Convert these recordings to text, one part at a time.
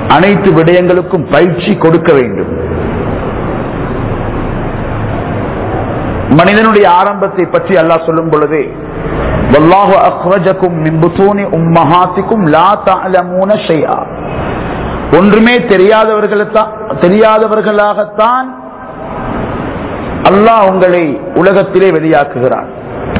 அனைத்து விடயங்களுக்கும் பயிற்சி கொடுக்க வேண்டும் மனிதனுடைய ஆரம்பத்தை பற்றி அல்லாஹ் சொல்லும் பொழுது வல்லாஹு அக்ரஜக்கும் மின் புத்தூனி உம்மஹாத்திக்கும் லா தஅலமூன ஷைஆ ஒன்றுமே தெரியாதவர்களைத்தான் தெரியாதவர்களாகத்தான் அல்லாஹ் உங்களை உலகத்திலே வெளியாக்குகிறான்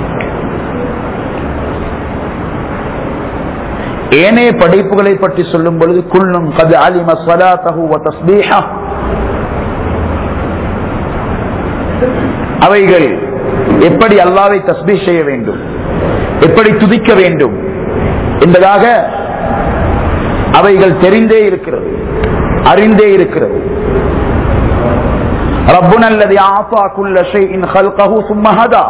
ஏனைய படைப்புகளை பற்றி சொல்லும் பொழுது குல்லும் கது அலிம சலாத்தஹு வ தஸ்பீஹா அவைகள் எப்படி அல்லாவை தஸ்பீ செய்ய வேண்டும் எப்படி துதிக்க வேண்டும் என்பதாக அவைகள் தெரிந்தே இருக்கிறது அறிந்தே இருக்கிறது ربنا الذي أعطى كل شيء خلقه ثم هدى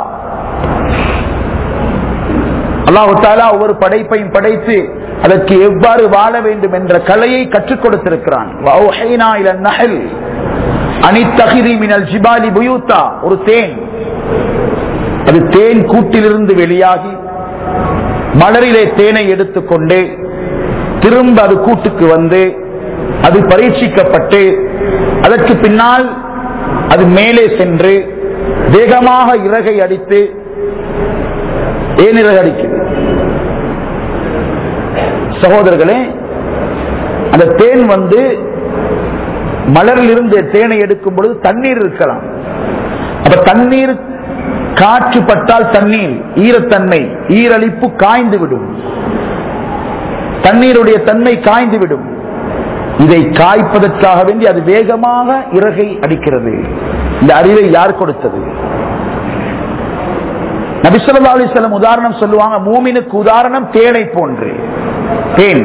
அல்லாஹு தாலா ஒவ்வொரு படைப்பையும் படைத்து அதற்கு எவ்வாறு வாழ வேண்டும் என்ற கலையை கற்றுக் கொடுத்திருக்கிறான் வஅவ்ஹைனா இல நஹல் அனித்தஹிரி மினல் ஜிபாலி புயூத்தா ஒரு தேன் அது தேன் கூட்டிலிருந்து வெளியாகி மலரிலே தேனை எடுத்துக்கொண்டு திரும்ப அது கூட்டுக்கு வந்து அது பரீட்சிக்கப்பட்டு அதற்கு பின்னால் அது மேலே சென்று வேகமாக இறகை அடித்து ஏன் இறகை அடிக்குது சகோதரர்களே அந்த தேன் வந்து மலரிலிருந்து தேனை எடுக்கும் பொழுது தண்ணீர் இருக்கலாம் அப்ப தண்ணீர் காற்று பட்டால் தண்ணீர் ஈரத்தன்மை ஈரழிப்பு காய்ந்து விடும் தண்ணீருடைய தன்மை காய்ந்து விடும் இதை காய்ப்பதற்காக வேண்டி அது வேகமாக இறகை அடிக்கிறது இந்த அறிவை யார் கொடுத்தது நபிசல்லா அலிஸ்லம் உதாரணம் சொல்லுவாங்க மூமினுக்கு உதாரணம் தேனை போன்று தேன்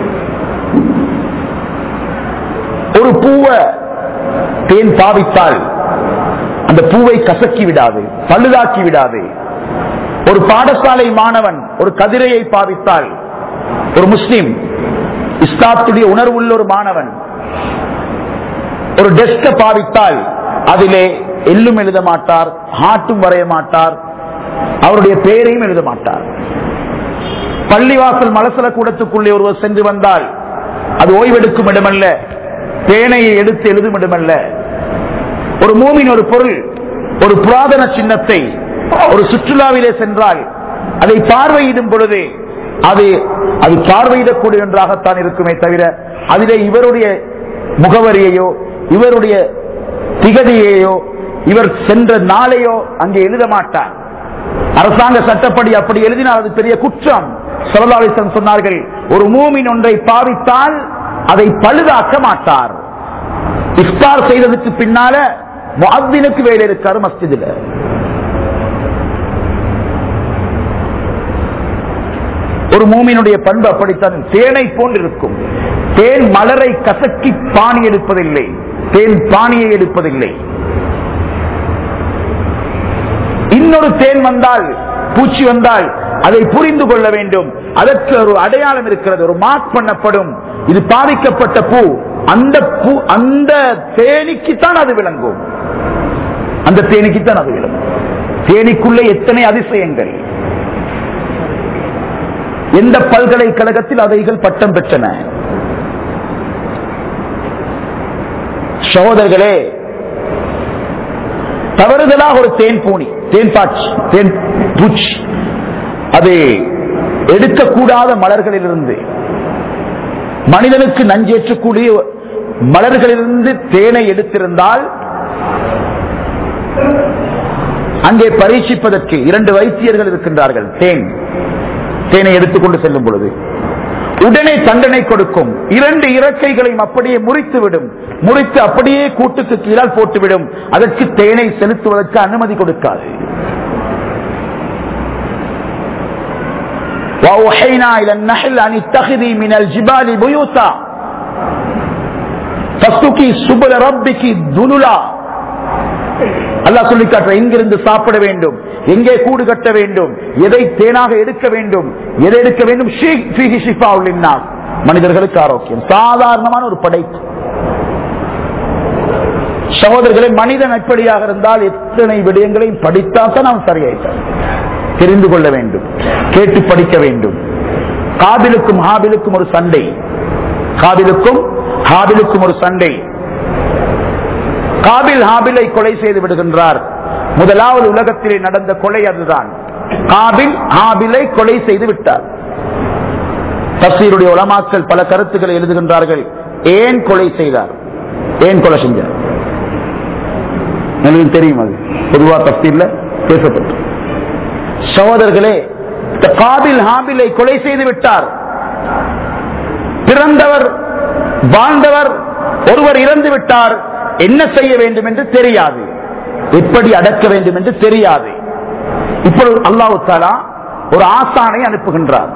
ஒரு பூவை தேன் பாவித்தால் அந்த பூவை கசக்கி விடாது பழுதாக்கி விடாது ஒரு பாடசாலை மாணவன் ஒரு கதிரையை பாவித்தால் ஒரு முஸ்லிம் இஸ்லாத்துடைய உணர்வுள்ள ஒரு மாணவன் ஒரு டெஸ்க பாவித்தால் அதிலே எள்ளும் எழுத மாட்டார் ஹாட்டும் வரைய மாட்டார் அவருடைய பெயரையும் எழுத மாட்டார் பள்ளிவாசல் மலசல கூடத்துக்குள்ளே ஒருவர் சென்று வந்தால் அது ஓய்வெடுக்கும் இடமல்ல பேனையை எடுத்து எழுதும் இடமல்ல ஒரு மூமின் ஒரு பொருள் ஒரு புராதன சின்னத்தை ஒரு சுற்றுலாவிலே சென்றால் அதை பார்வையிடும் பொழுது அது அது பார்வையிடக்கூடிய ஒன்றாகத்தான் இருக்குமே தவிர அதிலே இவருடைய முகவரியையோ இவருடைய திகதியையோ இவர் சென்ற நாளையோ அங்கே எழுத மாட்டார் அரசாங்க சட்டப்படி அப்படி எழுதினால் அது பெரிய குற்றம் சரதாலிசன் சொன்னார்கள் ஒரு மூமின் ஒன்றை பாவித்தால் அதை பழுதாக்க மாட்டார் இஃப்தார் செய்ததுக்கு பின்னால முஅத்தினுக்கு வேலை இருக்காரு மஸ்ஜிதுல ஒரு மூமியினுடைய பண்பு அப்படித்தான் தேனை போன்றிருக்கும் தேன் மலரை கசக்கி பாணி எடுப்பதில்லை தேன் பாணியை எடுப்பதில்லை இன்னொரு தேன் வந்தால் பூச்சி வந்தால் அதை புரிந்து கொள்ள வேண்டும் அதற்கு ஒரு அடையாளம் இருக்கிறது ஒரு மார்க் பண்ணப்படும் இது பாதிக்கப்பட்ட பூ அந்த பூ அந்த தேனிக்குத்தான் அது விளங்கும் அந்த தேனிக்குத்தான் அது விளங்கும் தேனிக்குள்ள எத்தனை அதிசயங்கள் எந்த பல்கலைக்கழகத்தில் அவைகள் பட்டம் பெற்றன சகோதரர்களே தவறுதலாக ஒரு தேன் பூனி தேன் பாச்சி தேன் பூச்சி அது எடுக்கக்கூடாத மலர்களிலிருந்து மனிதனுக்கு நஞ்சேற்றக்கூடிய மலர்களிலிருந்து தேனை எடுத்திருந்தால் அங்கே பரீட்சிப்பதற்கு இரண்டு வைத்தியர்கள் இருக்கின்றார்கள் தேன் தேனை எடுத்துக்கொண்டு செல்லும் பொழுது உடனே தண்டனை கொடுக்கும் இரண்டு இறக்கைகளையும் அப்படியே முறித்து விடும் முறித்து அப்படியே கூட்டுக்கு கீழால் போட்டுவிடும் அதற்கு தேனை செலுத்துவதற்கு அனுமதி கொடுக்காது وأوحينا إلى النحل أن اتخذي من الجبال بيوتا فاسلكي سبل ربك ذللا அல்லா சொல்லி காட்டுற எங்கிருந்து சாப்பிட வேண்டும் எங்கே கூடு கட்ட வேண்டும் எதை தேனாக எடுக்க வேண்டும் எதை எடுக்க வேண்டும் மனிதர்களுக்கு ஆரோக்கியம் சாதாரணமான ஒரு படைப்பு சகோதரர்களை மனிதன் எப்படியாக இருந்தால் எத்தனை விடயங்களையும் படித்தால்தான் நாம் சரியாயிட்டார் தெரிந்து கொள்ள வேண்டும் கேட்டு படிக்க வேண்டும் காபிலுக்கும் ஹாபிலுக்கும் ஒரு சண்டை காபிலுக்கும் ஹாபிலுக்கும் ஒரு சண்டை காபில் ஹாபிலை கொலை செய்து விடுகின்றார் முதலாவது உலகத்திலே நடந்த கொலை அதுதான் காபில் ஹாபிலை கொலை செய்து விட்டார் தப்சீருடைய உலமாக்கள் பல கருத்துக்களை எழுதுகின்றார்கள் ஏன் கொலை செய்தார் ஏன் கொலை செஞ்சார் எனக்கு தெரியும் அது பொதுவா தப்சீர்ல பேசப்பட்டு சகோதரர்களே இந்த காபில் ஹாபிலை கொலை செய்து விட்டார் பிறந்தவர் வாழ்ந்தவர் ஒருவர் இறந்து விட்டார் என்ன செய்ய வேண்டும் என்று தெரியாது எப்படி அடக்க வேண்டும் என்று தெரியாது இப்பொழுது அல்லாஹு தாலா ஒரு ஆசானை அனுப்புகின்றார்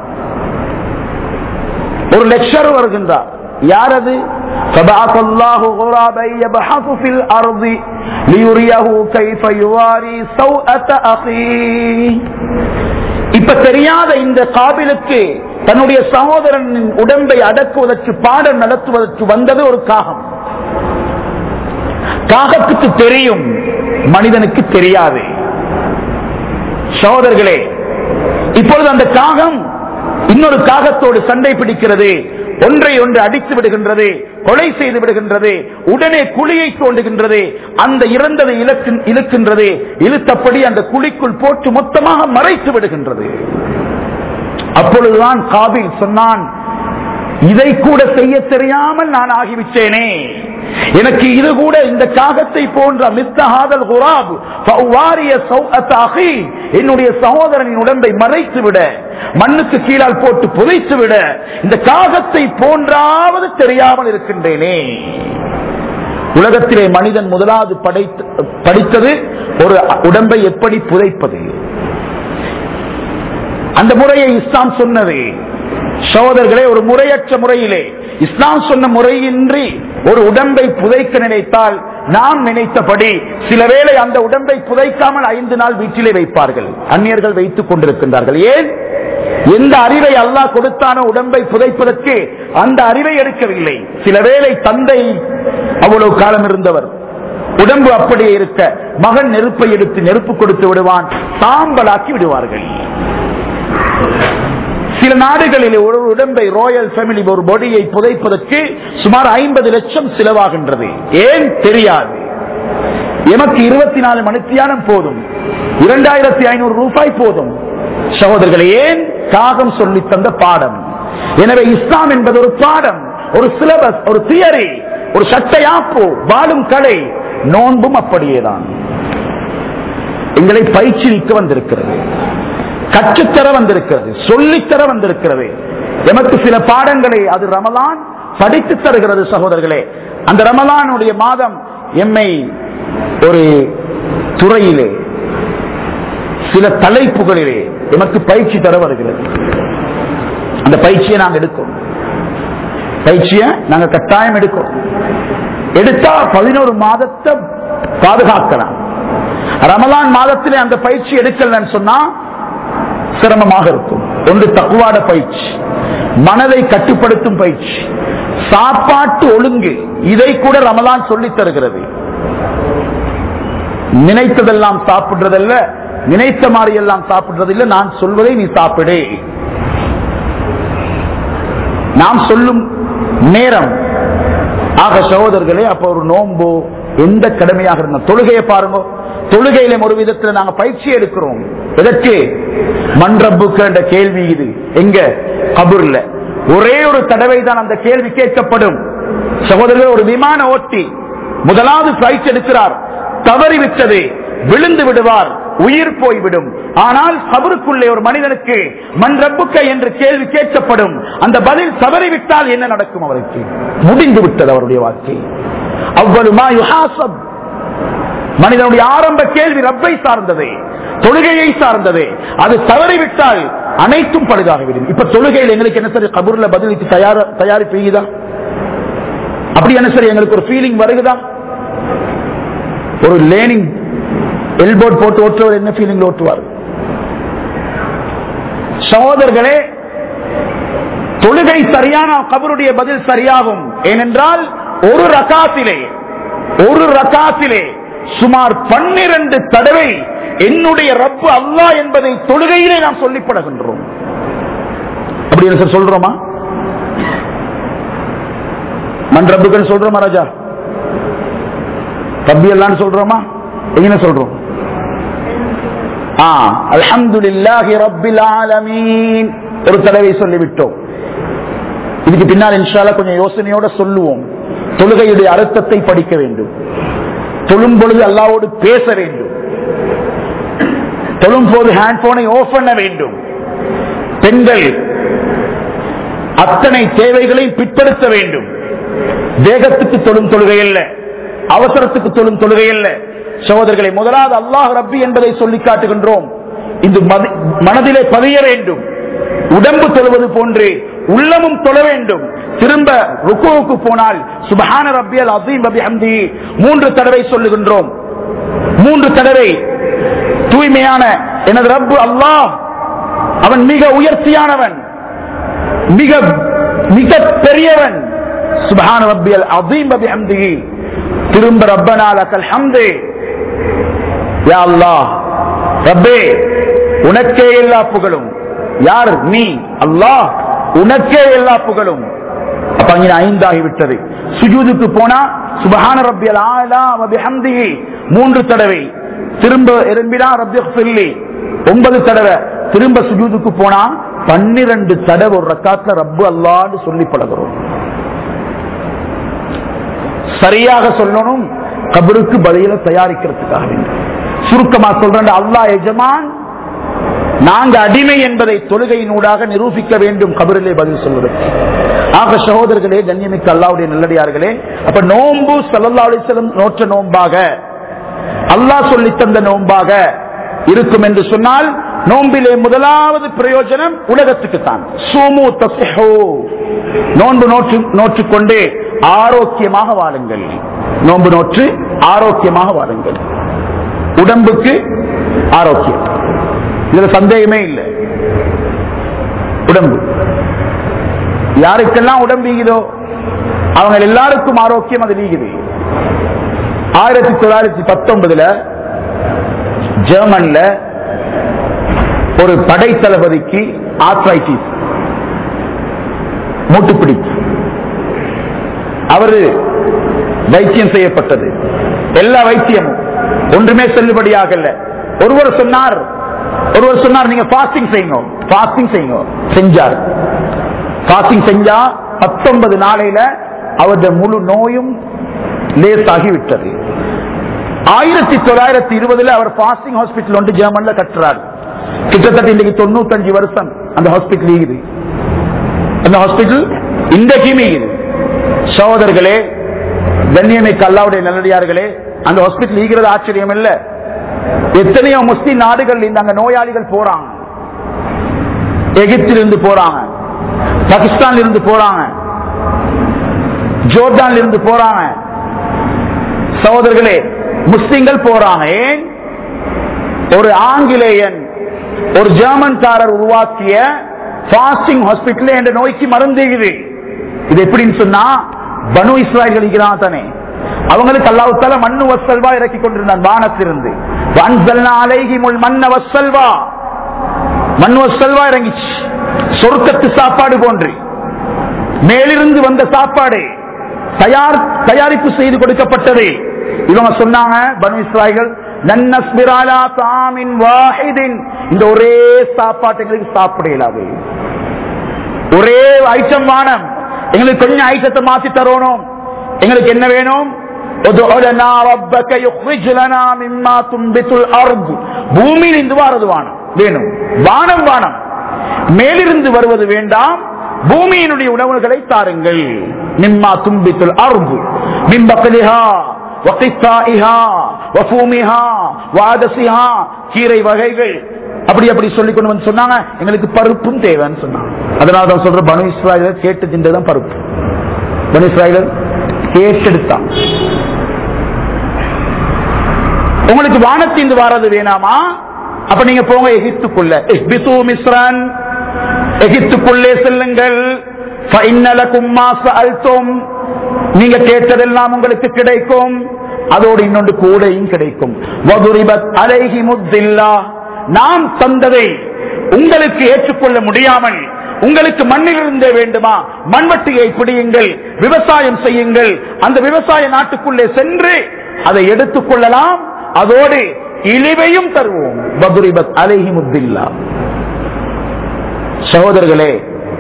ஒரு லெக்சர் வருகின்றார் யார் அது فبعث الله غرابا يبحث في الأرض ليريه كيف يواري سوءة أخيه இப்ப தெரியாத இந்த காபிலுக்கு தன்னுடைய சகோதரனின் உடம்பை அடக்குவதற்கு பாடம் நடத்துவதற்கு வந்தது ஒரு காகம் காகத்துக்கு தெரியும் மனிதனுக்கு தெரியாது சகோதரர்களே இப்பொழுது அந்த காகம் இன்னொரு காகத்தோடு சண்டை பிடிக்கிறது ஒன்றை ஒன்று அடித்து விடுகின்றது கொலை செய்து விடுகின்றது உடனே குழியை தோண்டுகின்றது அந்த இறந்ததை இழுக்கு- இழுக்கின்றது இழுத்தபடி அந்த குழிக்குள் போட்டு மொத்தமாக மறைத்து விடுகின்றது அப்பொழுதுதான் காபில் சொன்னான் இதை கூட செய்ய தெரியாமல் நான் ஆகிவிட்டேனே எனக்கு இது கூட இந்த காகத்தை போன்ற மிஸ்தஹாதல் குராப் ஃபௌவாரிய சௌஅத் அஹி, என்னுடைய சகோதரனின் உடம்பை மறைத்து விட மண்ணுக்கு கீழால் போட்டு புதைத்து விட இந்த காகத்தை போன்றாவது தெரியாமல் இருக்கின்றேனே உலகத்திலே மனிதன் முதலாவது படைத்த- படித்தது ஒரு உடம்பை எப்படி புதைப்பது அந்த முறையை இஸ்லாம் சொன்னது சகோதரர்களே ஒரு முறையற்ற முறையிலே இஸ்லாம் சொன்ன முறையின்றி ஒரு உடம்பை புதைக்க நினைத்தால் நாம் நினைத்தபடி சில வேளை அந்த உடம்பை புதைக்காமல் ஐந்து நாள் வீட்டிலே வைப்பார்கள் அந்நியர்கள் வைத்துக் கொண்டிருக்கின்றார்கள் ஏன் எந்த அறிவை அல்லாஹ் கொடுத்தானோ உடம்பை புதைப்பதற்கு அந்த அறிவை எடுக்கவில்லை சில வேளை தந்தை அவ்வளவு காலம் இருந்தவர் உடம்பு அப்படியே இருக்க மகன் நெருப்பை எடுத்து நெருப்பு கொடுத்து விடுவான் சாம்பலாக்கி விடுவார்கள் சில நாடுகளில் ஒரு உடம்பை ராயல் ஃபேமிலி ஒரு பொடியை புதைப்பதற்கு சுமார் ஐம்பது லட்சம் செலவாகின்றது ஏன் தெரியாது எமக்கு இருபத்தி நாலு மணித்தியானம் போதும் இரண்டாயிரத்தி ஐநூறு ரூபாய் போதும் சகோதரர்களே ஏன் காகம் சொல்லி தந்த பாடம் எனவே இஸ்லாம் என்பது ஒரு பாடம் ஒரு சிலபஸ் ஒரு தியரி ஒரு சட்டையாப்பு வாழும் கலை நோன்பும் அப்படியேதான் எங்களை பயிற்சிக்க வந்திருக்கிறது கற்றுத்தர வந்திருக்கிறது சொல்லித்தர வந்திருக்கிறது எமக்கு சில பாடங்களை அது ரமலான் படித்து தருகிறது சகோதரர்களே அந்த ரமலானுடைய மாதம் எம்மை ஒரு துறையிலே சில தலைப்புகளிலே எமக்கு பயிற்சி தர வருகிறது அந்த பயிற்சியை நாங்க எடுக்கும் பயிற்சியை நாங்க கட்டாயம் எடுக்கும் எடுத்தா பதினோரு மாதத்தை பாதுகாக்கலாம் ரமலான் மாதத்திலே அந்த பயிற்சி எடுக்கலன்னு சொன்னா சிரமமாக இருக்கும் ஒன்று தக்குவாட பயிற்சி மனதை கட்டுப்படுத்தும் பயிற்சி சாப்பாட்டு ஒழுங்கு இதை கூட ரமலான் சொல்லித் தருகிறது நினைத்ததெல்லாம் சாப்பிடுறதல்ல நினைத்த மாதிரி எல்லாம் சாப்பிடுறதில்ல நான் சொல்வதை நீ சாப்பிடு நாம் சொல்லும் நேரம் ஆக சகோதரர்களே அப்ப ஒரு நோன்போ எந்த கடமையாக இருந்த தொழுகையை பாருங்க தொழுகையில ஒரு விதத்தில் நாங்க பயிற்சி எடுக்கிறோம் எதற்கு மன்றப்புக்கு என்ற கேள்வி இது எங்க கபூர்ல ஒரே ஒரு தடவை தான் அந்த கேள்வி கேட்கப்படும் சகோதரர்கள் ஒரு விமான ஓட்டி முதலாவது பிளைட் எடுக்கிறார் தவறிவிட்டது விழுந்து விடுவார் உயிர் போய்விடும் ஆனால் கபருக்குள்ளே ஒரு மனிதனுக்கு மண் ரப்புக்க என்று கேள்வி கேட்கப்படும் அந்த பதில் தவறிவிட்டால் என்ன நடக்கும் அவருக்கு முடிந்து விட்டது அவருடைய வாழ்க்கை அவ்வளவுமா யுஹாசப் மனிதனுடைய ஆரம்ப கேள்வி ரப்பை சார்ந்தது தொழுகையை சார்ந்தது அது தவறிவிட்டால் அனைத்தும் பழுதாகிவிடும் இப்ப தொழுகையில் எங்களுக்கு என்ன சரி கபூர்ல பதிலுக்கு தயார தயாரிப்பு இருக்குதா அப்படி என்ன சரி எங்களுக்கு ஒரு ஃபீலிங் வருகுதா ஒரு லேனிங் எல்போர்ட் போட்டு ஓட்டுறவர் என்ன ஃபீலிங் ஓட்டுவார் சகோதரர்களே தொழுகை சரியான கபருடைய பதில் சரியாகும் ஏனென்றால் ஒரு ரகாத்திலே ஒரு ரகாத்திலே சுமார் பன்னிரண்டு தடவை என்னுடைய ரப்பு அல்லா என்பதை தொழுகையிலே நாம் சொல்லிப்படகின்றோம் அப்படி என்ன சார் சொல்றோமா மண் ரப்புகள் சொல்றோமா ராஜா ரப்பி எல்லாம் சொல்றோமா எங்க சொல்றோம் ஆ அல்ஹம்துலில்லாஹி ரப்பில் ஆலமீன் ஒரு தடவை சொல்லிவிட்டோம் இதுக்கு பின்னால் இன்ஷால்லா கொஞ்சம் யோசனையோட சொல்லுவோம் தொழுகையுடைய அர்த்தத்தை படிக்க வேண்டும் தொழும் பொழுது அல்லாவோடு பேச வேண்டும் தொழும் போது ஹேண்ட் போனை ஆஃப் பண்ண வேண்டும் பெண்கள் அத்தனை தேவைகளை பிற்படுத்த வேண்டும் வேகத்துக்கு தொழும் தொழுகை அல்ல அவசரத்துக்கு தொழும் தொழுகை அல்ல சகோதரர்களை முதலாவது அல்லாஹ் ரப்பி என்பதை சொல்லி காட்டுகின்றோம் இந்த மதி- மனதிலே பதிய வேண்டும் உடம்பு தொழுவது போன்று உள்ளமும் தொழ வேண்டும் திரும்ப ருக்குவுக்கு போனால் சுபஹான ரப்பியல் அசீம் ரபி ஹம்தி மூன்று தடவை சொல்லுகின்றோம் மூன்று தடவை தூய்மையான எனது ரப்பு அல்லாஹ் அவன் மிக உயர்த்தியானவன் மிக மிக பெரியவன் சுபஹான ரப்பியல் அசீம் ரபி ஹம்தி திரும்ப ரப்பனா லக்கல் ஹம்து யா அல்லாஹ் ரப்பே உனக்கே எல்லா புகழும் யார் நீ அல்லாஹ் உனக்கே எல்லா புகழும் அப்ப அங்கே ஐந்தாகி விட்டது சுஜூதுக்கு போனா சுபஹான ரப்பியல் ஆலா வ பிஹம்திஹி மூன்று தடவை திரும்ப எறும்பினா ரப்பி ஃபில்லி ஒன்பது தடவை திரும்ப சுஜூதுக்கு போனா பன்னிரண்டு தடவை ஒரு ரக்காத்துல ரப்பு அல்லான்னு சொல்லி பழகிறோம் சரியாக சொல்லணும் கபருக்கு பதில தயாரிக்கிறதுக்காக வேண்டும் சுருக்கமா சொல்றேன் அல்லாஹ் எஜமான் நாங்க அடிமை என்பதை தொழுகையினூடாக நிரூபிக்க வேண்டும் கபரிலே பதில் சொல்வதற்கு ஆக சகோதரர்களே கண்ணியமிக்க அல்லாவுடைய நல்லடியார்களே அப்ப நோன்பு சல்லல்லா அலிசலம் நோற்ற நோன்பாக அல்லாஹ் சொல்லி தந்த நோன்பாக இருக்கும் என்று சொன்னால் நோன்பிலே முதலாவது பிரயோஜனம் உலகத்துக்கு தான் சூமு தசிஹோ நோன்பு நோற்று நோற்றுக்கொண்டு ஆரோக்கியமாக வாழுங்கள் நோன்பு நோற்று ஆரோக்கியமாக வாழுங்கள் உடம்புக்கு ஆரோக்கியம் இதுல சந்தேகமே இல்லை உடம்பு யாருக்கெல்லாம் உடம்பு ஈகுதோ அவங்க எல்லாருக்கும் ஆரோக்கியம் அது நீகுது ஆயிரத்தி தொள்ளாயிரத்தி பத்தொன்பதுல ஜெர்மன்ல ஒரு படை தளபதிக்கு ஆத்ரைட்டிஸ் மூட்டுப்பிடிப்பு அவரு வைத்தியம் செய்யப்பட்டது எல்லா வைத்தியமும் ஒன்றுமே செல்லுபடியாகல ஒருவர் சொன்னார் ஒருவர் சொன்னார் நீங்க பாஸ்டிங் செய்யுங்க பாஸ்டிங் செய்யுங்க செஞ்சார் பாஸ்டிங் செஞ்சா பத்தொன்பது நாளையில அவருடைய முழு நோயும் லேசாகி விட்டது ஆயிரத்தி தொள்ளாயிரத்தி இருபதுல அவர் பாஸ்டிங் ஹாஸ்பிட்டல் ஒன்று ஜெர்மன்ல கட்டுறார் கிட்டத்தட்ட இன்னைக்கு தொண்ணூத்தஞ்சு வருஷம் அந்த ஹாஸ்பிட்டல் இருக்குது அந்த ஹாஸ்பிட்டல் இன்றைக்குமே இருக்குது சகோதரர்களே கண்ணியமிக்க அல்லாவுடைய நல்லடியார்களே அந்த ஹாஸ்பிட்டல் ஈகிறது ஆச்சரியம் இல்ல எத்தனையோ முஸ்லிம் நாடுகள் இந்த அங்க நோயாளிகள் போறாங்க எகிப்திலிருந்து போறாங்க பாகிஸ்தான்ல இருந்து போறாங்க ஜோர்டான்ல இருந்து போறாங்க சகோதரர்களே முஸ்லிம்கள் போறாங்க ஏன் ஒரு ஆங்கிலேயன் ஒரு ஜெர்மன்காரர் உருவாக்கிய பாஸ்டிங் ஹாஸ்பிட்டல் என்ற நோய்க்கு மருந்துகுது இது எப்படின்னு சொன்னா பனு இஸ்ராயல்கள் இருக்கிறான் தானே அவங்களுக்கு அல்லாவுத்தால மண்ணு வசல்வா இறக்கி கொண்டிருந்தான் வானத்திலிருந்து வன்சல்னா அலைகி முள் மண்ண வசல்வா மண் வசல்வா இறங்கிச்சு சொர்க்கத்து சாப்பாடு போன்று மேலிருந்து வந்த சாப்பாடு தயார் தயாரிப்பு செய்து கொடுக்கப்பட்டது இவங்க சொன்னாங்க பனு இஸ்ராயல்கள் நன்னஸ்பிராலா தாமின் வாஹிதின் இந்த ஒரே சாப்பாட்டு எங்களுக்கு சாப்பிட இயலாது ஒரே ஐட்டம் வானம் எங்களுக்கு கொஞ்சம் ஐட்டத்தை மாத்தி தரணும் எங்களுக்கு என்ன வேணும் ادع لنا ربك يخرج لنا مما تنبت الارض பூமியில் இருந்து வாரது வானம் வேணும் வானம் வானம் மேலிருந்து வருவது வேண்டாம் பூமியினுடைய உணவுகளை தாருங்கள் மிம்மா தும்பித்துல் அர்பு மிம்பக்கலிஹா வகைத்தாயிஹா வஃபூமிஹா வாதசிஹா கீரை வகைகள் அப்படி அப்படி சொல்லி கொண்டு வந்து சொன்னாங்க எங்களுக்கு பருப்பும் தேவைன்னு சொன்னாங்க அதனால தான் சொல்ற பனு இஸ்ராயலர் கேட்டு தின்றதான் பருப்பு பனு இஸ்ராயலர் கேட்டெடுத்தான் உங்களுக்கு வானத்தின் வாரது வேணாமா அப்ப நீங்க போங்க எகிப்துக்குள்ள இஹ்பிது மிஸ்ரன் எகிப்துக்குள்ளே செல்லுங்கள் ஃபஇன்னலகும் மா சஅல்தும் நீங்க கேட்டதெல்லாம் உங்களுக்கு கிடைக்கும் அதோடு இன்னொன்று கூடையும் கிடைக்கும் வதுரிபத் அலைஹி முத்தில்லா நாம் தந்ததை உங்களுக்கு ஏற்றுக்கொள்ள முடியாமல் உங்களுக்கு மண்ணிலிருந்தே வேண்டுமா மண்வெட்டியை பிடியுங்கள் விவசாயம் செய்யுங்கள் அந்த விவசாய நாட்டுக்குள்ளே சென்று அதை எடுத்துக் கொள்ளலாம் அதோடு இழிவையும் தருவோம் பதுரிபத் அலைஹி முத்தில்லா சகோதரர்களே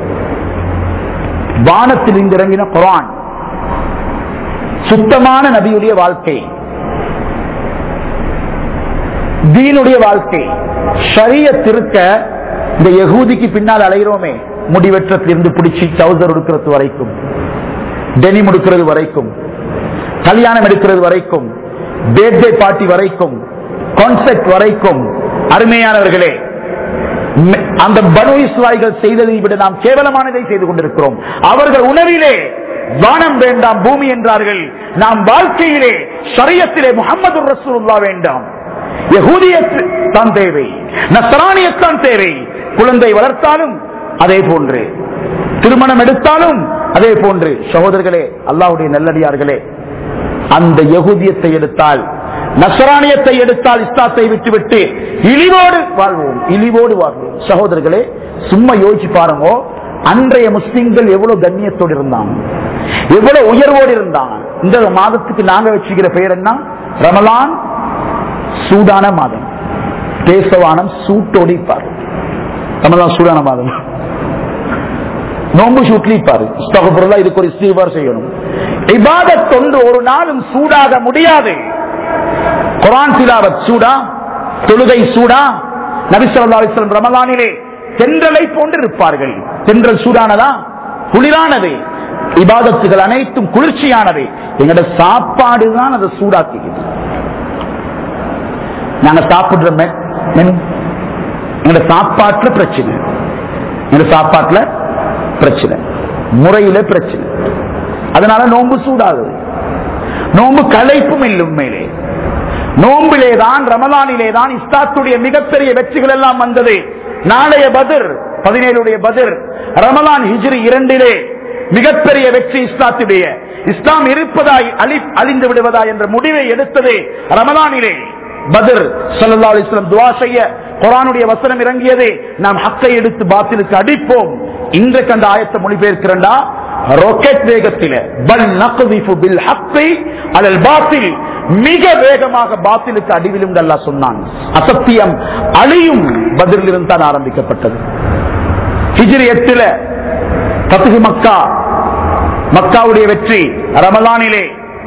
வானத்தில் இருந்து இறங்கின குரான் சுத்தமான நபியுடைய வாழ்க்கை தீனுடைய வாழ்க்கை ஷரியத்திருக்க இந்த யகூதிக்கு பின்னால் அலைகிறோமே முடிவெற்றத்திலிருந்து பிடிச்சி சவுசர் எடுக்கிறது வரைக்கும் டெனிம் எடுக்கிறது வரைக்கும் கல்யாணம் எடுக்கிறது வரைக்கும் பேர்தே பார்ட்டி வரைக்கும் கான்செப்ட் வரைக்கும் அருமையானவர்களே மெ- அந்த பனு இஸ்ராய்கள் செய்ததை விட நாம் கேவலமானதை செய்து கொண்டிருக்கிறோம் அவர்கள் உணவிலே வானம் வேண்டாம் பூமி என்றார்கள் நாம் வாழ்க்கையிலே ஷரியத்திலே முகமது ரசூலுல்லா வேண்டாம் யகூதியத் தான் தேவை நசரானியத்தான் தேவை குழந்தை வளர்த்தாலும் அதே போன்று திருமணம் எடுத்தாலும் அதே போன்று சகோதரர்களே அல்லாஹ்வுடைய நல்லடியார்களே அந்த யகுதியத்தை எடுத்தால் நசரானியத்தை எடுத்தால் இஸ்லாத்தை விட்டுவிட்டு இழிவோடு வாழ்வோம் இழிவோடு வாழ்வோம் சகோதரர்களே சும்மா யோசிச்சு பாருங்க அன்றைய முஸ்லிம்கள் எவ்வளவு கண்ணியத்தோடு இருந்தாங்க எவ்வளவு உயர்வோடு இருந்தாங்க இந்த மாதத்துக்கு நாங்க வச்சுக்கிற பெயர் என்ன ரமலான் சூடான மாதம் தேசவானம் சூட்டோடி இருப்பார் ரமலான் சூடான மாதம் நோம்பு சூட்லிப்பாரு இஸ்தகபுரல்லா இதுக்கு ஒரு இஸ்தீபார் செய்யணும் இபாதத் தொண்டு ஒரு நாளும் சூடாக முடியாது குரான் திலாவத் சூடா தொழுகை சூடா நபிசல்லா அலிஸ்லம் ரமலானிலே தென்றலை போன்று இருப்பார்கள் தென்றல் சூடானதா குளிரானது இபாதத்துகள் அனைத்தும் குளிர்ச்சியானது எங்களோட சாப்பாடு தான் அதை சூடாக்குகிறது நாங்க சாப்பிடுற மெ- மெனு எங்களோட சாப்பாட்டுல பிரச்சனை எங்களோட சாப்பாட்டுல பிரச்சனை முறையில பிரச்சனை அதனால நோன்பு சூடாகுது நோன்பு களைப்பும் இல்லை உண்மையிலே நோம்பிலே தான் ரமலானிலே தான் இஸ்லாத்துடைய மிகப்பெரிய வெற்றிகள் எல்லாம் வந்தது நாளைய பதிர் பதினேழுடைய பதிர் ரமலான் ஹிஜ்ரி இரண்டிலே மிகப்பெரிய வெற்றி இஸ்லாத்துடைய இஸ்லாம் இருப்பதாய் அழி அழிந்து விடுவதா என்ற முடிவை எடுத்தது ரமலானிலே பதிர் சல்லா அலிஸ்லாம் துவா செய்ய குரானுடைய வசனம் இறங்கியது நாம் ஹக்கை எடுத்து பாத்திலுக்கு அடிப்போம் இன்றைக்கு அந்த ஆயத்தை மொழிபெயர்க்கிறண்டா ராக்கெட் வேகத்தில பல் நக்திஃபு பில் ஹக்கை அலல் பாத்தில் மிக வேகமாக பாத்திலுக்கு அடிவிலும் அல்லாஹ் சொன்னான் அசத்தியம் அழியும் பதிலிருந்து தான் ஆரம்பிக்கப்பட்டது ஹிஜ்ரி எட்டுல பத்துகு மக்கா மக்காவுடைய வெற்றி ரமலானிலே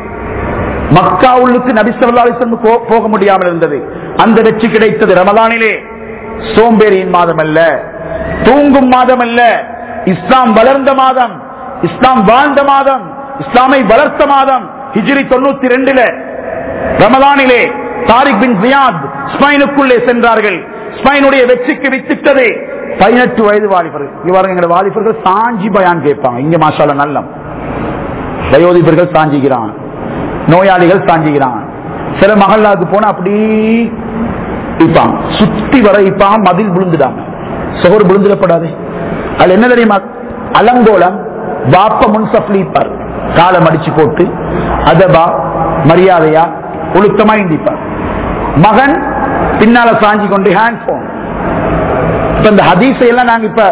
மக்கா உள்ளுக்கு நபி ஸல்லல்லாஹு அலைஹி வஸல்லம் போ- போக முடியாமல் இருந்தது அந்த வெற்றி கிடைத்தது ரமலானிலே சோம்பேறியின் மாதம் அல்ல தூங்கும் மாதம் அல்ல இஸ்லாம் வளர்ந்த மாதம் இஸ்லாம் வாழ்ந்த மாதம் இஸ்லாமை வளர்த்த மாதம் ஹிஜ்ரி தொண்ணூத்தி ரெண்டுல ரமலானிலே தாரிக் பின் ஜியாத் ஸ்பைனுக்குள்ளே சென்றார்கள் ஸ்பைனுடைய வெற்றிக்கு வித்திட்டது பதினெட்டு வயது வாலிபர்கள் இவ்வாறு எங்களோட வாலிபர்கள் சாஞ்சி பயான் கேட்பாங்க இங்க மாஷால நல்லம் வயோதிபர்கள் சாஞ்சிக்கிறான் நோயாளிகள் சாஞ்சிக்கிறான் சில மகளாவுக்கு போனா அப்படி இப்பாங்க சுத்தி வர இப்பாங்க மதில் விழுந்துடாங்க சுகர் விழுந்துடப்படாது அது என்ன தெரியுமா அலங்கோலம் வாப்ப முன்சப்லி இருப்பார் காலம் அடிச்சு போட்டு அதபா மரியாதையா ஒழுக்கமா இந்திப்பார் மகன் பின்னால சாஞ்சி கொண்டு ஹேண்ட் போன் இப்ப இந்த ஹதீஸை எல்லாம் நாங்க இப்ப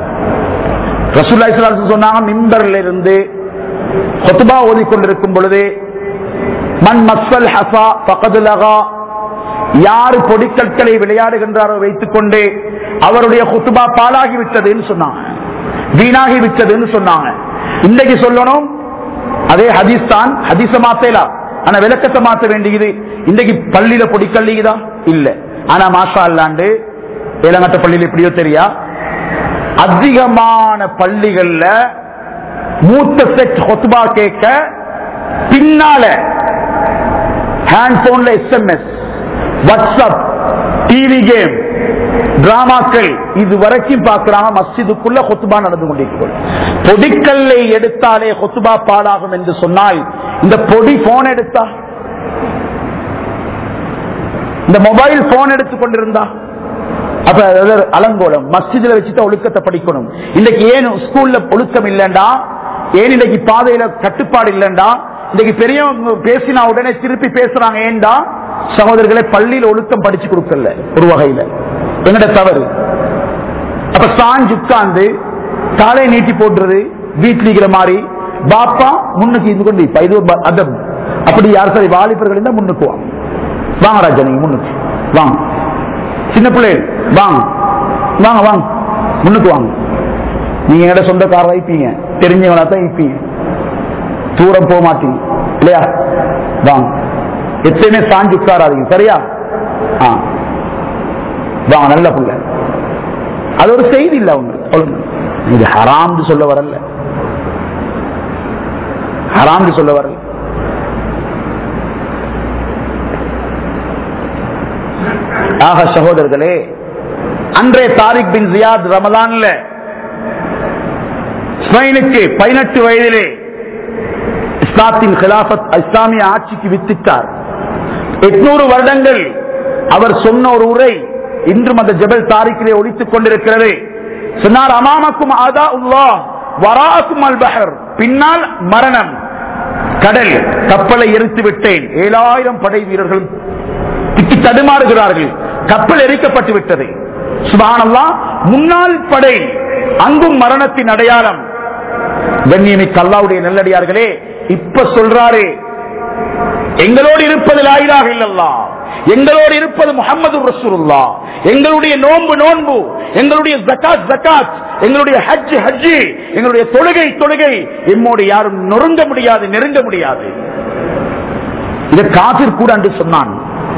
ரசூல்லா ஸல்லல்லாஹு அலைஹி வஸல்லம் சொன்னாங்க மிம்பர்ல இருந்து கொத்துபா ஓதிக்கொண்டிருக்கும் பொழுது மண் மஸ்வல் ஹசா பகது லகா யாரு பொடிக்கற்களை விளையாடுகின்றாரோ வைத்துக் கொண்டு அவருடைய குத்துபா பாலாகி விட்டதுன்னு சொன்னாங்க வீணாகி விட்டதுன்னு சொன்னாங்க இன்னைக்கு சொல்லணும் அதே ஹதீஸ் தான் ஹதீஸ மாத்தேலா ஆனா விளக்கத்தை மாத்த வேண்டியது இன்னைக்கு பள்ளியில பொடிக்கல்லிக்குதா இல்ல ஆனா மாஷா அல்லாண்டு ஏலங்கட்ட பள்ளியில எப்படியோ தெரியா அதிகமான பள்ளிகள்ல மூத்த செட் ஹொத்பா கேட்க பின்னால ஹேண்ட் போன்ல எஸ்எம்எஸ் வாட்ஸ்அப் டிவி கேம் டிராமாக்கள் இது வரைக்கும் பார்க்கிறாங்க மஸ்ஜிதுக்குள்ள கொத்துபா நடந்து கொண்டிருக்கிறது பொடிக்கல்லை எடுத்தாலே கொத்துபா பாடாகும் என்று சொன்னால் இந்த பொடி போன் எடுத்தா இந்த மொபைல் போன் எடுத்துக் கொண்டிருந்தா அப்ப அது அலங்கோலம் மஸ்ஜிதுல வச்சுட்டு ஒழுக்கத்தை படிக்கணும் இன்னைக்கு ஏன் ஸ்கூல்ல ஒழுக்கம் இல்லைண்டா ஏன் இன்னைக்கு பாதையில கட்டுப்பாடு இல்லைண்டா இன்னைக்கு பெரியவங்க பேசினா உடனே திருப்பி பேசுறாங்க ஏன்டா சகோதரர்களை பள்ளியில ஒழுக்கம் படிச்சு கொடுக்கல ஒரு வகையில என்னோட தவறு அப்ப சாஞ்சு உட்கார்ந்து காலை நீட்டி போட்டுறது வீட்டில் இருக்கிற மாதிரி பாப்பா முன்னுக்கு இது கொண்டு இப்ப இது ஒரு ப- அதம் அப்படி யார் சரி வாலிபர்கள் இருந்தா முன்னுக்கு வாங்க வாங்க ராஜா நீங்க முன்னுக்கு வாங்க சின்ன பிள்ளைகள் வாங்க வாங்க வாங்க முன்னுக்கு வாங்க நீங்க எங்கட சொந்தக்காரர் வைப்பீங்க தெரிஞ்சவங்களா தான் வைப்பீங்க தூரம் போக மாட்டீங்க இல்லையா வாங்க எப்பயுமே சாஞ்சு உட்காராதீங்க சரியா ஆ வாங்க நல்ல புள்ள அது ஒரு செய்தி இல்ல அவங்க சொல்லுங்க இது ஹராம்னு சொல்ல வரல ஹராம்னு சொல்ல வரல ஆக சகோதரர்களே அன்றைய தாரிக் பின் ஜியாத் ரமலான்ல ஸ்பெயினுக்கு பதினெட்டு வயதிலே இஸ்லாத்தின் கிலாபத் இஸ்லாமிய ஆட்சிக்கு வித்திட்டார் எட்நூறு வருடங்கள் அவர் சொன்ன ஒரு உரை இன்றும் அந்த ஜபல் தாரிக்கிலே ஒழித்துக் கொண்டிருக்கிறது சொன்னார் அமாமக்கும் ஆதா உல்லா வராக்கும் அல் பஹர் பின்னால் மரணம் கடல் கப்பலை எரித்து விட்டேன் ஏழாயிரம் படை வீரர்கள் திக்கி தடுமாறுகிறார்கள் கப்பல் எரிக்கப்பட்டு விட்டது சுபானல்லா முன்னாள் படை அங்கும் மரணத்தின் அடையாளம் கண்ணியமிக்க அல்லாவுடைய நல்லடியார்களே இப்ப சொல்றாரு எங்களோடு இருப்பது லாயிலாக இல்லல்லா எங்களோடு இருப்பது முகமது ரசூலுல்லா எங்களுடைய நோன்பு நோன்பு எங்களுடைய ஜகாத் ஜகாத் எங்களுடைய ஹஜ் ஹஜ் எங்களுடைய தொழுகை தொழுகை எம்மோடு யாரும் நொறுங்க முடியாது நெருங்க முடியாது இதை காதிர் கூட என்று சொன்னான்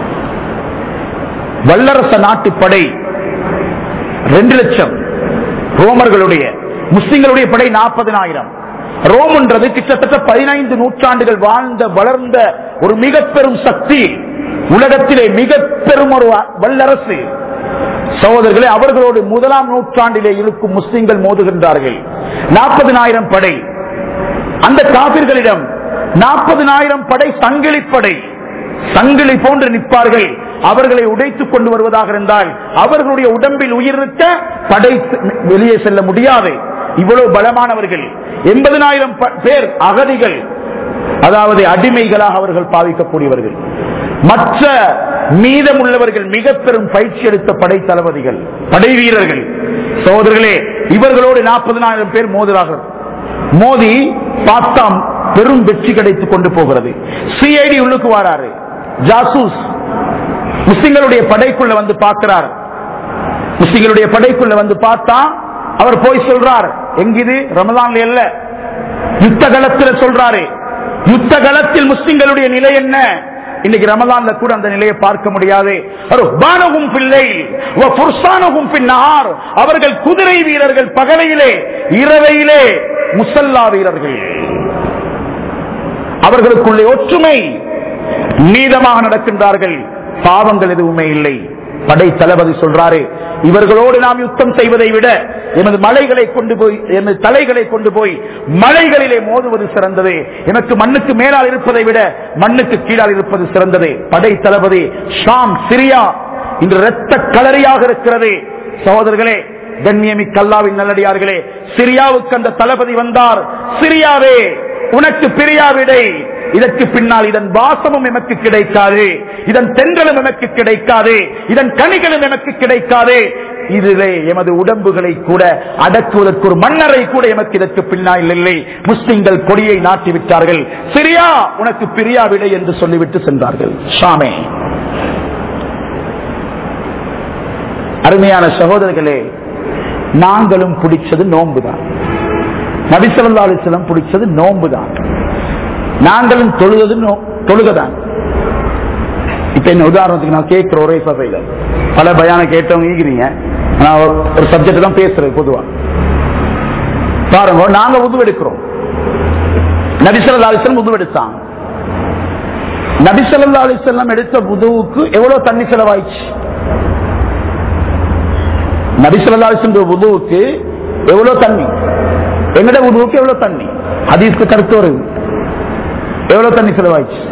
வல்லரச நாட்டு படை ரெண்டு லட்சம் ரோமர்களுடைய முஸ்லிம்களுடைய படை நாற்பதனாயிரம் ரோம்ன்றது கிட்டத்தட்ட பதினைந்து நூற்றாண்டுகள் வாழ்ந்த வளர்ந்த ஒரு மிக பெரும் சக்தி உலகத்திலே மிக பெரும் ஒரு வல்லரசு சகோதரர்களே அவர்களோடு முதலாம் நூற்றாண்டிலே இருக்கும் முஸ்லிம்கள் மோதுகின்றார்கள் நாற்பதனாயிரம் படை அந்த காபிர்களிடம் நாற்பதனாயிரம் படை சங்கிலி படை சங்கிலி போன்று நிற்பார்கள் அவர்களை உடைத்துக் கொண்டு வருவதாக இருந்தால் அவர்களுடைய உடம்பில் உயிர் இருக்க படை வெளியே செல்ல முடியாது இவ்வளவு பலமானவர்கள் எண்பதனாயிரம் பேர் அகதிகள் அதாவது அடிமைகளாக அவர்கள் பாவிக்கக்கூடியவர்கள் மற்ற மீதமுள்ளவர்கள் மிக பெரும் பயிற்சி எடுத்த படை தளபதிகள் படை வீரர்கள் சகோதரர்களே இவர்களோடு நாற்பதனாயிரம் பேர் மோதுகிறார்கள் மோதி பாத்தாம் பெரும் வெற்றி கிடைத்துக் கொண்டு போகிறது சிஐடி உள்ளுக்கு வராரு ஜாசூஸ் முஸ்லிம்களுடைய படைக்குள்ள வந்து பார்க்கிறார் முஸ்லிம்களுடைய படைக்குள்ள வந்து பார்த்தா அவர் போய் சொல்றார் எங்கிது ரமதான்ல இல்ல யுத்த களத்தில் சொல்றாரு யுத்த களத்தில் முஸ்லிம்களுடைய நிலை என்ன இன்னைக்கு ரமலான்ல கூட அந்த நிலையை பார்க்க முடியாது பிள்ளை பின்னார் அவர்கள் குதிரை வீரர்கள் பகலையிலே இரவையிலே முசல்லா வீரர்கள் அவர்களுக்குள்ளே ஒற்றுமை நீதமாக நடக்கின்றார்கள் பாவங்கள் எதுவுமே இல்லை படை தளபதி சொல்றாரு இவர்களோடு நாம் யுத்தம் செய்வதை விட எமது மலைகளை கொண்டு போய் எமது தலைகளை கொண்டு போய் மலைகளிலே மோதுவது சிறந்தது எனக்கு மண்ணுக்கு மேலால் இருப்பதை விட மண்ணுக்கு கீழால் இருப்பது சிறந்தது படை தளபதி ஷாம் சிரியா இன்று இரத்த களரியாக இருக்கிறது சகோதரர்களே கண்ணியமி கல்லாவின் நல்லடியார்களே சிரியாவுக்கு அந்த தளபதி வந்தார் சிரியாவே உனக்கு பிரியாவிடை இதற்கு பின்னால் இதன் வாசமும் எமக்கு கிடைக்காது இதன் தென்றலும் எமக்கு கிடைக்காது இதன் கனிகளும் எமக்கு கிடைக்காது இதிலே எமது உடம்புகளை கூட அடக்குவதற்கு ஒரு மன்னரை கூட எமக்கு இதற்கு பின்னால் இல்லை முஸ்லிம்கள் கொடியை நாட்டி விட்டார்கள் சிரியா உனக்கு பிரியா விடை என்று சொல்லிவிட்டு சென்றார்கள் ஷாமே அருமையான சகோதரர்களே நாங்களும் பிடிச்சது நோன்புதான் நபிசல்லா அலிஸ்லம் பிடிச்சது நோன்புதான் நாங்களும் தொழுவது தொழுகதான் இப்ப என்ன உதாரணத்துக்கு நான் கேட்கிற ஒரே சபையில பல பயான கேட்டவங்க ஈகிறீங்க நான் ஒரு சப்ஜெக்ட் தான் பேசுறேன் பொதுவா பாருங்க நாங்க உதுவெடுக்கிறோம் நபிசல்லா அலிஸ்லம் உதுவெடுத்தாங்க நபிசல்லா அலிஸ்லம் எடுத்த உதவுக்கு எவ்வளவு தண்ணி செலவாயிச்சு நபிசல்லா அலிஸ்லம் உதவுக்கு எவ்வளவு தண்ணி எங்கட உதவுக்கு எவ்வளவு தண்ணி ஹதீஸ்க்கு கருத்து வருது எவ்வளவு தண்ணி செலவாயிச்சு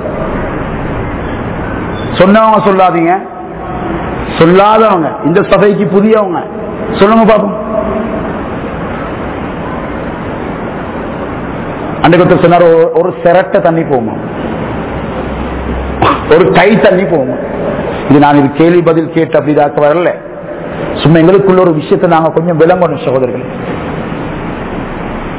சொன்னவங்க சொல்லாதீங்க சொல்லாதவங்க இந்த சபைக்கு புதியவங்க சொல்லுங்க பாப்போம் அன்றைக்கு சொன்னார் ஒரு சிரட்ட தண்ணி போகுமா ஒரு கை தண்ணி போகுமா இது நான் இது கேள்வி பதில் கேட்டு அப்படி இதாக்க வரல சும்மா எங்களுக்குள்ள ஒரு விஷயத்தை நாங்க கொஞ்சம் விளங்கணும் சகோதரர்கள்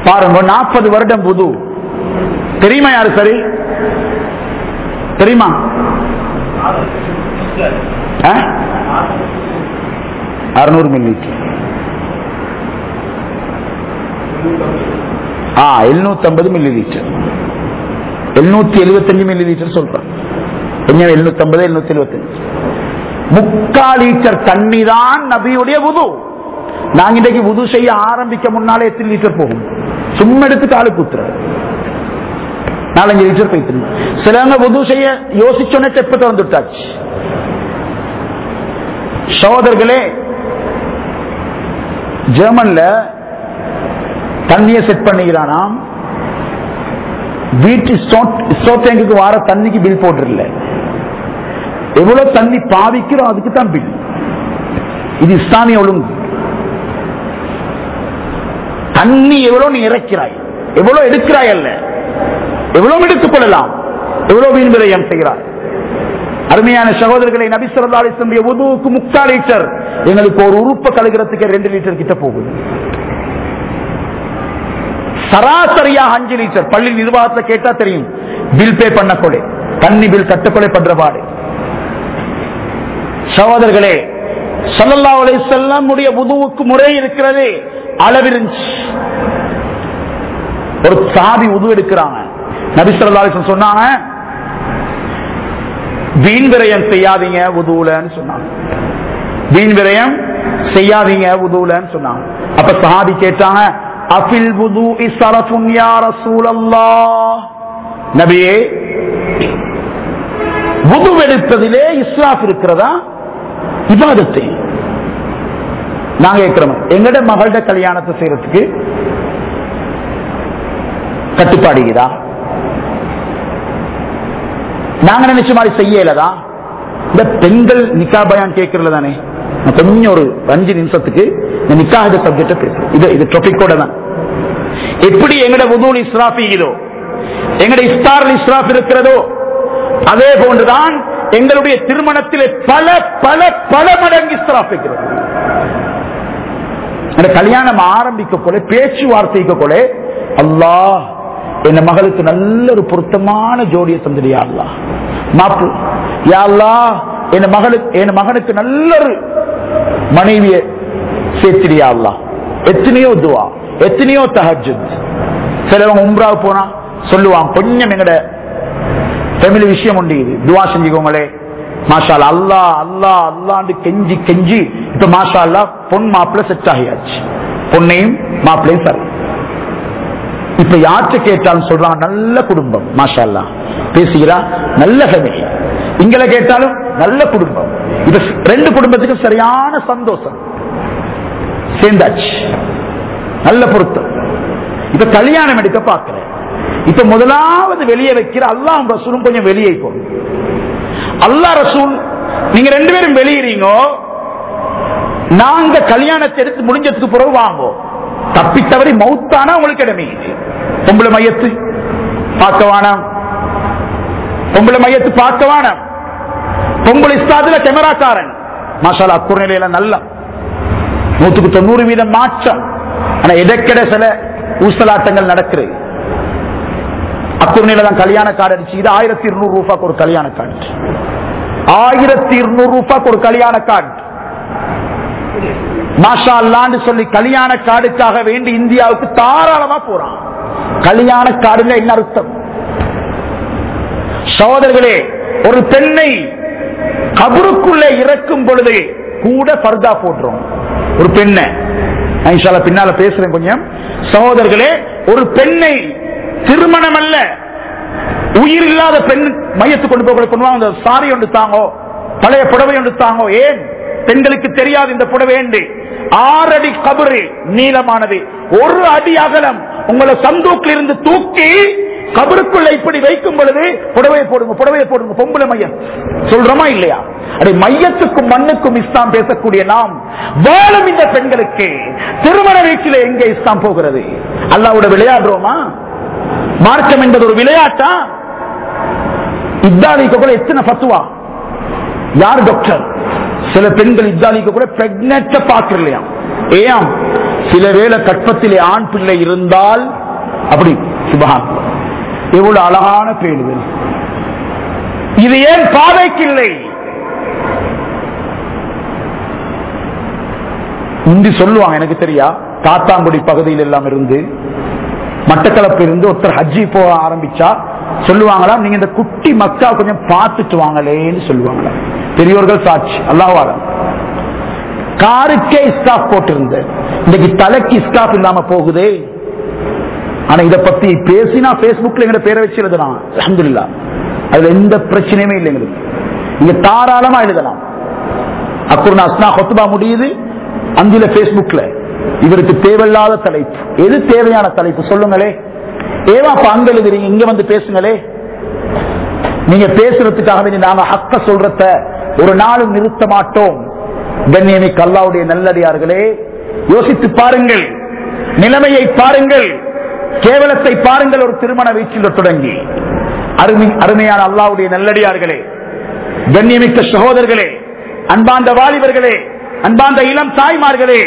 பாருங்க நாற்பது வருடம் புது தெரியுமா யாரு சரி தெரியுமா அறுநூறு மில்லி ஆ எழுநூத்தி ஐம்பது மில்லி லிட்டர் எழுநூத்தி எழுபத்தஞ்சு மில்லி லிட்டர் சொல்றேன் என்ன எழுநூத்தி ஐம்பது எழுநூத்தி எழுபத்தஞ்சு முக்கால் லிட்டர் தண்ணி தான் நபியுடைய உது நாங்க இன்றைக்கு உது செய்ய ஆரம்பிக்க முன்னாலே எத்தனை லிட்டர் போகும் சும்மா எடுத்து காலு குத்துற நாலஞ்சு லிட்டர் போயிட்டு சிலவங்க உது செய்ய யோசிச்சோன்னே தெப்ப திறந்துட்டாச்சு சகோதரர்களே ஜெர்மன்ல தண்ணியை செட் பண்ணிக்கிறானாம் வீட்டு ஸ்டோர் டேங்குக்கு வார தண்ணிக்கு பில் போட்டுருல எவ்வளவு தண்ணி பாவிக்கிறோம் அதுக்கு தான் பில் இது இஸ்லாமிய ஒழுங்கு தண்ணி எவ்வளவு நீ இறக்கிறாய் எவ்வளவு எடுக்கிறாய் அல்ல எவ்வளவு எடுத்துக் கொள்ளலாம் எவ்வளவு வீண் விரயம் செய்கிறாய் அருமையான சகோதரர்களை நபி சொல்லா அலிஸ்லமுடைய உதுவுக்கு முக்கால் லிட்டர் எங்களுக்கு ஒரு உறுப்பை கழுகிறதுக்கு ரெண்டு லிட்டர் கிட்ட போகுது சராசரியாக அஞ்சு லிட்டர் பள்ளி நிர்வாகத்தை கேட்டா தெரியும் பில் பே பண்ண கொலை தண்ணி பில் கட்டக்கொலை பண்ற பாடு சகோதரர்களே சல்லல்லா அலை செல்லமுடைய உதுவுக்கு முறை இருக்கிறது அளவிருந்துச்சு ஒரு சாதி உது எடுக்கிறாங்க நபி சொல்லா அலிஸ்லம் சொன்னாங்க வீண் விரயம் செய்யாதீங்க உதுவுலன்னு சொன்னாங்க வீண் விரயம் செய்யாதீங்க உதுவுலன்னு சொன்னாங்க அப்ப சஹாபி கேட்டாங்க அஃபில் வுது இஸ்ஸரஃபுன் யா ரசூலல்லாஹ் நபியே வுது எடுப்பதிலே இஸ்ராஃப் இருக்கிறதா இபாதத்தை நாங்க கேட்கிறோம் எங்கட மகளோட கல்யாணத்தை செய்யறதுக்கு கட்டுப்பாடுகிறா நாங்க நினைச்ச மாதிரி செய்யலதா இந்த பெண்கள் நிக்கா பயான் கேட்கறதுல தானே நான் கொஞ்சம் ஒரு அஞ்சு நிமிஷத்துக்கு இந்த நிக்கா இந்த சப்ஜெக்ட பேசுறேன் இது இது டாபிக்கோட தான் எப்படி எங்கட உதூல் இஸ்ராஃபிகிறோ எங்கட இஸ்தார் இஸ்ராஃப் இருக்கிறதோ அதே போன்றுதான் எங்களுடைய திருமணத்திலே பல பல பல மடங்கு இஸ்ராஃப் இருக்கிறது இந்த கல்யாணம் ஆரம்பிக்க போல பேச்சுவார்த்தைக்கு போல அல்லாஹ் என் மகளுக்கு நல்ல ஒரு பொருத்தமான ஜோடியை தந்துடியா அல்லா மாப்பு யாழ்லா என் மகளுக்கு என் மகனுக்கு நல்ல ஒரு மனைவிய சேர்த்திடியா அல்லா எத்தனையோ துவா எத்தனையோ தஹஜுத் சிலவங்க உம்ரா போனா சொல்லுவான் கொஞ்சம் எங்கட ஃபேமிலி விஷயம் உண்டு இது துவா செஞ்சுக்கோங்களே மாஷால் அல்லா அல்லா அல்லாண்டு கெஞ்சி கெஞ்சி இப்ப மாஷா அல்லா பொன் மாப்பிள்ள செட் ஆகியாச்சு பொண்ணையும் மாப்பிள்ளையும் சரி இப்ப யார்கிட்ட கேட்டாலும் சொல்றான் நல்ல குடும்பம் மாஷா அல்லா பேசுகிறா நல்ல ஃபேமிலி இங்களை கேட்டாலும் நல்ல குடும்பம் இப்ப ரெண்டு குடும்பத்துக்கும் சரியான சந்தோஷம் சேர்ந்தாச்சு நல்ல பொருத்தம் இப்ப கல்யாணம் எடுக்க பார்க்கிறேன் இப்ப முதலாவது வெளியே வைக்கிற அல்லாஹ் ரசூலும் கொஞ்சம் வெளியே போகும் அல்லா ரசூல் நீங்க ரெண்டு பேரும் வெளியிறீங்க நாங்க கல்யாணத்தை எடுத்து முடிஞ்சதுக்கு பிறகு வாங்கோ தப்பித்தவரை மௌத்தானா உங்களுக்கு இடமே பொம்பளை மையத்து பார்க்க வேணாம் பொம்பளை மையத்து பார்க்க வேணாம் பொம்பளை இஸ்தாதுல கேமராக்காரன் மாஷாலா குறைநிலையில நல்ல நூத்துக்கு தொண்ணூறு வீதம் மாற்றம் ஆனா இடைக்கிட சில ஊசலாட்டங்கள் நடக்கிறது அக்குர்ணில தான் கல்யாண கார்டு அடிச்சு இது ஆயிரத்தி இருநூறு ரூபாய்க்கு ஒரு கல்யாண கார்டு ஆயிரத்தி இருநூறு ரூபாய்க்கு ஒரு கல்யாண கார்டு மாஷா அல்லான்னு சொல்லி கல்யாண கார்டுக்காக வேண்டி இந்தியாவுக்கு தாராளமா போறான் கல்யாண கார்டுல என்ன அர்த்தம் சகோதரர்களே ஒரு பெண்ணை கபருக்குள்ளே இறக்கும் பொழுது கூட பர்தா போடுறோம் ஒரு பெண்ணை நான் பின்னால பேசுறேன் கொஞ்சம் சகோதரர்களே ஒரு பெண்ணை திருமணம் அல்ல உயிர் இல்லாத பெண் மையத்துக்கு கொண்டு போய் கொண்டு வாங்க சாரி ஒன்று தாங்கோ பழைய புடவை ஒன்று தாங்கோ ஏன் பெண்களுக்கு தெரியாது இந்த புடவை என்று ஆறு அடி கபரு நீளமானது ஒரு அடி அகலம் உங்களை சந்தூக்கில் இருந்து தூக்கி கபருக்குள்ள இப்படி வைக்கும் பொழுது புடவையை போடுங்க புடவையை போடுங்க பொம்பளை மையம் சொல்றோமா இல்லையா அடே மையத்துக்கும் மண்ணுக்கும் இஸ்லாம் பேசக்கூடிய நாம் வாழும் இந்த பெண்களுக்கு திருமண வீட்டில் எங்கே இஸ்லாம் போகிறது அல்லாவோட விளையாடுறோமா மார்க்கம் என்பது ஒரு விளையாட்டா இத்தாலிக்கு கூட எத்தனை பத்துவா யார் டாக்டர் சில பெண்கள் இத்தாலிக்கு கூட பிரெக்னென்ட பார்க்கலையா ஏன் சில வேளை கற்பத்திலே ஆண் பிள்ளை இருந்தால் அப்படி சுபஹான் எவ்வளவு அழகான பேணுதல் இது ஏன் பாதைக்கு இல்லை முந்தி சொல்லுவாங்க எனக்கு தெரியா காத்தாங்குடி பகுதியில் எல்லாம் இருந்து மட்டக்களப்பு இருந்து ஒருத்தர் ஹஜ்ஜி போக ஆரம்பிச்சா சொல்லுவாங்களா நீங்க இந்த குட்டி மக்கா கொஞ்சம் பார்த்துட்டு வாங்களேன்னு சொல்லுவாங்களா பெரியோர்கள் சாட்சி அல்லாஹ்வாலம் காருக்கே இஸ்டாப் போட்டிருந்த இன்னைக்கு தலைக்கு இஸ்டாப் இல்லாம போகுதே ஆனா இத பத்தி பேசினா பேஸ்புக்ல எங்க பேரை வச்சு எழுதலாம் அலமதுல்லா அதுல எந்த பிரச்சனையுமே இல்லை எங்களுக்கு நீங்க தாராளமா எழுதலாம் அக்குர்னா அஸ்னா கொத்துபா முடியுது அஞ்சுல பேஸ்புக்ல இவருக்கு தேவையில்லாத தலைப்பு எது தேவையான தலைப்பு சொல்லுங்களே ஏவா அப்ப அங்க எழுதுறீங்க இங்க வந்து பேசுங்களே நீங்க பேசுறதுக்காக வேண்டி நாங்க ஹக்க சொல்றத ஒரு நாளும் நிறுத்த மாட்டோம் கண்ணியமிக்கு அல்லாவுடைய நல்லடியார்களே யோசித்து பாருங்கள் நிலைமையை பாருங்கள் கேவலத்தை பாருங்கள் ஒரு திருமண வீச்சில் தொடங்கி அருமை அருமையான அல்லாவுடைய நல்லடியார்களே கண்ணியமிக்க சகோதரர்களே அன்பாந்த வாலிபர்களே அன்பாந்த இளம் தாய்மார்களே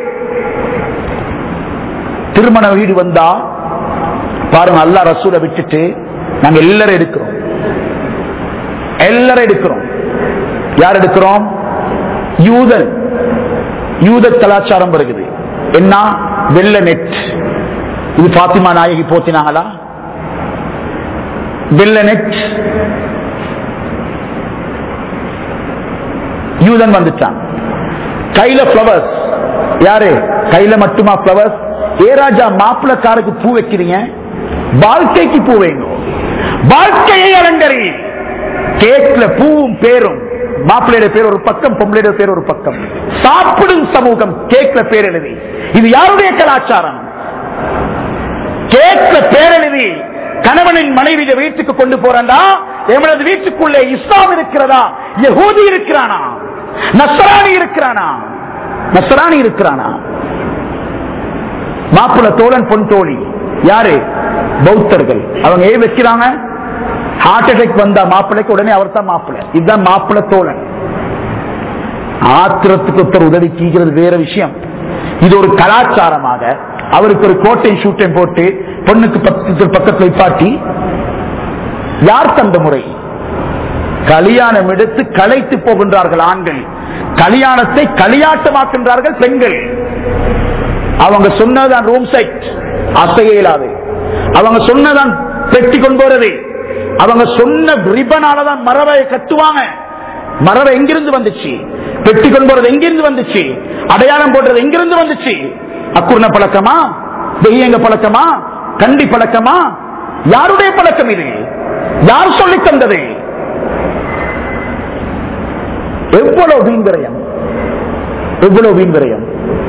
திருமண வீடு வந்தா பாருங்க அல்லா ரசூலை விட்டுட்டு நாங்க எல்லாரும் எடுக்கிறோம் எல்லாரும் எடுக்கிறோம் யார் எடுக்கிறோம் யூதன் யூத கலாச்சாரம் வருகிறது என்ன வெள்ள நெட் இது பாத்திமா நாயகி போத்தினாங்களா வெள்ள நெட் யூதன் வந்துட்டான் கையில பிளவர்ஸ் யாரு கையில மட்டுமா பிளவர்ஸ் ஏ ராஜா மாப்பிளக்காருக்கு பூ வைக்கிறீங்க வாழ்க்கைக்கு பூ வேணும் வாழ்க்கையை அலங்கரி கேக்ல பூவும் பேரும் மாப்பிள்ளையோட பேர் ஒரு பக்கம் பொம்பளையோட பேர் ஒரு பக்கம் சாப்பிடும் சமூகம் கேக்ல பேர் எழுதி இது யாருடைய கலாச்சாரம் கேக்ல பேர் எழுதி கணவனின் மனைவி வீட்டுக்கு கொண்டு போறா எமது வீட்டுக்குள்ளே இஸ்லாம் இருக்கிறதா யகூதி இருக்கிறானா நசராணி இருக்கிறானா நசராணி இருக்கிறானா மாப்பிள்ள தோழன் பொன் தோழி யாரு பௌத்தர்கள் அவங்க ஏன் வைக்கிறாங்க ஹார்ட் அட்டாக் வந்தா மாப்பிள்ளைக்கு உடனே அவர் தான் மாப்பிள்ளை இதுதான் மாப்பிள்ள தோழன் ஆத்திரத்துக்கு ஒருத்தர் உதவி கீக்கிறது வேற விஷயம் இது ஒரு கலாச்சாரமாக அவருக்கு ஒரு கோட்டை ஷூட்டை போட்டு பொண்ணுக்கு பக்கத்தில் பக்கத்தில் பாட்டி யார் தந்த முறை கல்யாணம் எடுத்து கலைத்து போகின்றார்கள் ஆண்கள் கல்யாணத்தை களியாட்டமாக்கின்றார்கள் பெண்கள் அவங்க சொன்னதான் ரூம் சைட் அசைய இயலாது அவங்க சொன்னதான் பெட்டி கொண்டு போறது அவங்க சொன்ன ரிபனாலதான் மரவை கட்டுவாங்க மரவை எங்கிருந்து வந்துச்சு பெட்டி கொண்டு போறது எங்கிருந்து வந்துச்சு அடையாளம் போடுறது எங்கிருந்து வந்துச்சு அக்குர்ண பழக்கமா தெய்யங்க பழக்கமா கண்டி பழக்கமா யாருடைய பழக்கம் இது யார் சொல்லி தந்தது எவ்வளவு வீண் விரயம் எவ்வளவு வீண் விரயம்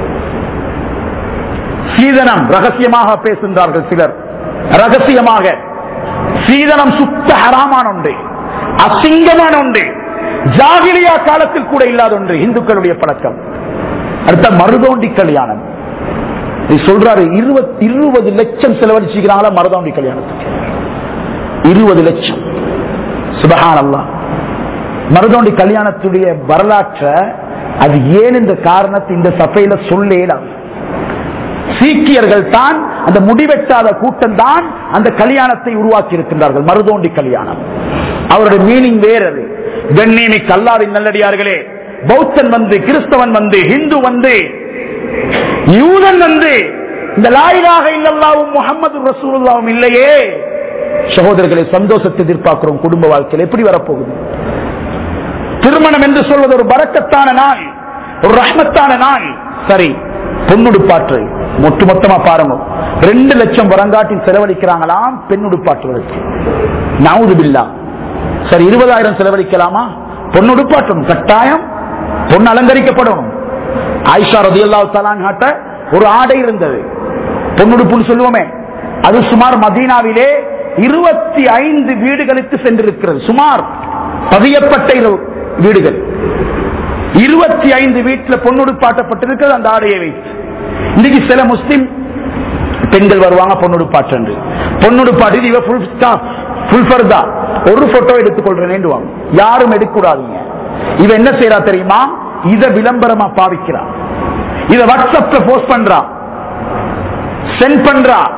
சீதனம் ரகசியமாக பேசுகின்றார்கள் சிலர் ரகசியமாக சீதனம் சுத்த ஹராமான ஒன்று அசிங்கமான ஒன்று ஜாகிலியா காலத்தில் கூட இல்லாத ஒன்று இந்துக்களுடைய பழக்கம் அடுத்த மருதோண்டி கல்யாணம் இது சொல்றாரு இருபது இருபது லட்சம் செலவழிச்சுக்கிறாங்களா மருதோண்டி கல்யாணத்துக்கு இருபது லட்சம் சுபஹான் அல்லா மருதோண்டி கல்யாணத்துடைய வரலாற்றை அது ஏன் இந்த காரணத்தை இந்த சபையில சொல்லேலாம் சீக்கியர்கள் தான் அந்த முடிவெட்டாத கூட்டம் தான் அந்த கல்யாணத்தை உருவாக்கி இருக்கின்றார்கள் மருதோண்டி கல்யாணம் அவருடைய மீனிங் வேறது கண்ணியமி கல்லாரின் நல்லடியார்களே பௌத்தன் வந்து கிறிஸ்தவன் வந்து ஹிந்து வந்து யூதன் வந்து இந்த லாயிலாக இல்லல்லாவும் முகமது ரசூலுல்லாவும் இல்லையே சகோதரர்களை சந்தோஷத்தை எதிர்பார்க்கிறோம் குடும்ப வாழ்க்கையில் எப்படி வரப்போகுது திருமணம் என்று சொல்வது ஒரு பறக்கத்தான நாள் ஒரு ரஹ்மத்தான நாள் சரி பொன்னுடுப்பாற்று மொட்டு மொத்தமா பாருங்க ரெண்டு லட்சம் வரங்காட்டில் செலவழிக்கிறாங்களாம் பெண்ணுடுப்பாற்றுவதற்கு நாவுது பில்லா சரி இருபதாயிரம் செலவழிக்கலாமா பொன்னுடுப்பாற்றணும் கட்டாயம் பொண்ணு அலங்கரிக்கப்படணும் ஆயிஷா ரதி அல்லா ஒரு ஆடை இருந்தது பொன்னுடுப்புன்னு சொல்லுவோமே அது சுமார் மதீனாவிலே இருபத்தி ஐந்து வீடுகளுக்கு சென்றிருக்கிறது சுமார் பதியப்பட்ட இரு- வீடுகள் இருபத்தி ஐந்து வீட்டில் பொன்னுடுப்பாட்டப்பட்டிருக்கிறது அந்த ஆடையை வைத்து இன்னைக்கு சில முஸ்லிம் பெண்கள் வருவாங்க பொன்னுடுப்பாட்டு பொன்னுடுப்பாட்டு இவ full staff, full ஃபர்தா. ஒரு போட்டோ எடுத்துக்கொள்றேன் யாரும் எடுக்கக்கூடாதீங்க இவ என்ன செய்யறா தெரியுமா இத விளம்பரமா பாவிக்கிறா இத வாட்ஸ்அப்ல போஸ்ட் பண்றா சென்ட் பண்றா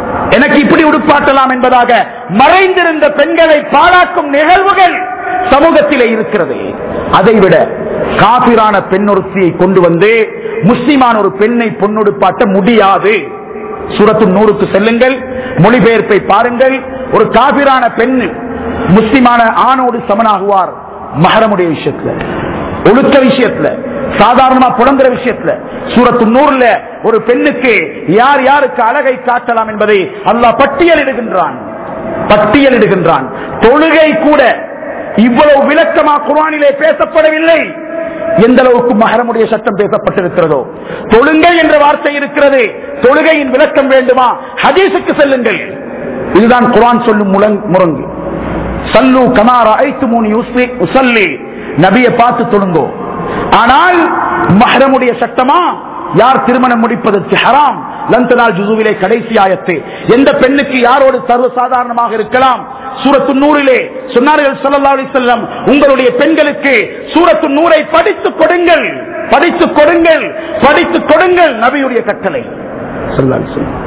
எனக்கு இப்படி உடுப்பாட்டலாம் என்பதாக மறைந்திருந்த பெண்களை பாழாக்கும் நிகழ்வுகள் சமூகத்திலே இருக்கிறது அதைவிட காபிரான பெண்ணொருத்தியை கொண்டு வந்து முஸ்லிமான ஒரு பெண்ணை பொன்னுடுப்பாட்ட முடியாது சூரத்து நூறுக்கு செல்லுங்கள் மொழிபெயர்ப்பை பாருங்கள் ஒரு காபிரான பெண் முஸ்லிமான ஆணோடு சமனாகுவார் மகரமுடைய விஷயத்துல ஒழுக்க விஷயத்துல சாதாரணமா புலங்குற விஷயத்துல சூரத்து நூறுல ஒரு பெண்ணுக்கு யார் யாருக்கு அழகை காட்டலாம் என்பதை அல்லாஹ் பட்டியலிடுகின்றான் பட்டியலிடுகின்றான் தொழுகை கூட இவ்வளவு விளக்கமா குர்ஆனிலே பேசப்படவில்லை எந்த அளவுக்கு மகரமுடைய சட்டம் பேசப்பட்டிருக்கிறதோ தொழுங்கை என்ற வார்த்தை இருக்கிறது தொழுகையின் விளக்கம் வேண்டுமா ஹதீஸுக்கு செல்லுங்கள் இதுதான் குர்ஆன் சொல்லும் முழங்- முறங்கு சல்லு கமாரா ஐத்து மூணு உசல்லி நபியை பார்த்து தொழுங்கோ ஆனால் மஹரமுடைய சட்டமா யார் திருமணம் முடிப்பதற்கு ஹராம் லந்தனால் ஜுசுவிலே கடைசி ஆயத்து எந்த பெண்ணுக்கு யாரோடு சர்வ சாதாரணமாக இருக்கலாம் சூரத்து நூறிலே சொன்னார்கள் ஸல்லல்லாஹு அலைஹி வஸல்லம் உங்களுடைய பெண்களுக்கு சூரத்து நூறை படித்துக் கொடுங்கள் படித்துக் கொடுங்கள் படித்துக் கொடுங்கள் நபியுடைய கட்டளை ஸல்லல்லாஹு அலைஹி வஸல்லம்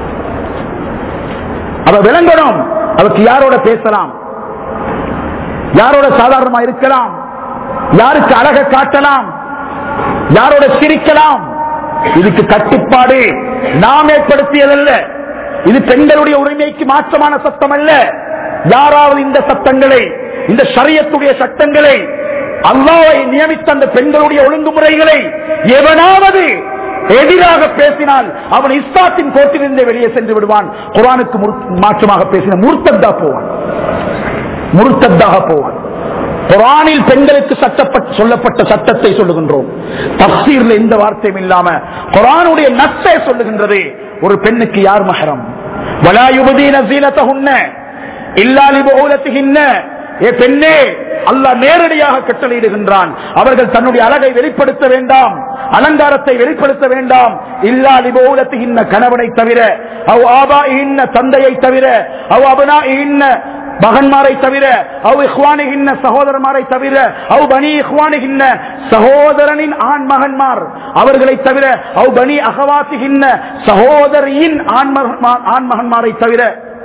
அவ விளங்கணும் அவருக்கு யாரோட பேசலாம் யாரோட சாதாரணமா இருக்கலாம் யாருக்கு அழக காட்டலாம் யாரோட சிரிக்கலாம் இதுக்கு கட்டுப்பாடு நாம் ஏற்படுத்தியதல்ல இது பெண்களுடைய உரிமைக்கு மாற்றமான சட்டம் அல்ல யாராவது இந்த சட்டங்களை இந்த ஷரியத்துடைய சட்டங்களை அல்லாவை நியமித்த அந்த பெண்களுடைய ஒழுங்குமுறைகளை எவனாவது எதிராக பேசினால் அவன் இஸ்லாத்தின் கோட்டிலிருந்தே வெளியே சென்று விடுவான் குரானுக்கு முறு- மாற்றமாக பேசின முர்த்தத்தா போவான் முருத்தத்தாக போவான் குரானில் பெண்களுக்கு சட்டப்பட்ட சொல்லப்பட்ட சட்டத்தை சொல்லுகின்றோம் தப்சீர்ல எந்த வார்த்தையும் இல்லாம குரானுடைய நத்தை சொல்லுகின்றது ஒரு பெண்ணுக்கு யார் மகரம் வலாயுபதீன சீலத்தகுன்ன இல்லாலி பௌலத்துகின்ன ஏ பெண்ணே அல்லாஹ் நேரடியாக கட்டளையிடுகின்றான் அவர்கள் தன்னுடைய அழகை வெளிப்படுத்த வேண்டாம் அலங்காரத்தை வெளிப்படுத்த வேண்டாம் இல்லா லிபௌலத்துகின்ன கணவனை தவிர அவ் ஆபா தந்தையை தவிர அவ் அபனா மகன்மாரை தவிர அவ் இஹ்வானிகின்ன சகோதரமாரை தவிர அவ் பனி இஹ்வானிகின்ன சகோதரனின் ஆண் மகன்மார் அவர்களை தவிர அவ் பனி அகவாசிகின்ன சகோதரியின் ஆண் மகன்மார் ஆண் மகன்மாரை தவிர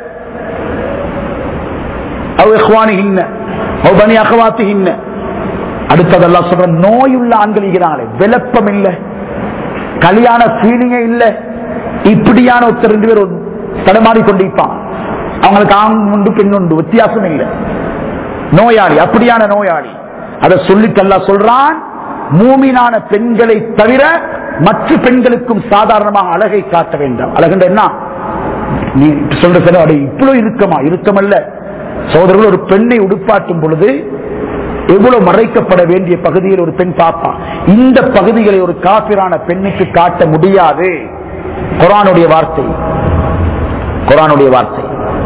அவ் இஹ்வானிகின்ன அவ் பனி அகவாசிகின்ன அடுத்ததெல்லாம் சொல்ற நோயுள்ள ஆண்கள் இருக்கிறாங்களே விளப்பம் இல்ல கல்யாண ஃபீலிங்கே இல்ல இப்படியான ஒருத்தர் ரெண்டு பேர் தடமாறி கொண்டிருப்பான் அவங்களுக்கு ஆண் உண்டு பெண் உண்டு வித்தியாசம் இல்லை நோயாளி அப்படியான நோயாளி அதை சொல்லிட்டு அல்லாஹ் சொல்றான் மூமினான பெண்களை தவிர மற்ற பெண்களுக்கும் சாதாரணமாக அழகை காட்ட வேண்டாம் அழகுன்ற என்ன நீ சொல்ற சில அடே இவ்வளவு இறுக்கமா இறுக்கமல்ல சோதரர்கள் ஒரு பெண்ணை உடுப்பாட்டும் பொழுது எவ்வளவு மறைக்கப்பட வேண்டிய பகுதியில் ஒரு பெண் பார்ப்பான் இந்த பகுதிகளை ஒரு காபிரான பெண்ணுக்கு காட்ட முடியாது குரானுடைய வார்த்தை குரானுடைய வார்த்தை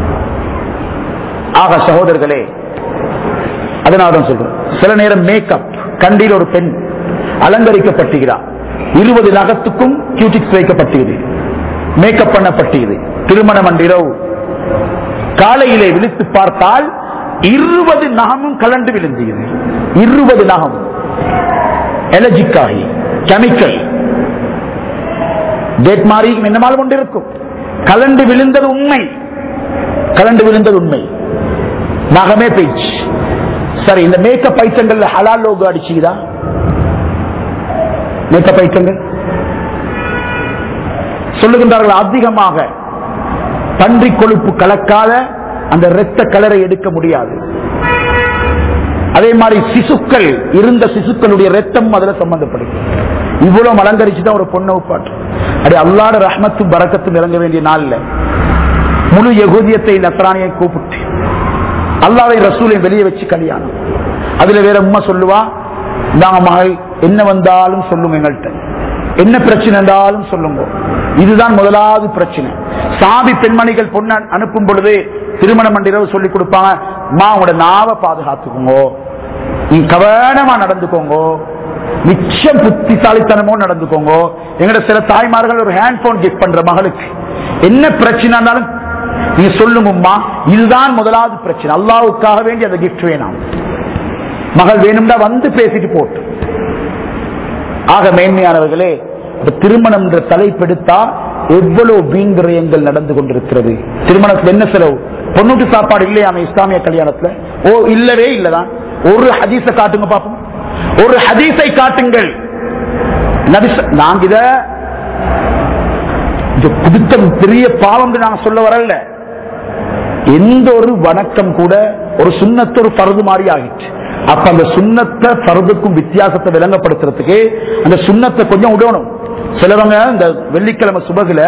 ஆக சகோதரர்களே அதனால தான் சொல்றேன் சில நேரம் மேக்கப் கண்டியில் ஒரு பெண் அலங்கரிக்கப்பட்டுகிறார் இருபது நகத்துக்கும் கியூட்டிக்ஸ் வைக்கப்பட்டது மேக்கப் பண்ணப்பட்டது திருமணம் அன்றிரவு காலையிலே விழித்து பார்த்தால் இருபது நகமும் கலண்டு விழுந்தது இருபது நகம் எலர்ஜிக்காகி கெமிக்கல் டேட் மாறி என்னமால் கொண்டிருக்கும் கலண்டு விழுந்தது உண்மை கலண்டு விழுந்தது உண்மை நகமே பேச்சு சரி இந்த மேக்கப் ஐட்டங்கள்ல ஹலால் லோகோ அடிச்சுதா மேக்கப் ஐட்டங்கள் சொல்லுகின்றார்கள் அதிகமாக பன்றி கொழுப்பு கலக்காத அந்த இரத்த கலரை எடுக்க முடியாது அதே மாதிரி சிசுக்கள் இருந்த சிசுக்களுடைய ரத்தம் அதுல சம்பந்தப்படுகிறது இவ்வளவு அலங்கரிச்சுதான் ஒரு பொண்ணை பாட்டு அப்படி அல்லாட ரஹ்மத்தும் பறக்கத்தும் இறங்க வேண்டிய நாள்ல முழு யகூதியத்தை நசராணியை கூப்பிட்டு அல்லாவை ரசூலையும் வெளியே வச்சு கல்யாணம் அதுல வேற உம்மா சொல்லுவா நாங்க மகள் என்ன வந்தாலும் சொல்லுங்க எங்கள்கிட்ட என்ன பிரச்சனை இருந்தாலும் சொல்லுங்க இதுதான் முதலாவது பிரச்சனை சாதி பெண்மணிகள் பொண்ணு அனுப்பும் பொழுது திருமணம் மண்டிரவு சொல்லி கொடுப்பாங்க மா உங்களோட நாவை பாதுகாத்துக்கோங்க நீ கவனமா நடந்துக்கோங்க நிச்சயம் புத்திசாலித்தனமோ நடந்துக்கோங்க எங்கட சில தாய்மார்கள் ஒரு ஹேண்ட் போன் கிஃப்ட் பண்ற மகளுக்கு என்ன பிரச்சனை இருந்தாலும் நீங்க சொல்லுங்கம்மா இதுதான் முதலாவது பிரச்சனை அல்லாவுக்காக வேண்டி அந்த கிஃப்ட் வேணாம் மகள் வேணும்னா வந்து பேசிட்டு போட்டு ஆக மேன்மையானவர்களே இந்த திருமணம் என்ற தலைப்பெடுத்தா எவ்வளவு வீண் விரயங்கள் நடந்து கொண்டிருக்கிறது திருமணத்துல என்ன செலவு பொண்ணுட்டு சாப்பாடு இல்லையாம இஸ்லாமிய கல்யாணத்துல ஓ இல்லவே இல்லதான் ஒரு ஹதீஸ காட்டுங்க பாப்போம் ஒரு ஹதீஸை காட்டுங்கள் நபிச- நாங்க இத இது குடித்த பெரிய பாவம் நாங்க சொல்ல வரல எந்த ஒரு வணக்கம் கூட ஒரு சுண்ணத்து ஒரு பருது மாதிரி ஆகிட்டு அப்ப அந்த சுண்ணத்தை பருதுக்கும் வித்தியாசத்தை விளங்கப்படுத்துறதுக்கு அந்த சுண்ணத்தை கொஞ்சம் விடணும் சிலவங்க இந்த வெள்ளிக்கிழமை சுபகுல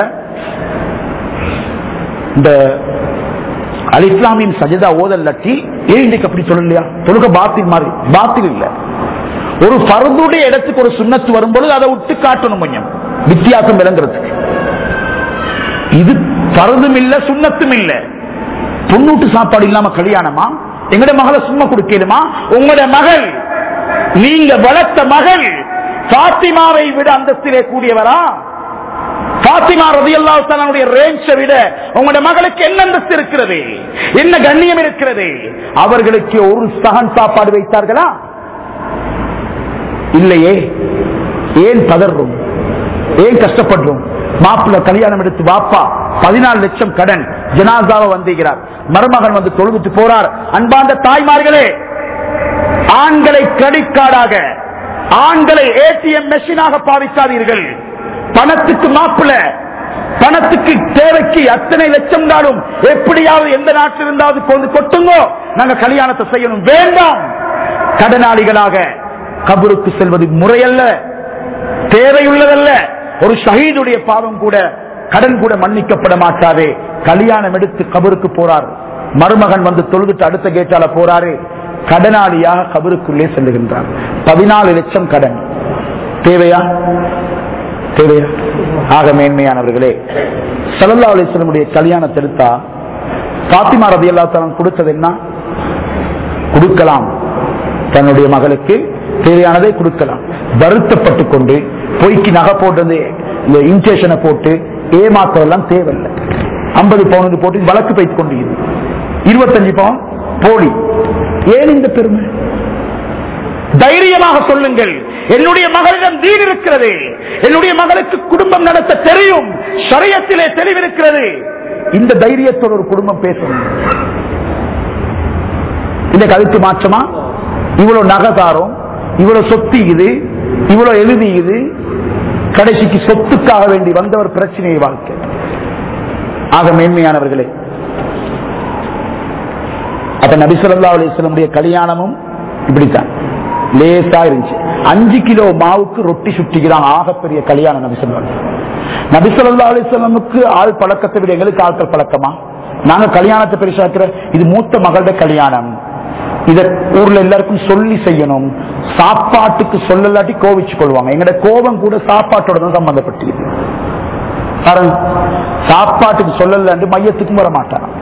இந்த அல் இஸ்லாமின் சஜிதா ஓதல் லட்டி ஏன் இன்னைக்கு அப்படி சொல்லலையா தொழுக பாத்தில் மாதிரி பாத்தில் இல்ல ஒரு பருதுடைய இடத்துக்கு ஒரு சுண்ணத்து வரும்பொழுது அதை விட்டு காட்டணும் கொஞ்சம் வித்தியாசம் விளங்குறதுக்கு இது பருதும் இல்ல சுண்ணத்தும் இல்ல பொண்ணூட்டு சாப்பாடு இல்லாம கல்யாணமா எங்கட மகளை சும்மா கொடுக்கலுமா உங்களோட மகள் நீங்க வளர்த்த மகள் பாத்திமாவை விட அந்தஸ்திலே கூடியவரா பாத்திமா ரதியல்லாஹு தஆலாவுடைய ரேஞ்சை விட உங்களோட மகளுக்கு என்ன அந்தஸ்து இருக்கிறது என்ன கண்ணியம் இருக்கிறது அவர்களுக்கு ஒரு சகன் சாப்பாடு வைத்தார்களா இல்லையே ஏன் பதறும் ஏன் கஷ்டப்படுறோம் மாப்பிள்ள கல்யாணம் எடுத்து வாப்பா பதினாலு லட்சம் கடன் ஜனாசாவை வந்திருக்கிறார் மருமகன் வந்து தொழுதுட்டு போறார் அன்பார்ந்த தாய்மார்களே ஆண்களை கிரெடிட் கார்டாக ஆண்களை ஏடிஎம் மெஷினாக பாவிக்காதீர்கள் பணத்துக்கு மாப்பிள்ள பணத்துக்கு தேவைக்கு அத்தனை லட்சம் தானும் எப்படியாவது எந்த நாட்டில் இருந்தாவது கொண்டு கொட்டுங்கோ நாங்க கல்யாணத்தை செய்யணும் வேண்டாம் கடனாளிகளாக கபருக்கு செல்வது முறையல்ல தேவையுள்ளதல்ல ஒரு ஷஹீதுடைய பாவம் கூட கடன் கூட மன்னிக்கப்பட மாட்டாதே கல்யாணம் எடுத்து கபருக்கு போறார் மருமகன் வந்து தொழுதுட்டு அடுத்த கேட்டால போறாரு கடனாளியாக கபருக்குள்ளே செல்லுகின்றார் பதினாலு லட்சம் கடன் தேவையா தேவையா ஆக மேன்மையானவர்களே சல்லா அலிஸ்லமுடைய கல்யாணத்தை எடுத்தா பாத்திமா ரதி அல்லா கொடுத்தது என்ன கொடுக்கலாம் தன்னுடைய மகளுக்கு தேவையானதை கொடுக்கலாம் வருத்தப்பட்டு கொண்டு பொய்க்கு நகை போட்டு இந்த இன்ஜெக்ஷனை போட்டு ஏமாத்தம் தேவையில்லை ஐம்பது பவுனுக்கு போட்டு வழக்கு வைத்துக் கொண்டு இருபத்தஞ்சு பவுன் போலி ஏன் இந்த பெருமை தைரியமாக சொல்லுங்கள் என்னுடைய மகளிடம் தீன் இருக்கிறது என்னுடைய மகளுக்கு குடும்பம் நடத்த தெரியும் சரியத்திலே தெளிவிருக்கிறது இந்த தைரியத்தோடு ஒரு குடும்பம் பேசணும் இந்த கருத்து மாற்றமா இவ்வளவு நகதாரம் இவ்வளவு சொத்து இது இவ்வளவு எழுதி இது கடைசிக்கு சொத்துக்காக வேண்டி வந்தவர் பிரச்சனையை வாழ்க்கை ஆக மேன்மையானவர்களே அப்ப நபிசல்லா அலிஸ்லமுடைய கல்யாணமும் இப்படித்தான் லேசா இருந்துச்சு அஞ்சு கிலோ மாவுக்கு ரொட்டி சுட்டிக்கிறான் ஆகப்பெரிய கல்யாணம் நபிசல்லா நபிசல்லா அலிஸ்லமுக்கு ஆள் பழக்கத்தை விட எங்களுக்கு ஆட்கள் பழக்கமா நாங்க கல்யாணத்தை பெருசாக்குற இது மூத்த மகளோட கல்யாணம் இத ஊர்ல எல்லாருக்கும் சொல்லி செய்யணும் சாப்பாட்டுக்கு சொல்லலாட்டி கோவிச்சு கொள்வாங்க எங்கட கோபம் கூட சாப்பாட்டோட தான் சம்பந்தப்பட்டிருக்கு காரணம் சாப்பாட்டுக்கு சொல்லல மையத்துக்கும் வர மாட்டாராம்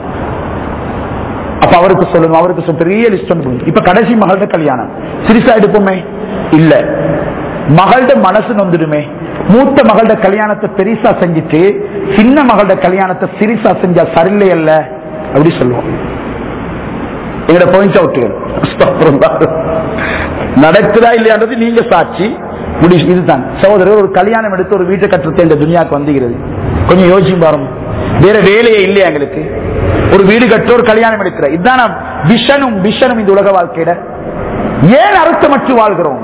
அப்ப அவருக்கு சொல்லணும் அவருக்கு சொல்ல பெரிய லிஸ்ட் ஒன்று இப்ப கடைசி மகள்கிட்ட கல்யாணம் சிரிசா எடுப்போமே இல்ல மகள்கிட்ட மனசு நொந்துடுமே மூத்த மகள்கிட்ட கல்யாணத்தை பெரிசா செஞ்சுட்டு சின்ன மகள்கிட்ட கல்யாணத்தை சிரிசா செஞ்சா சரியில்லை அல்ல அப்படி சொல்லுவோம் எங்கட பாயிண்ட் அவுட் நடக்குதா இல்லையான்றது நீங்க சாட்சி முடிச்சு இதுதான் சகோதரர் ஒரு கல்யாணம் எடுத்து ஒரு வீட்டை கட்டுறது இந்த துனியாக்கு வந்துகிறது கொஞ்சம் யோசிச்சு பாருங்க வேற வேலையே இல்லையா எங்களுக்கு ஒரு வீடு கட்ட ஒரு கல்யாணம் எடுக்கிற இதுதான் விஷனும் விஷனும் இந்த உலக வாழ்க்கையில ஏன் அர்த்தமற்று வாழ்கிறோம்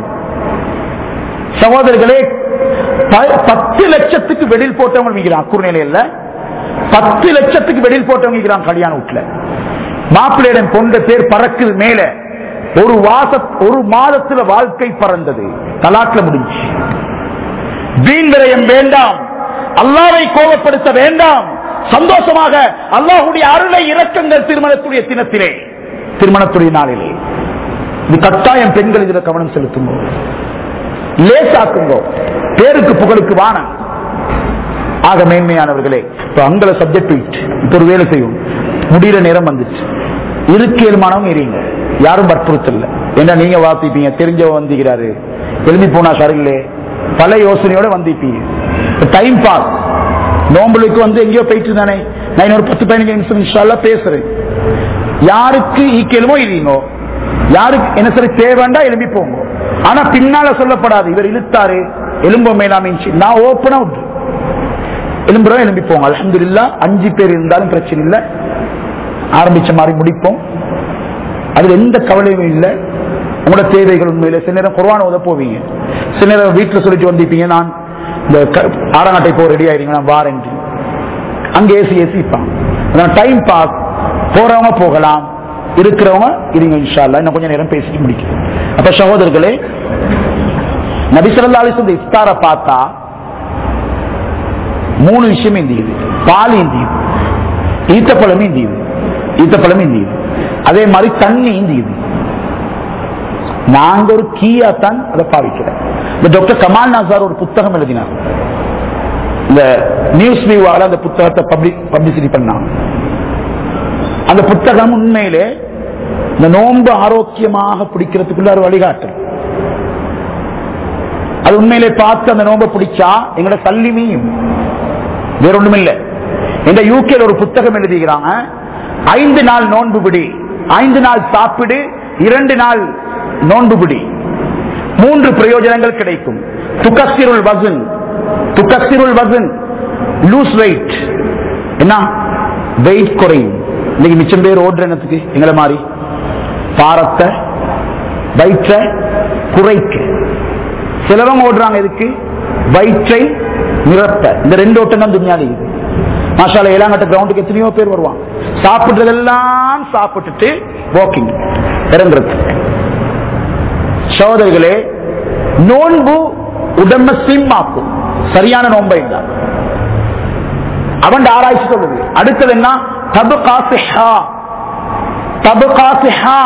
சகோதரர்களே ப- பத்து லட்சத்துக்கு வெளியில் போட்டவங்க விற்கிறான் அக்கூர் நிலையில பத்து லட்சத்துக்கு வெளியில் போட்டவங்க விற்கிறான் கல்யாண வீட்டுல மாப்பிள்ளையிடம் கொண்ட பேர் பறக்குது மேல ஒரு வாச ஒரு மாதத்துல வாழ்க்கை பறந்தது தலாக்ல முடிஞ்சு வீண் விரயம் வேண்டாம் அல்லாவை கோபப்படுத்த வேண்டாம் சந்தோஷமாக அல்லாஹுடைய அருளை இறக்கங்கள் திருமணத்துடைய தினத்திலே திருமணத்துடைய நாளிலே இது கட்டாயம் பெண்கள் இதுல கவனம் செலுத்துங்க லேசாக்குங்க பேருக்கு புகழுக்கு வானம் ஆக மேன்மையானவர்களே இப்ப அங்கல சப்ஜெக்ட் இப்ப ஒரு வேலை செய்யும் முடிகிற நேரம் வந்துச்சு இருக்கேல்மானவங்க இருங்க யாரும் வற்புறுத்தல ஏன்னா நீங்க வாசிப்பீங்க தெரிஞ்சவ வந்திக்கிறாரு எழுதி போனா சரியில்லை பல யோசனையோட வந்திப்பீங்க டைம் பாஸ் நோம்பலுக்கு வந்து எங்கேயோ போயிட்டு இருந்தானே நான் ஒரு பத்து பதினஞ்சு நிமிஷம் இன்ஷால்லா பேசுறேன் யாருக்கு ஈக்கலுமோ இல்லைங்கோ யாருக்கு என்ன சரி தேவைண்டா எழுப்பி போங்க ஆனா பின்னால சொல்லப்படாது இவர் இழுத்தாரு எலும்போ மேலாமிச்சு நான் ஓப்பனா விட்டு எலும்புறோம் எலும்பி போங்க அலமதுல்லா அஞ்சு பேர் இருந்தாலும் பிரச்சனை இல்லை ஆரம்பிச்ச மாதிரி முடிப்போம் அதுல எந்த கவலையும் இல்லை உங்களோட தேவைகள் உண்மையில சில நேரம் குர்வான உத போவீங்க சில நேரம் வீட்டுல சொல்லிட்டு வந்திருப்பீங்க நான் இந்த க- ஆறாங்கட்டை போ ரெடி ஆயிருங்க நான் வாரேன் அங்க ஏசி ஏசி டைம் பாஸ் போறவங்க போகலாம் இருக்கிறவங்க இருங்க இன்ஷா அல்லாஹ் இன்னும் கொஞ்ச நேரம் பேசிட்டு முடிக்கிறேன் அப்ப சகோதரர்களே நபிசல்லா அலிஸ் இஃப்தாரை பார்த்தா மூணு விஷயம் இந்தியுது பால் இந்தியுது ஈத்தப்பழம் இந்தியுது ஈத்தப்பழம் இந்தியுது அதே மாதிரி தண்ணி இந்தியுது நாங்க ஒரு கீயா தான் அதை பாவிக்கிறோம் இந்த டாக்டர் கமால் நாசார் ஒரு புத்தகம் எழுதினார் இந்த நியூஸ் வியூவால அந்த புத்தகத்தை பப்ளிசிட்டி பண்ணாங்க அந்த புத்தகம் உண்மையிலே இந்த நோன்பு ஆரோக்கியமாக பிடிக்கிறதுக்குள்ள ஒரு வழிகாட்டு அது உண்மையிலே பார்த்து அந்த நோன்பை பிடிச்சா எங்களோட சல்லிமையும் வேற ஒண்ணும் இல்ல இந்த யூகேல ஒரு புத்தகம் எழுதுகிறாங்க ஐந்து நாள் நோன்பு பிடி ஐந்து நாள் சாப்பிடு இரண்டு நாள் நோன்பு பிடி மூன்று பிரயோஜனங்கள் கிடைக்கும் துக்கசிருள் வசன் துக்கசிருள் வசன் லூஸ் வெயிட் என்ன வெயிட் குறையும் இன்னைக்கு மிச்சம் பேர் ஓடுற என்னத்துக்கு எங்களை மாதிரி பாரத்தை வயிற்றை குறைக்க சிலவங்க ஓடுறாங்க இதுக்கு வயிற்றை நிரப்ப இந்த ரெண்டு ஓட்டம் தான் துணியால இருக்குது மாஷால ஏழாங்கட்ட கிரவுண்டுக்கு எத்தனையோ பேர் வருவாங்க சாப்பிடுறதெல்லாம் சாப்பிட்டுட்டு வாக்கிங் இறங்குறது சகோதரிகளே நோன்பு உடம்ப ஸ்லிம் ஆக்கும் சரியான நோன்பை தான் அவன் ஆராய்ச்சி சொல்லுது அடுத்தது என்ன தபு காசிஹா தபு காசிஹா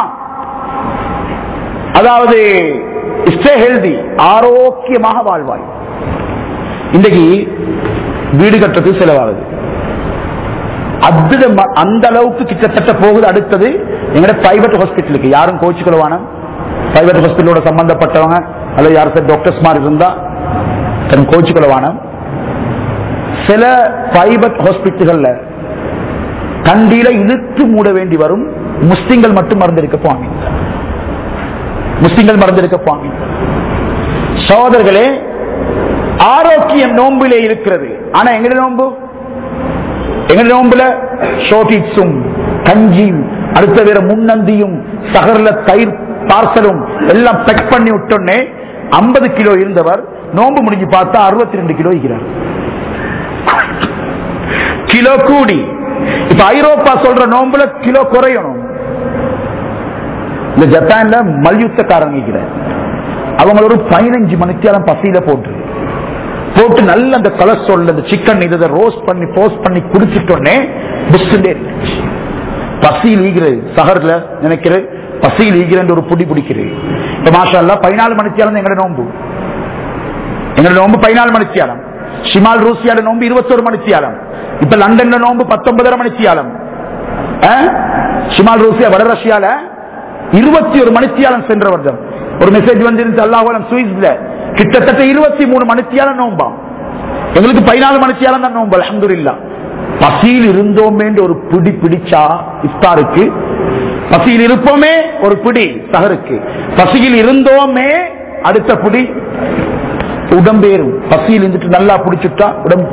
அதாவது ஸ்டே ஹெல்தி ஆரோக்கியமாக வாழ்வாய் இன்றைக்கு வீடு கட்டுறதுக்கு செலவாகுது அது அந்த அளவுக்கு கிட்டத்தட்ட போகுது அடுத்தது எங்கட பிரைவேட் ஹாஸ்பிட்டலுக்கு யாரும் கோச்சுக்கொள்வான பிரைவேட் ஹாஸ்பிட்டலோட சம்பந்தப்பட்டவங்க அல்லது யாரும் டாக்டர்ஸ் மாதிரி இருந்தா தன் கோச்சுக்கொள்வான சில பிரைவேட் ஹாஸ்பிட்டல்கள்ல கண்டியில இழுத்து மூட வேண்டி வரும் முஸ்லிம்கள் மட்டும் மறந்திருக்க போவாங்க முஸ்லிம்கள் மறந்திருக்க போவாங்க சகோதரர்களே ஆரோக்கியம் நோம்பிலே இருக்கிறது ஆனா எங்க நோம்பு எங்க நோம்புல ஷோட்டிட்ஸும் கஞ்சியும் அடுத்த வேற முன்னந்தியும் சகர்ல தயிர் பார்சலும் எல்லாம் பெக் பண்ணி விட்டோன்னே ஐம்பது கிலோ இருந்தவர் நோம்பு முடிஞ்சு பார்த்தா அறுபத்தி ரெண்டு கிலோ இருக்கிறார் கிலோ கூடி இப்ப ஐரோப்பா சொல்ற நோம்புல கிலோ குறையணும் இந்த ஜப்பான்ல மல்யுத்தக்காரங்க இருக்கிற அவங்க ஒரு பதினஞ்சு மணித்தியாலம் பசியில போட்டு போட்டு நல்ல அந்த கொலஸ்ட்ரால் அந்த சிக்கன் இதை ரோஸ்ட் பண்ணி போஸ்ட் பண்ணி குடிச்சிட்டோன்னே புஷ்டே இருந்துச்சு பசியில் ஈகிறது சகர்ல நினைக்கிறது பசியில் ஈகிறேன் ஒரு புடி பிடிக்கிறது இப்ப மாஷா பதினாலு மணித்தியாலம் எங்கட நோம்பு எங்களோட நோம்பு பதினாலு மணித்தியாலம் ஷிமால் ரூசியால நோம்பு இருபத்தொரு மணித்தியாலம் இப்ப லண்டன்ல நோம்பு பத்தொன்பதரை மணித்தியாலம் ஷிமால் ரூசியா வட ரஷ்யால இருபத்தி ஒரு மணித்தியாலம் சென்ற வருடம் ஒரு மெசேஜ் வந்திருந்து அல்லாஹலம் சுவிஸ்ல கிட்டத்தட்ட இருபத்தி மூணு மணித்தியாலம் நோம்பாம் எங்களுக்கு பதினாலு மணித்தியாலம் தான் நோம்பு அலமதுல்லா பசியில் இருந்தோமே ஒரு பிடி பிடிச்சா இஃப்தாருக்கு பசியில் இருப்போமே ஒரு பிடி சகருக்கு பசியில் இருந்தோமே அடுத்த பிடி உடம்பேறும் பசியில் இருந்துட்டு நல்லா பிடிச்சுட்டா உடம்பு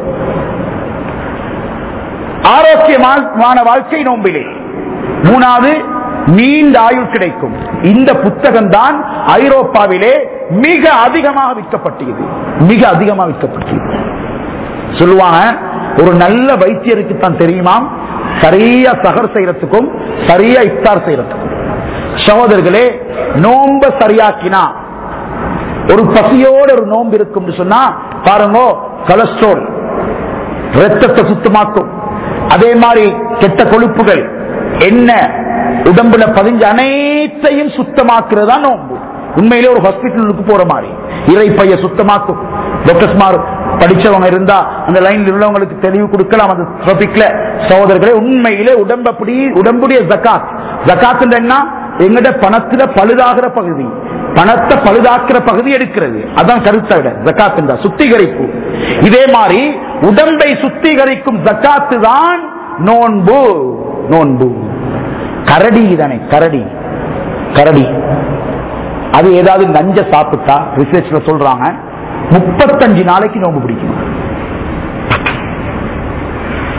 ஆரோக்கியமான வாழ்க்கை நோம்பிலே மூணாவது நீண்ட ஆயுள் கிடைக்கும் இந்த புத்தகம் தான் ஐரோப்பாவிலே மிக அதிகமாக விற்கப்பட்டது மிக அதிகமாக விற்கப்பட்டது சொல்லுவாங்க ஒரு நல்ல வைத்தியருக்கு தான் தெரியுமா சரியா சகர் செய்யறதுக்கும் சரியா இஃப்தார் செய்யறதுக்கும் சகோதரர்களே நோம்ப சரியாக்கினா ஒரு பசியோட ஒரு நோன்பு இருக்கும் சொன்னா பாருங்க கொலஸ்ட்ரால் ரத்தத்தை சுத்தமாக்கும் அதே மாதிரி கெட்ட கொழுப்புகள் என்ன உடம்புல பதிஞ்ச அனைத்தையும் சுத்தமாக்குறதா நோம்பு உண்மையிலே ஒரு ஹாஸ்பிட்டலுக்கு போற மாதிரி இறைப்பைய சுத்தமாக்கும் டாக்டர்ஸ்மார் படிச்சவங்க இருந்தா அந்த லைன்ல உள்ளவங்களுக்கு தெளிவு கொடுக்கலாம் அந்த டாபிக்ல சகோதரர்களே உண்மையிலே உடம்பப்படி உடம்புடைய ஜக்காத் ஜக்காத் என்ன எங்கட பணத்துல பழுதாகிற பகுதி பணத்தை பழுதாக்குற பகுதி எடுக்கிறது அதான் கருத்தை விட ஜக்காத் என்றா சுத்திகரிப்பு இதே மாதிரி உடம்பை சுத்திகரிக்கும் ஜக்காத்து தான் நோன்பு நோன்பு கரடி தானே கரடி கரடி அது ஏதாவது நஞ்ச சாப்பிட்டா ரிசர்ச்ல சொல்றாங்க முப்பத்தஞ்சு நாளைக்கு நோம்பு பிடிக்கும்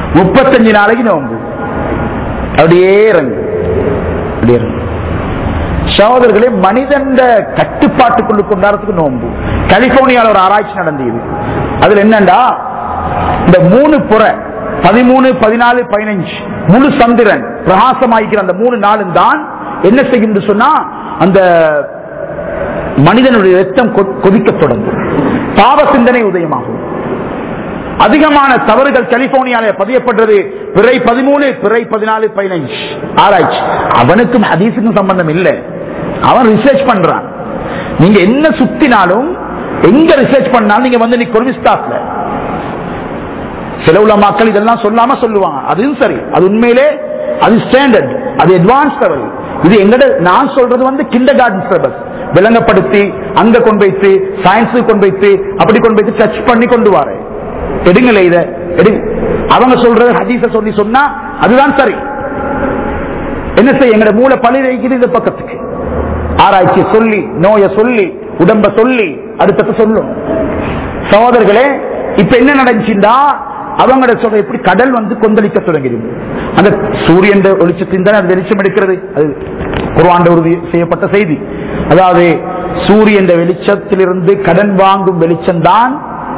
முப்பத்தஞ்சு நாளைக்கு நோம்பு அப்படியே இறங்கு அப்படியே இறங்கு சகோதரர்களே மனிதன் கட்டுப்பாட்டுக்குள்ள கொண்டாடுறதுக்கு நோம்பு கலிபோர்னியால ஒரு ஆராய்ச்சி நடந்தது அதுல என்னண்டா இந்த மூணு புற பதிமூணு பதினாலு பதினஞ்சு முழு சந்திரன் பிரகாசமாய்க்கிற அந்த மூணு நாளும் தான் என்ன செய்யும் சொன்னா அந்த மனிதனுடைய ரத்தம் கொ- கொதிக்கத் தொடங்கும் பாவ சிந்தனை உதயமாகும் அதிகமான தவறுகள் கலிபோர்னியால பதியப்பட்டது பிறை பதிமூணு பிறை பதினாலு பதினஞ்சு ஆராய்ச்சி அவனுக்கும் ஹதீஸுக்கும் சம்பந்தம் இல்லை அவன் ரிசர்ச் பண்றான் நீங்க என்ன சுத்தினாலும் எங்க ரிசர்ச் பண்ணாலும் நீங்க வந்து நீ கொர்மிஸ்தாஸ்ல சில உலமாக்கள் இதெல்லாம் சொல்லாம சொல்லுவாங்க அதுவும் சரி அது உண்மையிலே அது ஸ்டாண்டர்ட் அது அட்வான்ஸ் லெவல் இது எங்கட நான் சொல்றது வந்து கிண்டர் கார்டன் சிலபஸ் விளங்கப்படுத்தி அங்க கொண்டு வைத்து சயின்ஸ் கொண்டு வைத்து அப்படி கொண்டு வைத்து டச் பண்ணி கொண்டு வரேன் எடுங்களே இத எடுங்க அவங்க சொல்றது ஹதீஸ சொல்லி சொன்னா அதுதான் சரி என்ன செய்ய எங்கட மூளை பழி வைக்குது இந்த பக்கத்துக்கு ஆராய்ச்சி சொல்லி நோயை சொல்லி உடம்ப சொல்லி அடுத்தது சொல்லும் சகோதரர்களே இப்ப என்ன நடந்துச்சுண்டா அவங்களோட சொல்ற எப்படி கடல் வந்து கொந்தளிக்க தொடங்கிடுது அந்த சூரியன் வெளிச்சத்தின் தான் அது வெளிச்சம் எடுக்கிறது அது குர்ஆன்ல உறுதி செய்யப்பட்ட செய்தி அதாவது சூரியன் வெளிச்சத்திலிருந்து கடன் வாங்கும் வெளிச்சம் தான்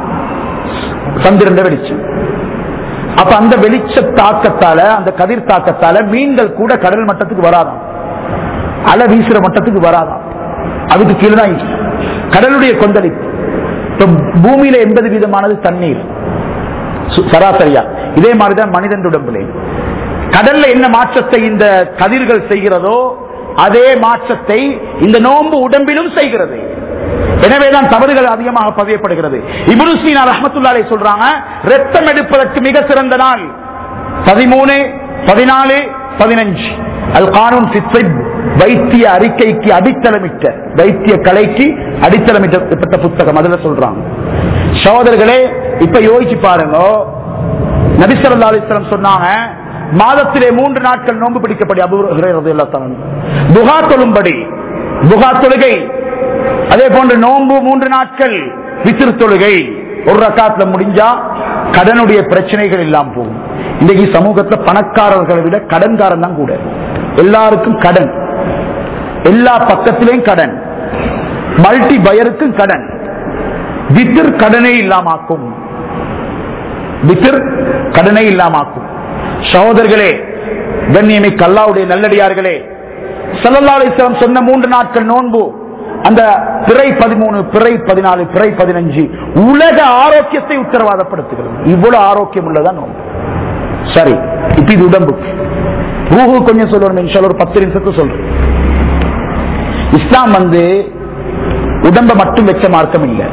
சந்திரன் வெளிச்சம் அப்ப அந்த வெளிச்ச தாக்கத்தால அந்த கதிர் தாக்கத்தால மீன்கள் கூட கடல் மட்டத்துக்கு வராதாம் அலை வீசுற மட்டத்துக்கு வராதாம் அதுக்கு கீழே தான் இருக்கு. கடலுடைய கொந்தளிப்பு இப்ப பூமியில எண்பது வீதமானது தண்ணீர் சு- சராசரியா இதே மாதிரிதான் மனிதன் உடம்புலே கடல்ல என்ன மாற்றத்தை இந்த கதிர்கள் செய்கிறதோ அதே மாற்றத்தை இந்த நோன்பு உடம்பிலும் செய்கிறது எனவேதான் தவறுகள் அதிகமாக பதியப்படுகிறது இப்னு சீனா ரஹ்மத்துல்லாஹி சொல்றாங்க ரத்தம் எடுப்பதற்கு மிக சிறந்த நாள் பதிமூணு பதினாலு பதினஞ்சு அல் கானூன் ஃபித் வைத்திய அறிக்கைக்கு அடித்தளமிட்ட வைத்திய கலைக்கு அடித்தளமிட்டப்பட்ட புத்தகம் அதுல சொல்றாங்க சகோதரர்களே இப்ப யோசிச்சு பாருங்க நபிசல்லா அலிஸ்லாம் சொன்னாங்க மாதத்திலே மூன்று நாட்கள் நோன்பு பிடிக்கப்படி அபுரது புகா தொழும்படி புகா தொழுகை அதே போன்று நோன்பு மூன்று நாட்கள் வித்திரு தொழுகை ஒரு ரக்காத்துல முடிஞ்சா கடனுடைய பிரச்சனைகள் எல்லாம் போகும் இன்னைக்கு சமூகத்துல பணக்காரர்களை விட கடன்காரன் தான் கூட எல்லாருக்கும் கடன் எல்லா பக்கத்திலையும் கடன் மல்டி பயருக்கும் கடன் வித்திர் கடனை இல்லாமாக்கும் வித்திர் கடனை இல்லாமாக்கும் சகோதரர்களே கண்ணியமிக்க அல்லாவுடைய நல்லடியார்களே சல்லல்லா அலிஸ்லாம் சொன்ன மூன்று நாட்கள் நோன்பு அந்த பிறை பதிமூணு பிறை பதினாலு பிறை பதினஞ்சு உலக ஆரோக்கியத்தை உத்தரவாதப்படுத்துகிறது இவ்வளவு ஆரோக்கியம் உள்ளதா நோன்பு சரி இப்ப இது உடம்புக்கு ரூஹு கொஞ்சம் சொல்லணும் இன்ஷால்ல ஒரு பத்து நிமிஷத்துக்கு சொல்றேன் இஸ்லாம் வந்து உடம்ப மட்டும் வச்ச மார்க்கம் இல்லை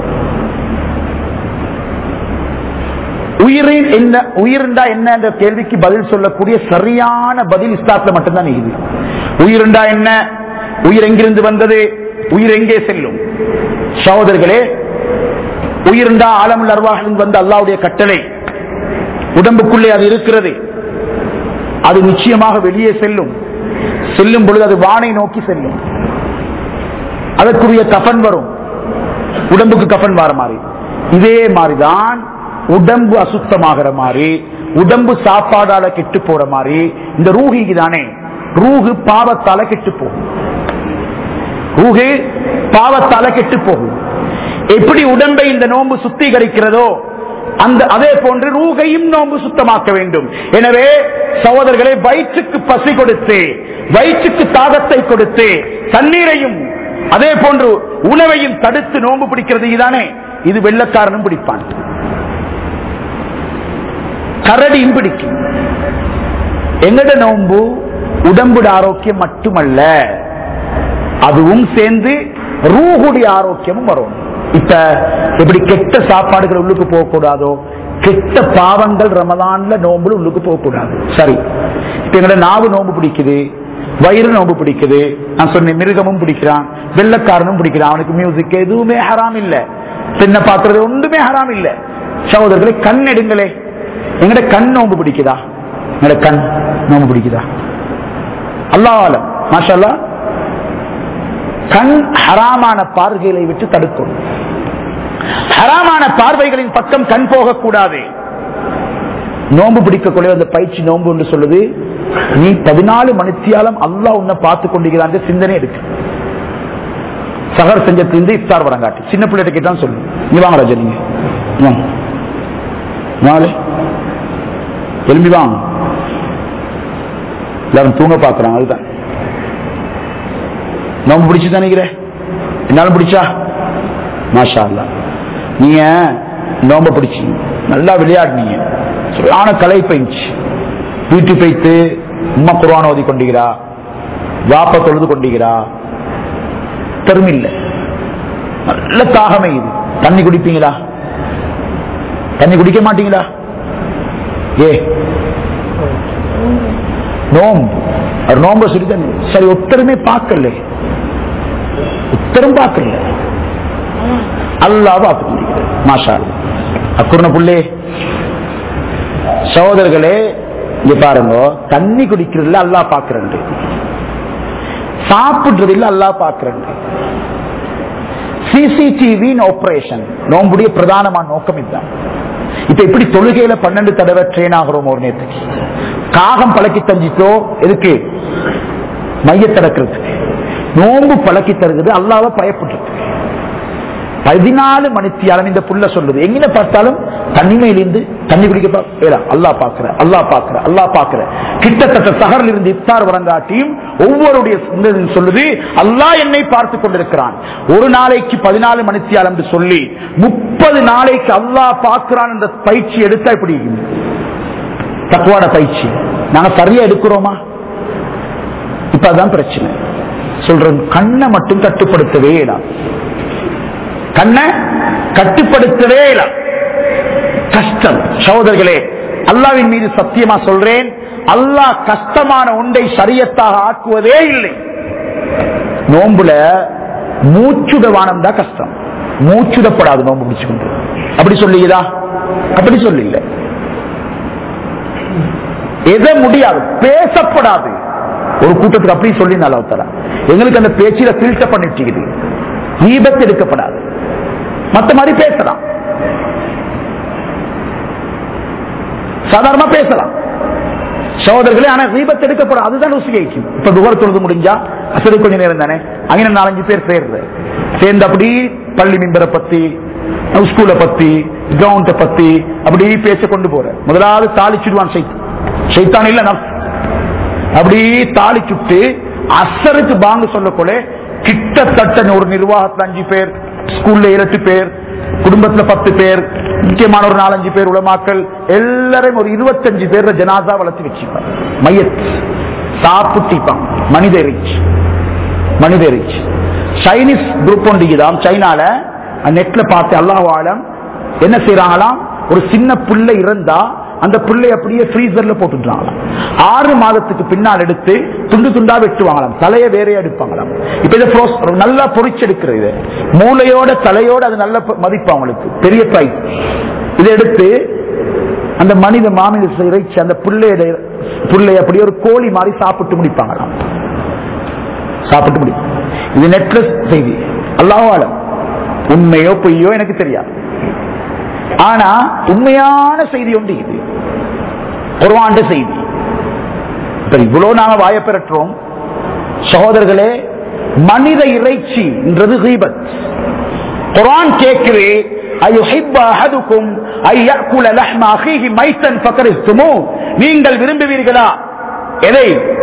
உயிரின் என்ன உயிர்ண்டா என்ன என்ற கேள்விக்கு பதில் சொல்லக்கூடிய சரியான பதில் இஸ்லாத்துல மட்டும்தான் இது உயிர்ண்டா என்ன உயிர் எங்கிருந்து வந்தது உயிர் எங்கே செல்லும் சகோதரர்களே உயிர்ண்டா ஆலமுல் அருவாகளில் வந்த அல்லாவுடைய கட்டளை உடம்புக்குள்ளே அது இருக்கிறது அது நிச்சயமாக வெளியே செல்லும் செல்லும் பொழுது அது வானை நோக்கி செல்லும் அதற்குரிய கஃன் வரும் உடம்புக்கு கஃன் வர மாதிரி இதே மாதிரிதான் உடம்பு அசுத்தமாகிற மாதிரி உடம்பு சாப்பாடால கெட்டு போற மாதிரி இந்த ரூஹிக்கு தானே ரூஹு பாவத்தால கெட்டு போகும் ரூஹு பாவத்தால கெட்டு போகும் எப்படி உடம்பை இந்த நோன்பு சுத்திகரிக்கிறதோ அந்த அதே போன்று ரூகையும் நோன்பு சுத்தமாக்க வேண்டும் எனவே சகோதரர்களை வயிற்றுக்கு பசி கொடுத்து வயிற்றுக்கு தாகத்தை கொடுத்து தண்ணீரையும் அதே போன்று உணவையும் தடுத்து நோன்பு பிடிக்கிறது இதுதானே இது வெள்ளக்காரனும் பிடிப்பான் கரடியும் பிடிக்கும் எங்கட நோன்பு உடம்புட ஆரோக்கியம் மட்டுமல்ல அதுவும் சேர்ந்து ரூகுடைய ஆரோக்கியமும் வரும் இப்ப எப்படி கெட்ட சாப்பாடுகள் உள்ளுக்கு போகக்கூடாதோ கெட்ட பாவங்கள் ரமதான்ல நோம்புல உள்ளுக்கு போகக்கூடாது சரி இப்ப எங்கட நாவு நோம்பு பிடிக்குது வயிறு நோம்பு பிடிக்குது நான் சொன்னேன் மிருகமும் பிடிக்கிறான் வெள்ளக்காரனும் பிடிக்கிறான் அவனுக்கு மியூசிக் எதுவுமே ஹராம் இல்ல சின்ன பாக்குறது ஒன்றுமே ஹராம் இல்ல சகோதரர்களை கண் எடுங்களே எங்கட கண் நோம்பு பிடிக்குதா எங்கட கண் நோம்பு பிடிக்குதா அல்லாஹ் மாஷா அல்லாஹ் கண் ஹராமான பார்வைகளை விட்டு தடுக்கும் ஹராமான பார்வைகளின் பக்கம் கண் போகக்கூடாது நோன்பு பிடிக்கக்கூடிய அந்த பயிற்சி நோன்பு என்று சொல்லுது நீ பதினாலு மணித்தியாலம் அல்லாஹ் உன்னை பார்த்து கொண்டிருக்கிறான் சிந்தனை இருக்கு சகர் செஞ்சத்திலிருந்து இஃப்தார் வரங்காட்டி சின்ன பிள்ளைகிட்ட கேட்டாலும் சொல்லு நீ வாங்க ராஜா நீங்க வாங்க வாங்களே எழும்பி வாங்க எல்லாரும் தூங்க பாக்குறாங்க அதுதான் நோம்பு பிடிச்சு தானே என்னாலும் பிடிச்சா மாஷா அல்லா நீங்க நோம்ப பிடிச்சி நல்லா விளையாடினீங்க சரியான கலை பயிற்சி வீட்டு வைத்து உம்மா குர்ஆன் ஓதி கொண்டிருக்கிறா வாப்ப தொழுது கொண்டிருக்கிறா தெருமில்ல நல்ல தாகமே இது தண்ணி குடிப்பீங்களா தண்ணி குடிக்க மாட்டீங்களா ஏ நோம்பு அவர் நோம்ப சொல்லி தண்ணி சரி ஒத்தருமே பார்க்கல உத்தரம் பார்க்கல அல்லாஹ் பார்த்து கொண்டிருக்கிறார் மாஷா அல்லாஹ். அக்குர்ண புள்ளே சகோதரர்களே இங்க பாருங்க தண்ணி குடிக்கிறதுல அல்லாஹ் பாக்குறேன் சாப்பிடுறதில்ல அல்லாஹ் பாக்குறேன் சிசிடிவி ஆபரேஷன் நோம்புடைய பிரதானமான நோக்கம் இதுதான் இப்ப இப்படி தொழுகையில பன்னெண்டு தடவை ட்ரெயின் ஆகிறோம் ஒரு நேரத்துக்கு காகம் பழக்கி தஞ்சிட்டோ எதுக்கு மையத்தடக்கிறதுக்கு நோம்பு பழக்கி தருகிறது அல்லாவ பயப்பட்டு பதினாலு மணித்தியாலம் இந்த புள்ள சொல்லுது எங்க பார்த்தாலும் தனிமையிலிருந்து தண்ணி குடிக்க பா- ஏலா, அல்லாஹ் பாக்குற அல்லாஹ் பாக்குற அல்லாஹ் பாக்குற கிட்டத்தட்ட சகரில் இருந்து இஃப்தார் வரங்காட்டியும் ஒவ்வொருடைய சிந்தனையும் சொல்லுது அல்லாஹ் என்னை பார்த்து கொண்டிருக்கிறான் ஒரு நாளைக்கு பதினாலு மணித்தியாலம் என்று சொல்லி முப்பது நாளைக்கு அல்லாஹ் பார்க்கிறான் என்ற பயிற்சி எடுத்தா இப்படி தக்குவான பயிற்சி நாங்க சரியா எடுக்கிறோமா இப்ப அதான் பிரச்சனை சொல்றேன் கண்ணை மட்டும் கட்டுப்படுத்தவே இயலாம் கண்ணை கட்டுப்படுத்தவே இல்லை கஷ்டம் சகோதரர்களே அல்லாவின் மீது சத்தியமா சொல்றேன் அல்லாஹ் கஷ்டமான ஒன்றை சரியத்தாக ஆக்குவதே இல்லை நோம்புல மூச்சுடவானம் தான் கஷ்டம் மூச்சுடப்படாது நோம்பு பிடிச்சுக்கொண்டு அப்படி சொல்லுகிறா அப்படி சொல்லில்ல எதை முடியாது பேசப்படாது ஒரு கூட்டத்துக்கு அப்படி சொல்லி நல்லா தர எங்களுக்கு அந்த பேச்சில பில்டர் பண்ணிட்டு தீபத்து எடுக்கப்படாது மத்த மாதிரி பேசலாம் சாதாரணமா பேசலாம் சகோதரர்களே ஆனா தீபத்து எடுக்கப்படும் அதுதான் ருசிகைக்கும் இப்ப துவர் தொழுது முடிஞ்சா அசரி கொஞ்ச நேரம் தானே அங்கே நாலஞ்சு பேர் சேர்றது சேர்ந்து அப்படி பள்ளி மின்பரை பத்தி ஸ்கூலை பத்தி கிரவுண்ட பத்தி அப்படி பேச கொண்டு போற முதலாவது தாளிச்சுடுவான் சைத்தான் சைத்தான் இல்ல நப்ஸ் அப்படி தாலி சுட்டு அசருக்கு பாங்கு சொல்லக்கூட கிட்டத்தட்ட ஒரு நிர்வாகத்துல அஞ்சு பேர் ஸ்கூல்ல இரண்டு பேர் குடும்பத்துல பத்து பேர் முக்கியமான ஒரு நாலஞ்சு பேர் உலமாக்கள் எல்லாரையும் ஒரு இருபத்தஞ்சு பேர் ஜனாதா வளர்த்து வச்சுப்பாங்க மையத் சாப்பிட்டிப்பாங்க மனித இறைச்சி மனித இறைச்சி சைனீஸ் குரூப் ஒன்றுதான் சைனால நெட்ல பார்த்து அல்லாஹ் ஆலம் என்ன செய்யறாங்களாம் ஒரு சின்ன பிள்ளை இருந்தா அந்த பிள்ளை அப்படியே ஃப்ரீசர்ல போட்டுட்டாங்களாம் ஆறு மாதத்துக்கு பின்னால் எடுத்து துண்டு துண்டா வெட்டுவாங்களாம் தலையை வேற எடுப்பாங்களாம் இப்ப இதை frost- நல்லா பொறிச்செடுக்கிறது இது மூளையோட தலையோட அது நல்ல ப- மதிப்பு அவங்களுக்கு பெரிய பிரைஸ் இதை எடுத்து அந்த மனித மாமித இறைச்சி அந்த பிள்ளையோட பிள்ளை அப்படியே ஒரு கோழி மாதிரி சாப்பிட்டு முடிப்பாங்களாம் சாப்பிட்டு முடியும் இது நெட்ல செய்தி அல்லாஹாலம் உண்மையோ பொய்யோ எனக்கு தெரியாது ஆனா உண்மையான செய்தி ஒன்று இது குர்ஆன்ட செய்தி இப்ப இவ்வளவு நாங்க வாய பெறற்றோம் சகோதரர்களே மனித இறைச்சின்றது கீபத் குர்ஆன் கேட்குது أيحب أحدكم أن يأكل لحم أخيه ميتا فكرهتموه நீங்கள் விரும்புவீர்களா எதை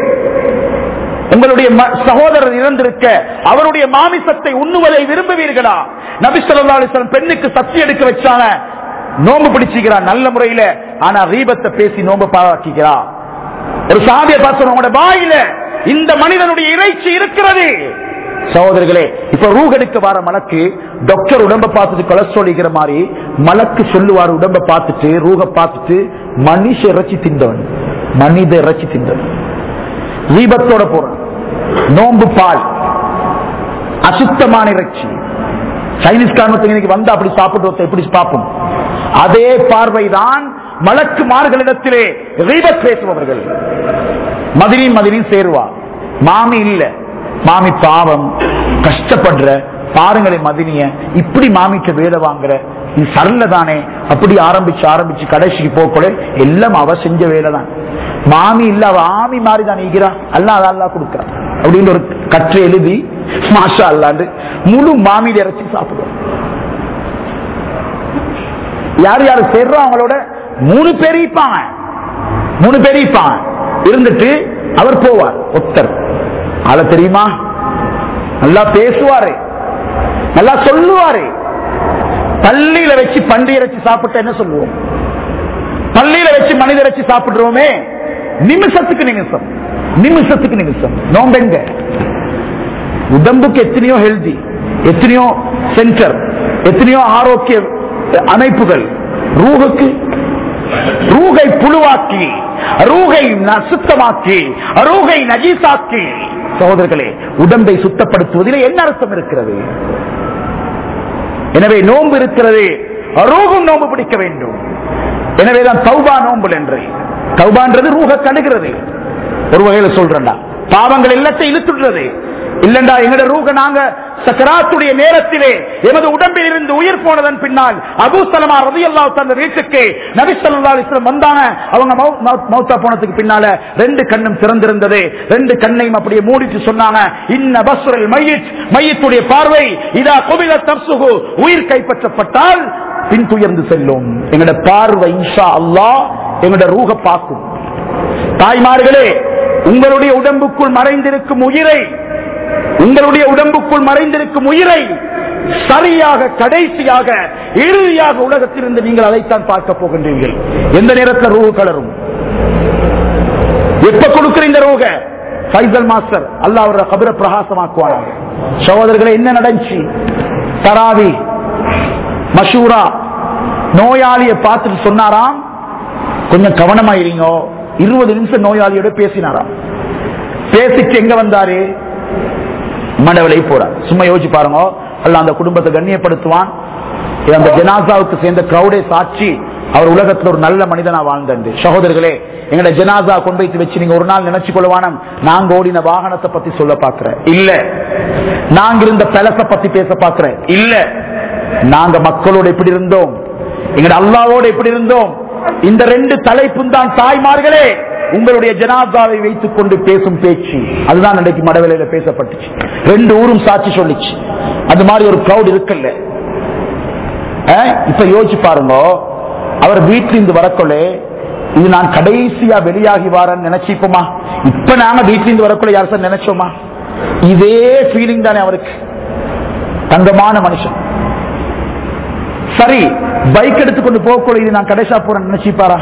உங்களுடைய ம- சகோதரர் இறந்திருக்க அவருடைய மாமிசத்தை உண்ணுவதை விரும்புவீர்களா நபி ஸல்லல்லாஹு அலைஹி வஸல்லம் பெண்ணுக்கு சக்தி எடுக்க வச்சாங்க நோம்பு பிடிச்சிக்கிறான் நல்ல முறையில ஆனா ரீபத்தை பேசி நோம்பு பாழாக்கிக்கிறா ஒரு சாதிய பார்த்து உங்களோட வாயில இந்த மனிதனுடைய இறைச்சி இருக்கிறது சகோதரர்களே இப்ப ரூகெடுக்க வர மலக்கு டாக்டர் உடம்ப பார்த்துட்டு கொலஸ்ட்ரால் இருக்கிற மாதிரி மலக்கு சொல்லுவார் உடம்ப பார்த்துட்டு ரூக பார்த்துட்டு மனுஷ இறைச்சி தின்றவன் மனித இறைச்சி தின்றவன் தீபத்தோட போறான் நோம்பு பால் அசுத்தமான இறைச்சி சைனீஸ் காரணத்துக்கு இன்னைக்கு வந்து அப்படி சாப்பிட்டு ஒருத்தன் எப்படி பார்ப்போம் அதே பார்வைதான் மலக்கு மார்களிடத்திலே ரீபத் பேசுபவர்கள் மதினி மதினி சேருவா மாமி இல்ல மாமி பாவம் கஷ்டப்படுற பாருங்களே மதினிய இப்படி மாமிக்க வேலை வாங்குற இது சரல தானே அப்படி ஆரம்பிச்சு ஆரம்பிச்சு கடைசிக்கு போகக்கூட எல்லாம் அவ செஞ்ச வேலை தான் மாமி இல்ல அவ ஆமி மாதிரி தான் நீக்கிறா அல்ல அதை அல்லா கொடுக்குறா அப்படின்னு ஒரு கற்று எழுதி மாஷா அல்லாண்டு முழு மாமியில இறைச்சி சாப்பிடுவோம் யார் யார் சேர்றோம் அவங்களோட மூணு பேர் இருப்பாங்க மூணு பேர் இருப்பாங்க இருந்துட்டு அவர் போவார் ஒத்தர் ஆள தெரியுமா நல்லா பேசுவாரு நல்லா சொல்லுவாரு பள்ளியில வச்சு பன்றி இறைச்சி சாப்பிட்டா என்ன சொல்லுவோம் பள்ளியில வச்சு மனித இறைச்சி சாப்பிடுறோமே நிமிஷத்துக்கு நிமிஷம் நிமிஷத்துக்கு நிமிஷம் நோம்பெங்க உடம்புக்கு எத்தனையோ ஹெல்தி எத்தனையோ சென்டர் எத்தனையோ ஆரோக்கிய அமைப்புகள் ரூகுக்கு ரூகை புழுவாக்கி ரூகை சுத்தமாக்கி ரூகை நஜீசாக்கி சகோதரர்களே உடம்பை சுத்தப்படுத்துவதில் என்ன அர்த்தம் இருக்கிறது எனவே நோன்பு இருக்கிறது ரூகும் நோன்பு பிடிக்க வேண்டும் எனவேதான் தௌபா நோன்பு என்று தௌபான்றது ரூக கடுகிறது ஒரு வகையில சொல்றா பாவங்கள் எல்லாத்தையும் இழுத்துடுறது இல்லண்டா எங்கட ரூக நாங்க சக்கராத்துடைய நேரத்திலே எமது உடம்பில் இருந்து உயிர் போனதன் பின்னால் அபு சலமா ரதி அல்லா தந்த வீட்டுக்கு நபி சொல்லா இஸ்லாம் வந்தாங்க அவங்க மௌத்தா போனதுக்கு பின்னால ரெண்டு கண்ணும் திறந்திருந்தது ரெண்டு கண்ணையும் அப்படியே மூடிட்டு சொன்னாங்க இன்ன பஸ்வரல் மையிட் மையத்துடைய பார்வை இதா கோவில தப்சுகு உயிர் கைப்பற்றப்பட்டால் பின் துயர்ந்து செல்லும் எங்கட பார்வை இன்ஷா அல்லா எங்கட ரூக பார்க்கும் தாய்மார்களே உங்களுடைய உடம்புக்குள் மறைந்திருக்கும் உயிரை உங்களுடைய உடம்புக்குள் மறைந்திருக்கும் உயிரை சரியாக கடைசியாக இறுதியாக உலகத்திலிருந்து நீங்கள் அதைத்தான் பார்க்க போகின்றீர்கள் எந்த நேரத்தில் ரூ கலரும் எப்ப கொடுக்கிற இந்த ரூக ஃபைசல் மாஸ்டர் அல்ல அவரோட கபர பிரகாசமாக்குவாங்க சகோதரர்களை என்ன நடந்துச்சு தராவி மஷூரா நோயாளியை பார்த்துட்டு சொன்னாராம் கொஞ்சம் கவனமா இருங்க இருபது நிமிஷம் நோயாளியோட பேசினாராம் பேசிட்டு எங்க வந்தாரு மடவிலை போறார் சும்மா யோசிச்சு பாருங்க அல்ல அந்த குடும்பத்தை கண்ணியப்படுத்துவான் அந்த ஜனாசாவுக்கு சேர்ந்த கிரௌடே சாட்சி அவர் உலகத்துல ஒரு நல்ல மனிதனா வாழ்ந்தண்டு சகோதரர்களே எங்கட ஜனாசா கொண்டு வைத்து வச்சு நீங்க ஒரு நாள் நினைச்சு கொள்வானம் நாங்க ஓடின வாகனத்தை பத்தி சொல்ல பாக்குறேன் இல்ல நாங்க இருந்த பெலச பத்தி பேச பாக்குறேன் இல்ல நாங்க மக்களோட எப்படி இருந்தோம் எங்கட அல்லாவோட எப்படி இருந்தோம் இந்த ரெண்டு தலைப்பும் தான் தாய்மார்களே உங்களுடைய ஜனாதாவை வைத்துக் கொண்டு பேசும் பேச்சு அதுதான் அன்றைக்கு மடவேலையில பேசப்பட்டுச்சு ரெண்டு ஊரும் சாட்சி சொல்லிச்சு அது மாதிரி ஒரு கிரௌட் இருக்குல்ல இப்ப யோசிச்சு பாருங்க அவர் வீட்டிலிருந்து வரக்கொள்ள இது நான் கடைசியா வெளியாகி வாரன்னு நினைச்சிப்போமா இப்ப நாங்க வீட்டிலிருந்து வரக்குள்ள யார் சார் நினைச்சோமா இதே ஃபீலிங் தானே அவருக்கு தங்கமான மனுஷன் சரி பைக் எடுத்துக்கொண்டு போகக்குள்ள இது நான் கடைசியா போறேன்னு நினைச்சிப்பாரா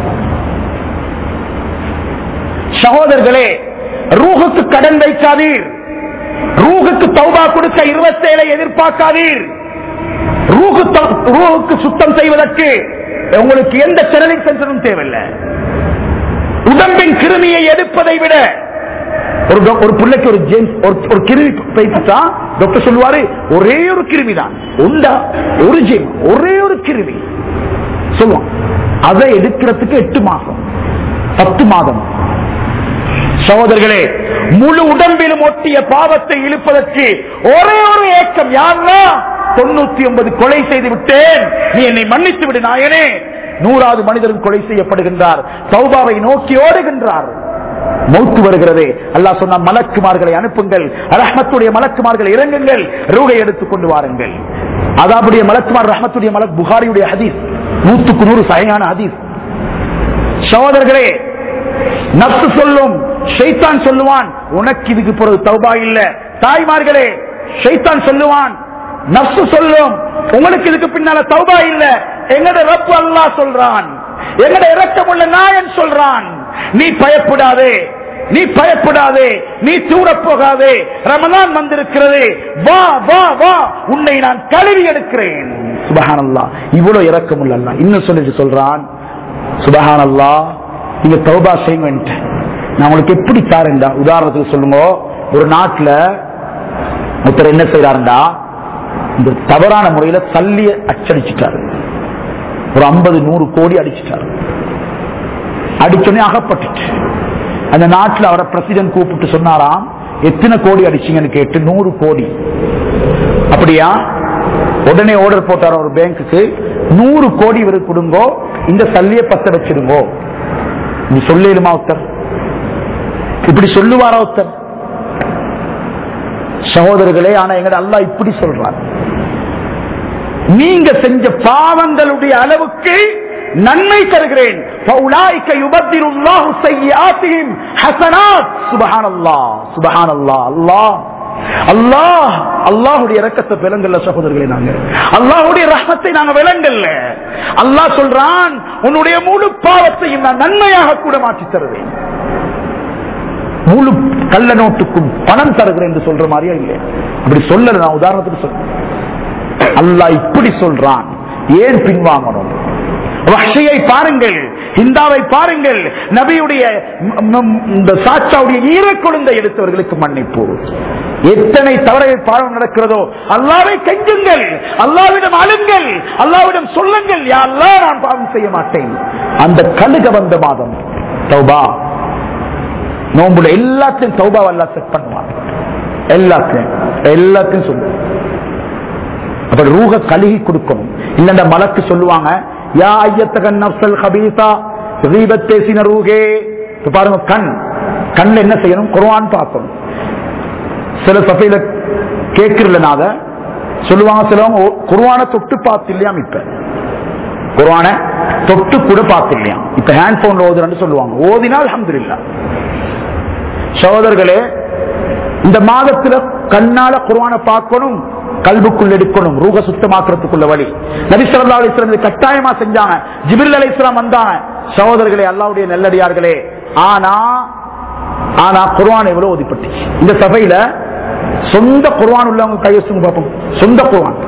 சகோதரர்களே ரூகுக்கு கடன் வைக்காதீர் ரூகுக்கு தௌபா கொடுக்க இருபத்தேழை எதிர்பார்க்காதீர் ரூகு ரூகுக்கு சுத்தம் செய்வதற்கு உங்களுக்கு எந்த ஸ்டெரிலிங் சென்டரும் தேவையில்லை உடம்பின் கிருமியை எடுப்பதை விட ஒரு ஒரு பிள்ளைக்கு ஒரு ஜென்ஸ் ஒரு கிருமி வைத்துட்டா டாக்டர் சொல்லுவாரு ஒரே ஒரு கிருமி தான் உண்டா ஒரு ஜென் ஒரே ஒரு கிருமி சொல்லுவோம் அதை எடுக்கிறதுக்கு எட்டு மாசம் பத்து மாதம் சகோதரர்களே முழு உடம்பிலும் ஒட்டிய பாவத்தை இழுப்பதற்கு ஒரே ஒரு ஏக்கம் யாருன்னா தொண்ணூத்தி ஒன்பது கொலை செய்து விட்டேன் நீ என்னை மன்னித்து விடு நாயனே நூறாவது மனிதரும் கொலை செய்யப்படுகின்றார் சௌபாவை நோக்கி ஓடுகின்றார் மௌத்து வருகிறது அல்லாஹ் சொன்ன மலக்குமார்களை அனுப்புங்கள் ரஹ்மத்துடைய மலக்குமார்களை இறங்குங்கள் ரூகை எடுத்துக் கொண்டு வாருங்கள் அதாவுடைய மலக்குமார் ரஹ்மத்துடைய மலக் புகாரியுடைய ஹதீஸ் நூத்துக்கு நூறு சகையான ஹதீஸ் சகோதரர்களே நப்சு சொல்லும் ஷைத்தான் சொல்லுவான் உனக்கு இதுக்கு பிறகு தௌபா இல்ல தாய்மார்களே ஷைத்தான் சொல்லுவான் நப்சு சொல்லும் உங்களுக்கு இதுக்கு பின்னால தௌபா இல்ல எங்கட ரப்பு அல்லாஹ் சொல்றான் எங்கட இரக்கமுள்ள நாயன் சொல்றான் நீ பயப்படாதே நீ பயப்படாதே நீ தூர போகாதே ரமலான் வந்திருக்கிறது வா வா வா உன்னை நான் கழுவி எடுக்கிறேன் சுபஹானல்லா இவ்வளவு இரக்கமுள்ள அல்லாஹ் இன்னும் சொல்லிட்டு சொல்றான் சுபஹானல்லா நீங்க தௌபா செய்யுங்க நான் உங்களுக்கு எப்படி தாரேன்டா உதாரணத்துக்கு சொல்லுங்க ஒரு நாட்டுல ஒருத்தர் என்ன செய்யறாருண்டா இந்த தவறான முறையில தள்ளிய அச்சடிச்சிட்டாரு ஒரு ஐம்பது நூறு கோடி அடிச்சிட்டாரு அடிச்சோடனே அகப்பட்டுச்சு அந்த நாட்டில் அவரை பிரசிடன்ட் கூப்பிட்டு சொன்னாராம் எத்தனை கோடி அடிச்சீங்கன்னு கேட்டு நூறு கோடி அப்படியா உடனே ஆர்டர் போட்டார் ஒரு பேங்க்குக்கு நூறு கோடி இவருக்கு கொடுங்கோ இந்த சல்லிய பத்த வச்சிருங்கோ நீ சொல்லிடுமா ஒருத்தர் இப்படி சொல்லுவாரா ஒருத்தர் சகோதரர்களே ஆனா எங்கட அல்லாஹ் இப்படி சொல்றார் நீங்க செஞ்ச பாவங்களுடைய அளவுக்கு நன்மை தருகிறேன் فَأُولَٰئِكَ يُبَدِّلُ اللَّهُ سَيِّئَاتِهِمْ حَسَنَاتٍ سبحان الله سبحان الله அல்லாஹ் அல்லாஹ் அல்லாஹ்வுடைய இரக்கத்தை விளங்கல்ல சகோதரர்களே நாங்க அல்லாஹ்வுடைய ரஹ்மத்தை நாங்க விளங்கல்ல அல்லாஹ் சொல்றான் உன்னுடைய முழு பாவத்தையும் நான் நன்மையாக கூட மாற்றி தருவேன் முழு கள்ள நோட்டுக்கும் பணம் தருகிறேன் என்று சொல்ற மாதிரியா இல்லை இப்படி சொல்லல நான் உதாரணத்துக்கு சொல்றேன் அல்லாஹ் இப்படி சொல்றான் ஏன் பின்வாங்கணும் வஹ்ஷியை பாருங்கள் ஹிந்தாவை பாருங்கள் நபியுடைய ம், ம், இந்த சாச்சாவுடைய ஈரக்குழுந்தை எடுத்தவர்களுக்கு மன்னிப்பு எத்தனை தவறை பாவம் நடக்கிறதோ அல்லாவை கெஞ்சுங்கள் அல்லாவிடம் அழுங்கள் அல்லாவிடம் சொல்லுங்கள் யா அல்லாஹ் நான் பாவம் செய்ய மாட்டேன் அந்த கழுக வந்த மாதம் தௌபா நோம்புல எல்லாத்தையும் தௌபா அல்லா செட் பண்ணுவான் எல்லாத்தையும் எல்லாத்தையும் சொல்லு அப்ப ரூக கழுகி கொடுக்கணும் இல்ல மலக்கு சொல்லுவாங்க யா ஐயத்தகன் நப்சல் ஹபீசா ரீபத் பேசின ரூகே இப்ப பாருங்க கண் கண்ணுல என்ன செய்யணும் குர்ஆன் பார்க்கணும் சில சபையில கேட்கறல நாத சொல்லுவாங்க சிலவங்க ஓ- குர்ஆனை தொட்டு பார்த்து இல்லையா இப்ப குர்ஆனை தொட்டு கூட பார்த்து இல்லையா இப்ப ஹேண்ட் போன்ல ஓதுறன்னு சொல்லுவாங்க ஓதினால் அல்ஹம்துலில்லாஹ் சகோதரர்களே இந்த மாதத்துல கண்ணால குர்ஆனை பார்க்கணும் கல்புக்குள் எடுக்கணும் ரூக சுத்தமாக்குறதுக்குள்ள வழி நபி ஸல்லல்லாஹு அலைஹி வஸல்லம் இதை கட்டாயமா செஞ்சாங்க ஜிப்ரில் அலைஹிஸ்ஸலாம் வந்தாங்க சகோதரர்களே அல்லாஹ்வுடைய நல்லடியார்களே ஆனா ஆனா குர்ஆன் எவ்வளவு ஓதிப்பட்டுச்சு இந்த சபையில சொந்த குர்ஆன் உள்ளவங்க கையெழுத்துங்க பார்ப்போம் சொந்த குர்ஆன்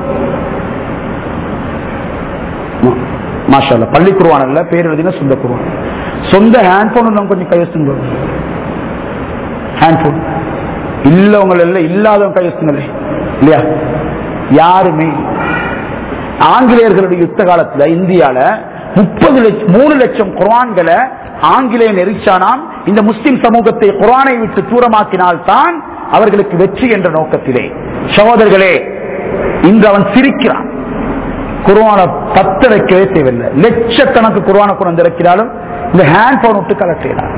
மாஷா அல்லாஹ். பள்ளி குர்ஆன் அல்ல பேர் எழுதின சொந்த குர்ஆன் சொந்த ஹேண்ட் போன் உள்ளவங்க கொஞ்சம் கையெழுத்துங்க ஹேண்ட் போன் இல்லவங்க இல்ல இல்லாதவங்க கையெழுத்துங்களே இல்லையா யாருமே இல்ல. ஆங்கிலேயர்களுடைய யுத்த காலத்துல இந்தியால முப்பது லட்சம் மூணு லட்சம் குர்ஆன்களை ஆங்கிலேயன் நெரிச்சானாம் இந்த முஸ்லிம் சமூகத்தை குர்ஆனை விட்டு தூரமாக்கினால்தான் அவர்களுக்கு வெற்றி என்ற நோக்கத்திலே சகோதரர்களே இன்று அவன் சிரிக்கிறான் குர்ஆனை பத்த வைக்கவே தேவையில்லை லட்சக்கணக்கு குர்ஆனை கொண்டு இருக்கிறாலும் இந்த ஹேண்ட் போன் விட்டு கலக்கிறான்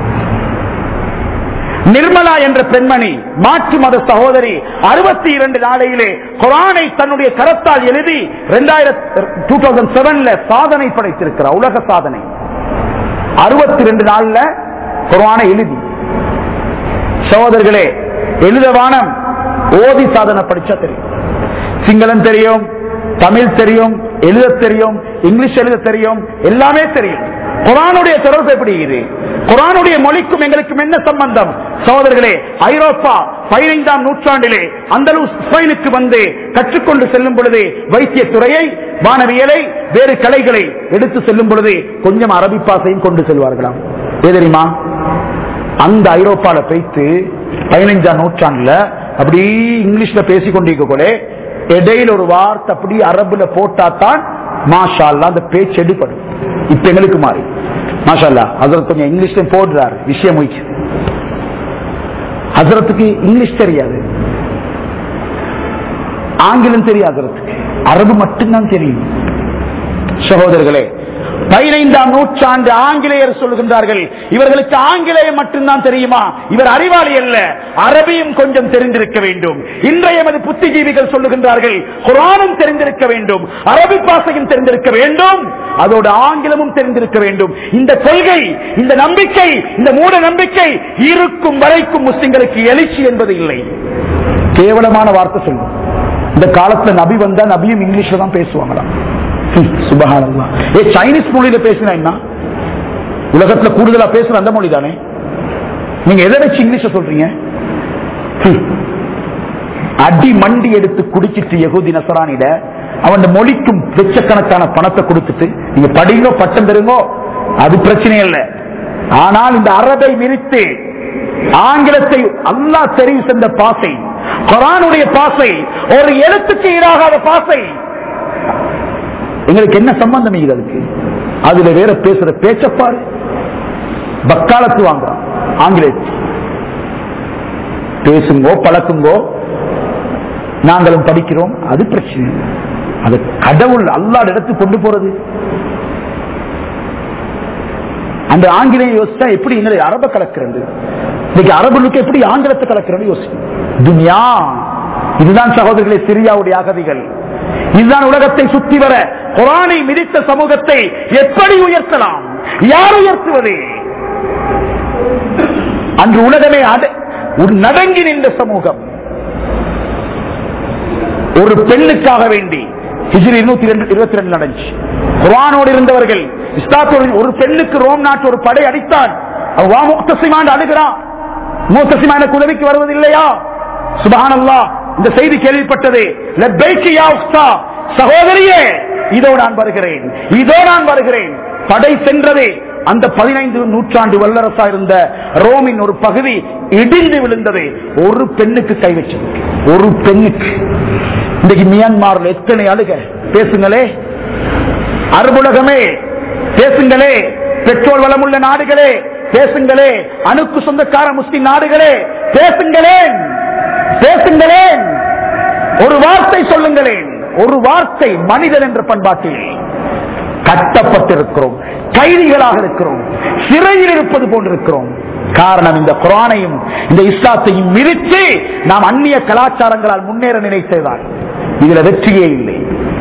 நிர்மலா என்ற பெண்மணி மாற்று மத சகோதரி அறுபத்தி இரண்டு நாளையிலே குரானை தன்னுடைய கரத்தால் எழுதி டூ தௌசண்ட் செவன்ல சாதனை படைத்திருக்கிறார் உலக சாதனை அறுபத்தி ரெண்டு நாள்ல குரானை எழுதி சகோதரர்களே எழுதவானம் ஓதி சாதனை படிச்சா தெரியும் சிங்களம் தெரியும் தமிழ் தெரியும் எழுத தெரியும் இங்கிலீஷ் எழுத தெரியும் எல்லாமே தெரியும் குரானுடைய தொடர்பு எப்படி இது குரானுடைய மொழிக்கும் எங்களுக்கும் என்ன சம்பந்தம் சகோதரர்களே ஐரோப்பா பதினைந்தாம் நூற்றாண்டிலே அந்தலூஸ் ஸ்பெயினுக்கு வந்து கற்றுக்கொண்டு செல்லும் பொழுது வைத்திய துறையை வானவியலை வேறு கலைகளை எடுத்து செல்லும் பொழுது கொஞ்சம் அரபி பாசையும் கொண்டு செல்வார்களாம் ஏன் தெரியுமா அந்த ஐரோப்பால போயிட்டு பதினைஞ்சாம் நூற்றாண்டுல அப்படி இங்கிலீஷ்ல பேசிக் கொண்டிருக்க இடையில ஒரு வார்த்தை அப்படி அரபுல போட்டாதான் மாஷா அல்லாஹ் அந்த பேச்சு எடுப்படும் இப்ப எங்களுக்கு மாறி மாஷா அல்லா ஹசரத் கொஞ்சம் இங்கிலீஷ்ல போடுறாரு விஷயம் முடிச்சு ஹசரத்துக்கு இங்கிலீஷ் தெரியாது ஆங்கிலம் தெரியாது ஹசரத்துக்கு அரபு மட்டும்தான் தெரியும் சகோதரர்களே பதினைந்தாம் நூற்றாண்டு ஆங்கிலேயர் சொல்லுகின்றார்கள் இவர்களுக்கு ஆங்கிலேயம் மட்டும்தான் தெரியுமா இவர் அறிவாளி அல்ல அரபியும் கொஞ்சம் தெரிந்திருக்க வேண்டும் இன்றைய எமது புத்திஜீவிகள் சொல்லுகின்றார்கள் குரானும் தெரிந்திருக்க வேண்டும் அரபி பாசையும் தெரிந்திருக்க வேண்டும் அதோடு ஆங்கிலமும் தெரிந்திருக்க வேண்டும் இந்த கொள்கை இந்த நம்பிக்கை இந்த மூட நம்பிக்கை இருக்கும் வரைக்கும் முஸ்லிம்களுக்கு எழுச்சி என்பது இல்லை கேவலமான வார்த்தை சொல்லும் இந்த காலத்துல நபி வந்தா நபியும் இங்கிலீஷ்ல தான் பேசுவாங்களாம் சுபகானல்லா ஏ சைனீஸ் மொழியில பேசினா என்ன உலகத்துல கூடுதலா பேசுற அந்த மொழி தானே நீங்க எதை வச்சு இங்கிலீஷ சொல்றீங்க ஹம். அடி மண்டி எடுத்து குடிச்சிட்டு யகுதி நசரானிட அவன் மொழிக்கும் லட்சக்கணக்கான பணத்தை கொடுத்துட்டு நீங்க படிங்கோ பட்டம் பெறுங்கோ அது பிரச்சனை இல்லை ஆனால் இந்த அரபை விரித்து ஆங்கிலத்தை அல்லாஹ் தெரிவு சென்ற பாசை குரானுடைய பாசை ஒரு எழுத்துக்கு ஈடாகாத பாசை எங்களுக்கு என்ன சம்பந்தம் இது அதுக்கு அதுல வேற பேசுற பேச்சப்பாரு பக்காலத்து வாங்குறான் ஆங்கிலேயர் பேசுங்கோ பழக்குங்கோ நாங்களும் படிக்கிறோம் அது பிரச்சனை இல்லை. அது கடவுள் அல்லாட இடத்துக்கு கொண்டு போறது அந்த ஆங்கிலேயம் யோசிச்சா எப்படி இன்னொரு அரப கலக்கிறது இன்னைக்கு அரபுக்கு எப்படி ஆங்கிலத்தை கலக்கிறது யோசி துனியா இதுதான் சகோதரர்களே சிரியாவுடைய அகதிகள் இதுதான் உலகத்தை சுத்தி வர குரானை மிதித்த சமூகத்தை எப்படி உயர்த்தலாம் யார் உயர்த்துவது அன்று உலகமே அட- ஒரு நடங்கி நின்ற சமூகம் ஒரு பெண்ணுக்காக வேண்டி ஹிஜ்ரி இருநூத்தி ரெண்டு இருபத்தி ரெண்டு நடந்துச்சு குர்ஆனோடு இருந்தவர்கள் இஸ்லாத்தோடு ஒரு பெண்ணுக்கு ரோம் நாட்டு ஒரு படை அடித்தான் அவ வா முக்தசிமான் அழுகிறான் முக்தசிமா எனக்கு உதவிக்கு வருவதில்லையா சுபஹானல்லா இந்த செய்தி கேள்விப்பட்டது லப்பைக்கு யா உஸ்தா சகோதரியே இதோ நான் வருகிறேன் இதோ நான் வருகிறேன் படை சென்றதே அந்த பதினைந்து நூற்றாண்டு வல்லரசா இருந்த ரோமின் ஒரு பகுதி இடிந்து விழுந்தது ஒரு பெண்ணுக்கு கை வச்சது ஒரு பெண்ணுக்கு இன்னைக்கு மியான்மார்ல எத்தனை அழுக பேசுங்களே அரபுலகமே பேசுங்களே பெட்ரோல் வளமுள்ள நாடுகளே பேசுங்களே அணுக்கு சொந்தக்கார முஸ்லிம் நாடுகளே பேசுங்களேன் பேசுங்களேன் ஒரு வார்த்தை சொல்லுங்களேன் ஒரு வார்த்தை மனிதன் என்ற பண்பாட்டில் கட்டப்பட்டிருக்கிறோம் கைதிகளாக இருக்கிறோம் சிறையில் இருப்பது போன்றிருக்கிறோம் காரணம் இந்த குரானையும் இந்த இஸ்லாத்தையும் மிதித்து நாம் அந்நிய கலாச்சாரங்களால் முன்னேற நினைத்ததுதான் இதுல வெற்றியே இல்லை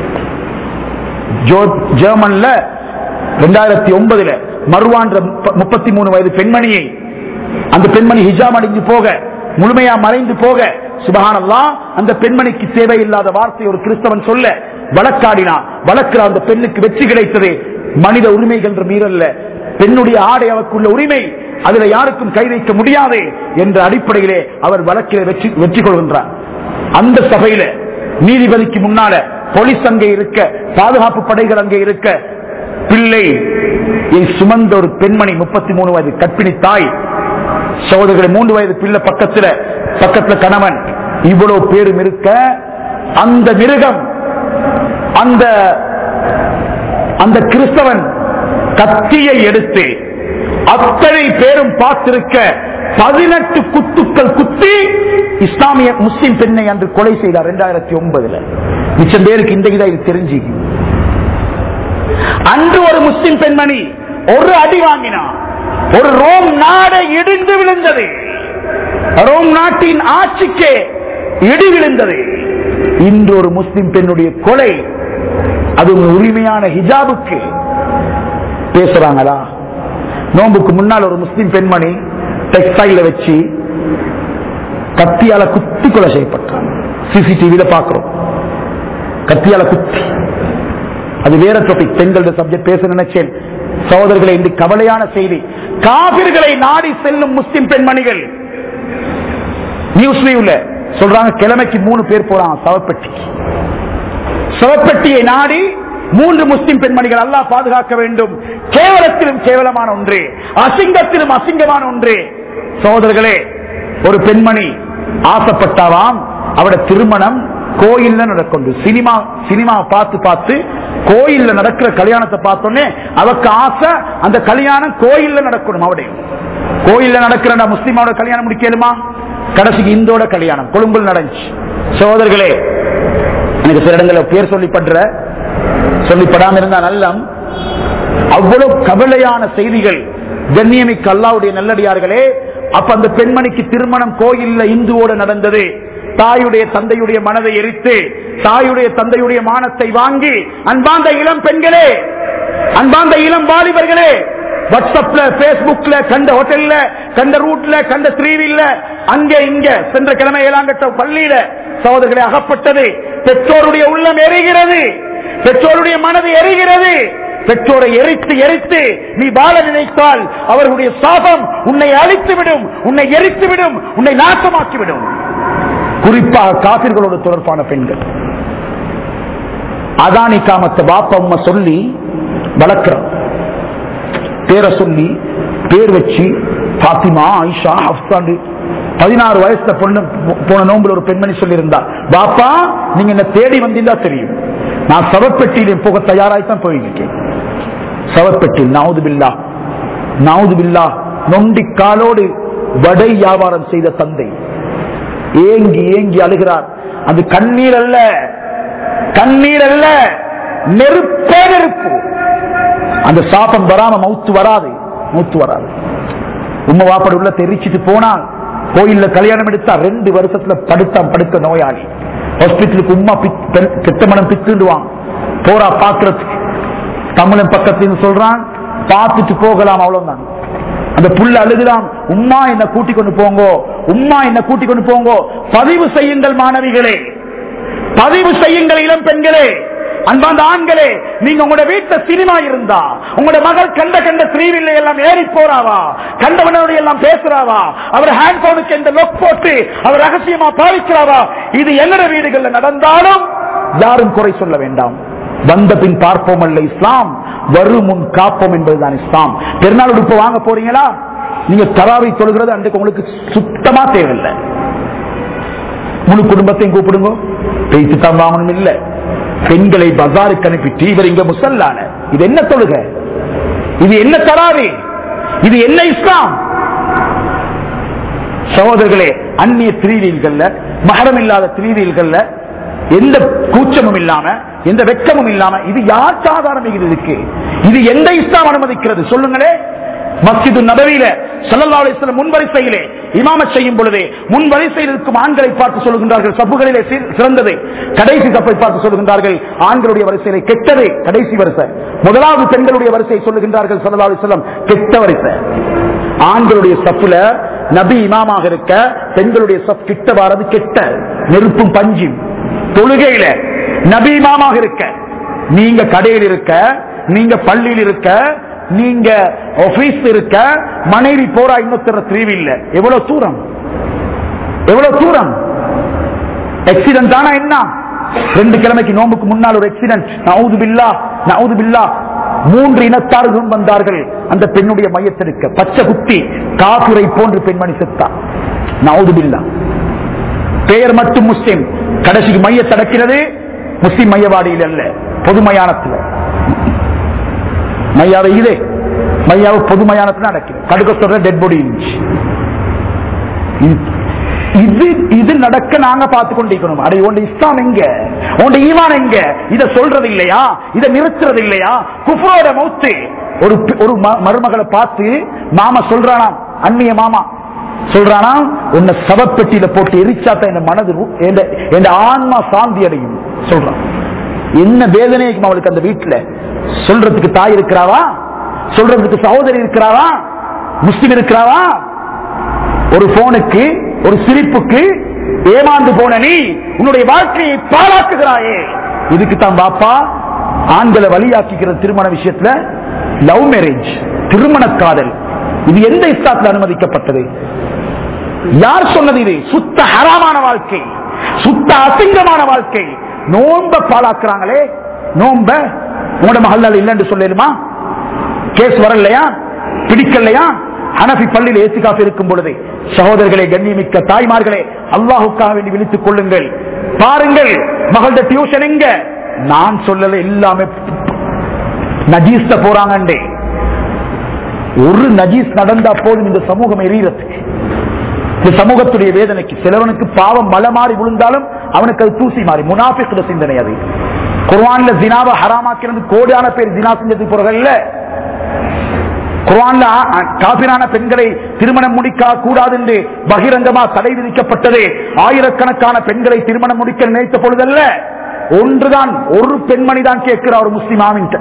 ஜோ- ஜெர்மன்ல ரெண்டாயிரத்தி ஒன்பதுல மறுவான்ற முப்பத்தி மூணு வயது பெண்மணியை அந்த பெண்மணி ஹிஜாம் அடைஞ்சு போக முழுமையா மறைந்து போக சுபஹானல்லா அந்த பெண்மணிக்கு தேவையில்லாத வார்த்தை ஒரு கிறிஸ்தவன் சொல்ல வழக்காடினான் வழக்கிற அந்த பெண்ணுக்கு வெற்றி கிடைத்தது மனித உரிமைகள் என்ற மீறல்ல பெண்ணுடைய ஆடை அவருக்குள்ள உரிமை அதுல யாருக்கும் கை வைக்க முடியாது என்ற அடிப்படையிலே அவர் வழக்கிலே வெற்றி வெற்றி கொள்கின்றார் அந்த சபையில நீதிபதிக்கு முன்னால போலீஸ் அங்கே இருக்க பாதுகாப்பு படைகள் அங்கே இருக்க பிள்ளை சுமந்த ஒரு பெண்மணி முப்பத்தி மூணு வயது கற்பிணி தாய் சகோதரர்களை மூன்று வயது பிள்ளை பக்கத்துல பக்கத்துல கணவன் இவ்வளவு பேரும் இருக்க அந்த மிருகம் அந்த அந்த கிறிஸ்தவன் கத்தியை எடுத்து அத்தனை பேரும் பார்த்திருக்க பதினெட்டு குத்துக்கள் குத்தி இஸ்லாமிய முஸ்லிம் பெண்ணை அன்று கொலை செய்தார் இரண்டாயிரத்தி ஒன்பதுல மிச்சம் பேருக்கு இந்த இதை தெரிஞ்சு அன்று ஒரு முஸ்லிம் பெண்மணி ஒரு அடி வாங்கினார் ஒரு ரோம் நாடு இடிந்து விழுந்தது ரோம் நாட்டின் ஆட்சிக்கே இடி விழுந்தது இன்று ஒரு முஸ்லிம் பெண்ணுடைய கொலை அது ஒரு உரிமையான ஹிஜாபுக்கு பேசுறாங்களா நோம்புக்கு முன்னால் ஒரு முஸ்லிம் பெண்மணி டெக்ஸ்டைல வச்சு கத்தியால குத்தி கொலை செய்யப்பட்டான் சிசிடிவியில பாக்குறோம் கத்தியால குத்தி அது வேற டாபிக் பெண்களுடைய சப்ஜெக்ட் பேச நினைச்சேன் சகோதரர்களை இந்த கவலையான செய்தி காபிர்களை நாடி செல்லும் முஸ்லிம் பெண்மணிகள் நியூஸ் வியூல சொல்றாங்க கிழமைக்கு மூணு பேர் போறாங்க சவப்பெட்டிக்கு சவப்பெட்டியை நாடி மூன்று முஸ்லிம் பெண்மணிகள் அல்லாஹ் பாதுகாக்க வேண்டும் கேவலத்திலும் கேவலமான ஒன்று அசிங்கத்திலும் அசிங்கமான ஒன்று சகோதரர்களே ஒரு பெண்மணி ஆசைப்பட்டாவாம் அவட திருமணம் கோயில்ல நடக்கும் சினிமா சினிமா பார்த்து பார்த்து கோயில்ல நடக்கிற கல்யாணத்தை பார்த்தோன்னே அவக்கு ஆசை அந்த கல்யாணம் கோயில்ல நடக்கணும் அவடைய கோயில்ல நடக்கிற முஸ்லிமோட கல்யாணம் முடிக்கலுமா கடைசிக்கு இந்தோட கல்யாணம் கொழும்புல நடந்துச்சு சகோதரர்களே எனக்கு சில இடங்களில் பேர் சொல்லிப்படுற சொல்லிப்படாம இருந்தா நல்லம் அவ்வளவு கவலையான செய்திகள் கண்ணியமிக்க அல்லாவுடைய நல்லடியார்களே அப்ப அந்த பெண்மணிக்கு திருமணம் கோயில்ல இந்துவோடு நடந்தது தாயுடைய தந்தையுடைய மனதை எரித்து தாயுடைய தந்தையுடைய மானத்தை வாங்கி அன்பாந்த இளம் பெண்களே அன்பாந்த இளம் வாலிபர்களே வாட்ஸ்அப்ல பேஸ்புக்ல கண்ட ஹோட்டல்ல கண்ட ரூட்ல கண்ட த்ரீவில்ல அங்கே இங்க சென்ற கிழமை ஏழாங்கட்ட பள்ளியில சகோதரர்களே அகப்பட்டது பெற்றோருடைய உள்ளம் எரிகிறது பெற்றோருடைய மனது எரிகிறது பெற்றோரை எரித்து எரித்து நீ வாழ நினைத்தால் அவர்களுடைய சாபம் உன்னை அழித்து விடும் உன்னை எரித்து விடும் உன்னை நாசமாக்கி விடும் குறிப்பாக காபிர்களோடு தொடர்பான பெண்கள் அதானி காமத்தை பாப்பா அம்மா சொல்லி வளர்க்கிறோம் பேரை சொல்லி பேர் வச்சு பாத்திமா ஆயிஷா அப்தாண்டு பதினாறு வயசுல பொண்ணு போன நோம்புல ஒரு பெண்மணி சொல்லியிருந்தா பாப்பா நீங்க என்ன தேடி வந்தீங்களா தெரியும் நான் சவப்பெட்டியிலும் போக தயாராய்த்தான் போயிருக்கேன் சவப்பெட்டியில் நாவுது பில்லா நாவுது பில்லா நொண்டி காலோடு வடை வியாபாரம் செய்த தந்தை ஏங்கி ஏங்கி அழுகிறார் அது கண்ணீர் அல்ல கண்ணீர் அல்ல நெருப்பே நெருப்பு அந்த சாபம் வராம மவுத்து வராது மவுத்து வராது உம்மை வாப்பட உள்ள தெரிச்சிட்டு போனால் கோயில்ல கல்யாணம் எடுத்தா ரெண்டு வருஷத்துல படுத்தான் படுக்க நோயாளி ஹாஸ்பிட்டலுக்கு உம்மா பித்- பெண்- கெட்ட மனம் பித்துடுவான் போறா பாக்குறதுக்கு தமிழன் பக்கத்துல சொல்றான் பார்த்துட்டு போகலாம் அவ்வளவுதான் அந்த புள்ள அழுகுலாம் உம்மா என்ன கூட்டிக் கொண்டு போங்கோ உம்மா என்ன கூட்டிக் கொண்டு போங்கோ பதிவு செய்யுங்கள் மாணவிகளே பதிவு செய்யுங்கள் இளம் பெண்களே அன்பாந்த ஆண்களே நீங்க உங்களோட வீட்டுல சினிமா இருந்தா உங்களோட மகள் கண்ட கண்ட ஸ்ரீவில்லை எல்லாம் ஏறி போறாவா கண்டவனோட எல்லாம் பேசுறாவா அவர் ஹேண்ட் போனுக்கு இந்த லொக் போட்டு அவர் ரகசியமா பாவிக்கிறாவா இது எங்கட வீடுகள்ல நடந்தாலும் யாரும் குறை சொல்ல வேண்டாம் வந்த பின் பார்ப்போம் அல்ல இஸ்லாம் வரும் முன் காப்போம் என்பதுதான் இஸ்லாம் பெருநாள் உடுப்பு வாங்க போறீங்களா நீங்க தராவை தொழுகிறது அன்றைக்கு உங்களுக்கு சுத்தமா தேவையில்லை முழு குடும்பத்தையும் கூப்பிடுங்க பேசி தான் வாங்கணும் இல்ல பெண்களை பஜாருக்கு அனுப்பி இவர் இங்க முசல்லான இது என்ன தொழுக இது என்ன தராவி இது என்ன இஸ்லாம் சகோதரர்களே அந்நிய திரீதிகள்ல மகரம் இல்லாத திரீதிகள்ல எந்த கூச்சமும் இல்லாம எந்த வெக்கமும் இல்லாம இது யார் சாதாரண இது இருக்கு இது எந்த இஸ்லாம் அனுமதிக்கிறது சொல்லுங்களே மஸ்ஜிது நபவியில ஸல்லல்லாஹு அலைஹி வஸல்லம் முன்வரிசையிலே இமாமத் செய்யும் பொழுது முன்வரிசையில் இருக்கும் ஆண்களை பார்த்து சொல்லுகின்றார்கள் சப்புகளிலே சி- சிறந்தது கடைசி சப்பை பார்த்து சொல்லுகின்றார்கள் ஆண்களுடைய வரிசையிலே கெட்டது கடைசி வரிசை முதலாவது பெண்களுடைய வரிசையை சொல்லுகின்றார்கள் ஸல்லல்லாஹு அலைஹி வஸல்லம் கெட்ட வரிசை ஆண்களுடைய சப்புல நபி இமாமாக இருக்க பெண்களுடைய சப் கிட்ட வாரது கெட்ட நெருப்பும் பஞ்சும் தொழுகையில நபி இமாமாக இருக்க நீங்க கடையில் இருக்க நீங்க பள்ளியில் இருக்க நீங்க ஆபீஸ் இருக்க மனைவி போறா இன்னொருத்தர திரிவு இல்ல எவ்வளவு தூரம் எவ்வளவு தூரம் ஆக்சிடென்ட் ஆனா என்ன ரெண்டு கிழமைக்கு நோம்புக்கு முன்னால் ஒரு ஆக்சிடென்ட் நவுது பில்லா நவுது பில்லா மூன்று இனத்தார்களும் வந்தார்கள் அந்த பெண்ணுடைய மையத்திற்கு பச்சை குத்தி காசுரை போன்று பெண்மணி செத்தா நவுது பில்லா பெயர் மட்டும் முஸ்லிம் கடைசிக்கு மைய தடக்கிறது முஸ்லிம் மையவாடியில் அல்ல பொது மயானத்தில் மையாவை இதே மையாவை பொது மயானத்தில் நடக்கிறது கடுக்க சொல்ற டெட் பாடி இருந்துச்சு இது- இது இது நடக்க நாங்க பார்த்து கொண்டிருக்கணும் அடே உன் இஸ்லாம் எங்க உன் ஈவான் எங்க இத சொல்றது இல்லையா இத நிறுத்துறது இல்லையா குஃப்ரோட மௌத்து ஒரு பி- ஒரு ம- மருமகளை பார்த்து மாமா சொல்றானாம் அந்நிய மாமா சொல்றானா உன்னை சவப்பெட்டியில போட்டு எரிச்சாத்த என் மனது ரு- என் என் ஆன்மா சாந்தி அடையும் சொல்றான் என்ன வேதனைக்கும் அவளுக்கு அந்த வீட்டுல சொல்றதுக்கு தாய் இருக்கிறாவா சொல்றதுக்கு சகோதரி இருக்கிறாவா முஸ்லிம் இருக்கிறாவா ஒரு போனுக்கு ஒரு சிரிப்புக்கு ஏமாந்து போன நீ உன்னுடைய வாழ்க்கையை பாழாக்குகிறாயே இதுக்கு தான் பாப்பா ஆண்களை வழியாக்கிக்கிற திருமண விஷயத்துல லவ் மேரேஜ் திருமண காதல் இது எந்த இஸ்லாத்தில் அனுமதிக்கப்பட்டது யார் சொன்னது இது சுத்த ஹராமான வாழ்க்கை சுத்த அசிங்கமான வாழ்க்கை நோம்ப பாழாக்குறாங்களே நோம்ப உங்களோட மகள் இல்லைன்னு சொல்லிடுமா கேஸ் வரலையா பிடிக்கலையா ஹனபி பள்ளியில் ஏசிகாஃப் இருக்கும் பொழுது சகோதரர்களே கண்ணியமிக்க தாய்மார்களே அல்லாஹுக்காக வேண்டி விழித்துக் கொள்ளுங்கள் பாருங்கள் மகளோட டியூஷன் எங்க நான் சொல்லல எல்லாமே நஜீஸ்ல போறாங்கண்டே ஒரு நஜீஸ் நடந்தா போதும் இந்த சமூகம் எரியறதுக்கு இந்த சமூகத்துடைய வேதனைக்கு சிலவனுக்கு பாவம் மலை மாறி விழுந்தாலும் அவனுக்கு அது தூசி மாறி முனாஃபிக்குட சிந்தனை அது குர்ஆன்ல ஜினாவை ஹராமாக்கிறது கோடியான பேர் ஜினா செஞ்சதுக்கு பிறகு இல்ல குர்ஆன்ல ஆ- ஆ- காபிரான பெண்களை திருமணம் முடிக்க கூடாது என்று பகிரங்கமா தடை விதிக்கப்பட்டது ஆயிரக்கணக்கான பெண்களை திருமணம் முடிக்க நினைத்த பொழுதல்ல ஒன்றுதான் ஒரு பெண்மணி தான் கேட்கிறார் ஒரு முஸ்லிம் ஆமின்ட்ட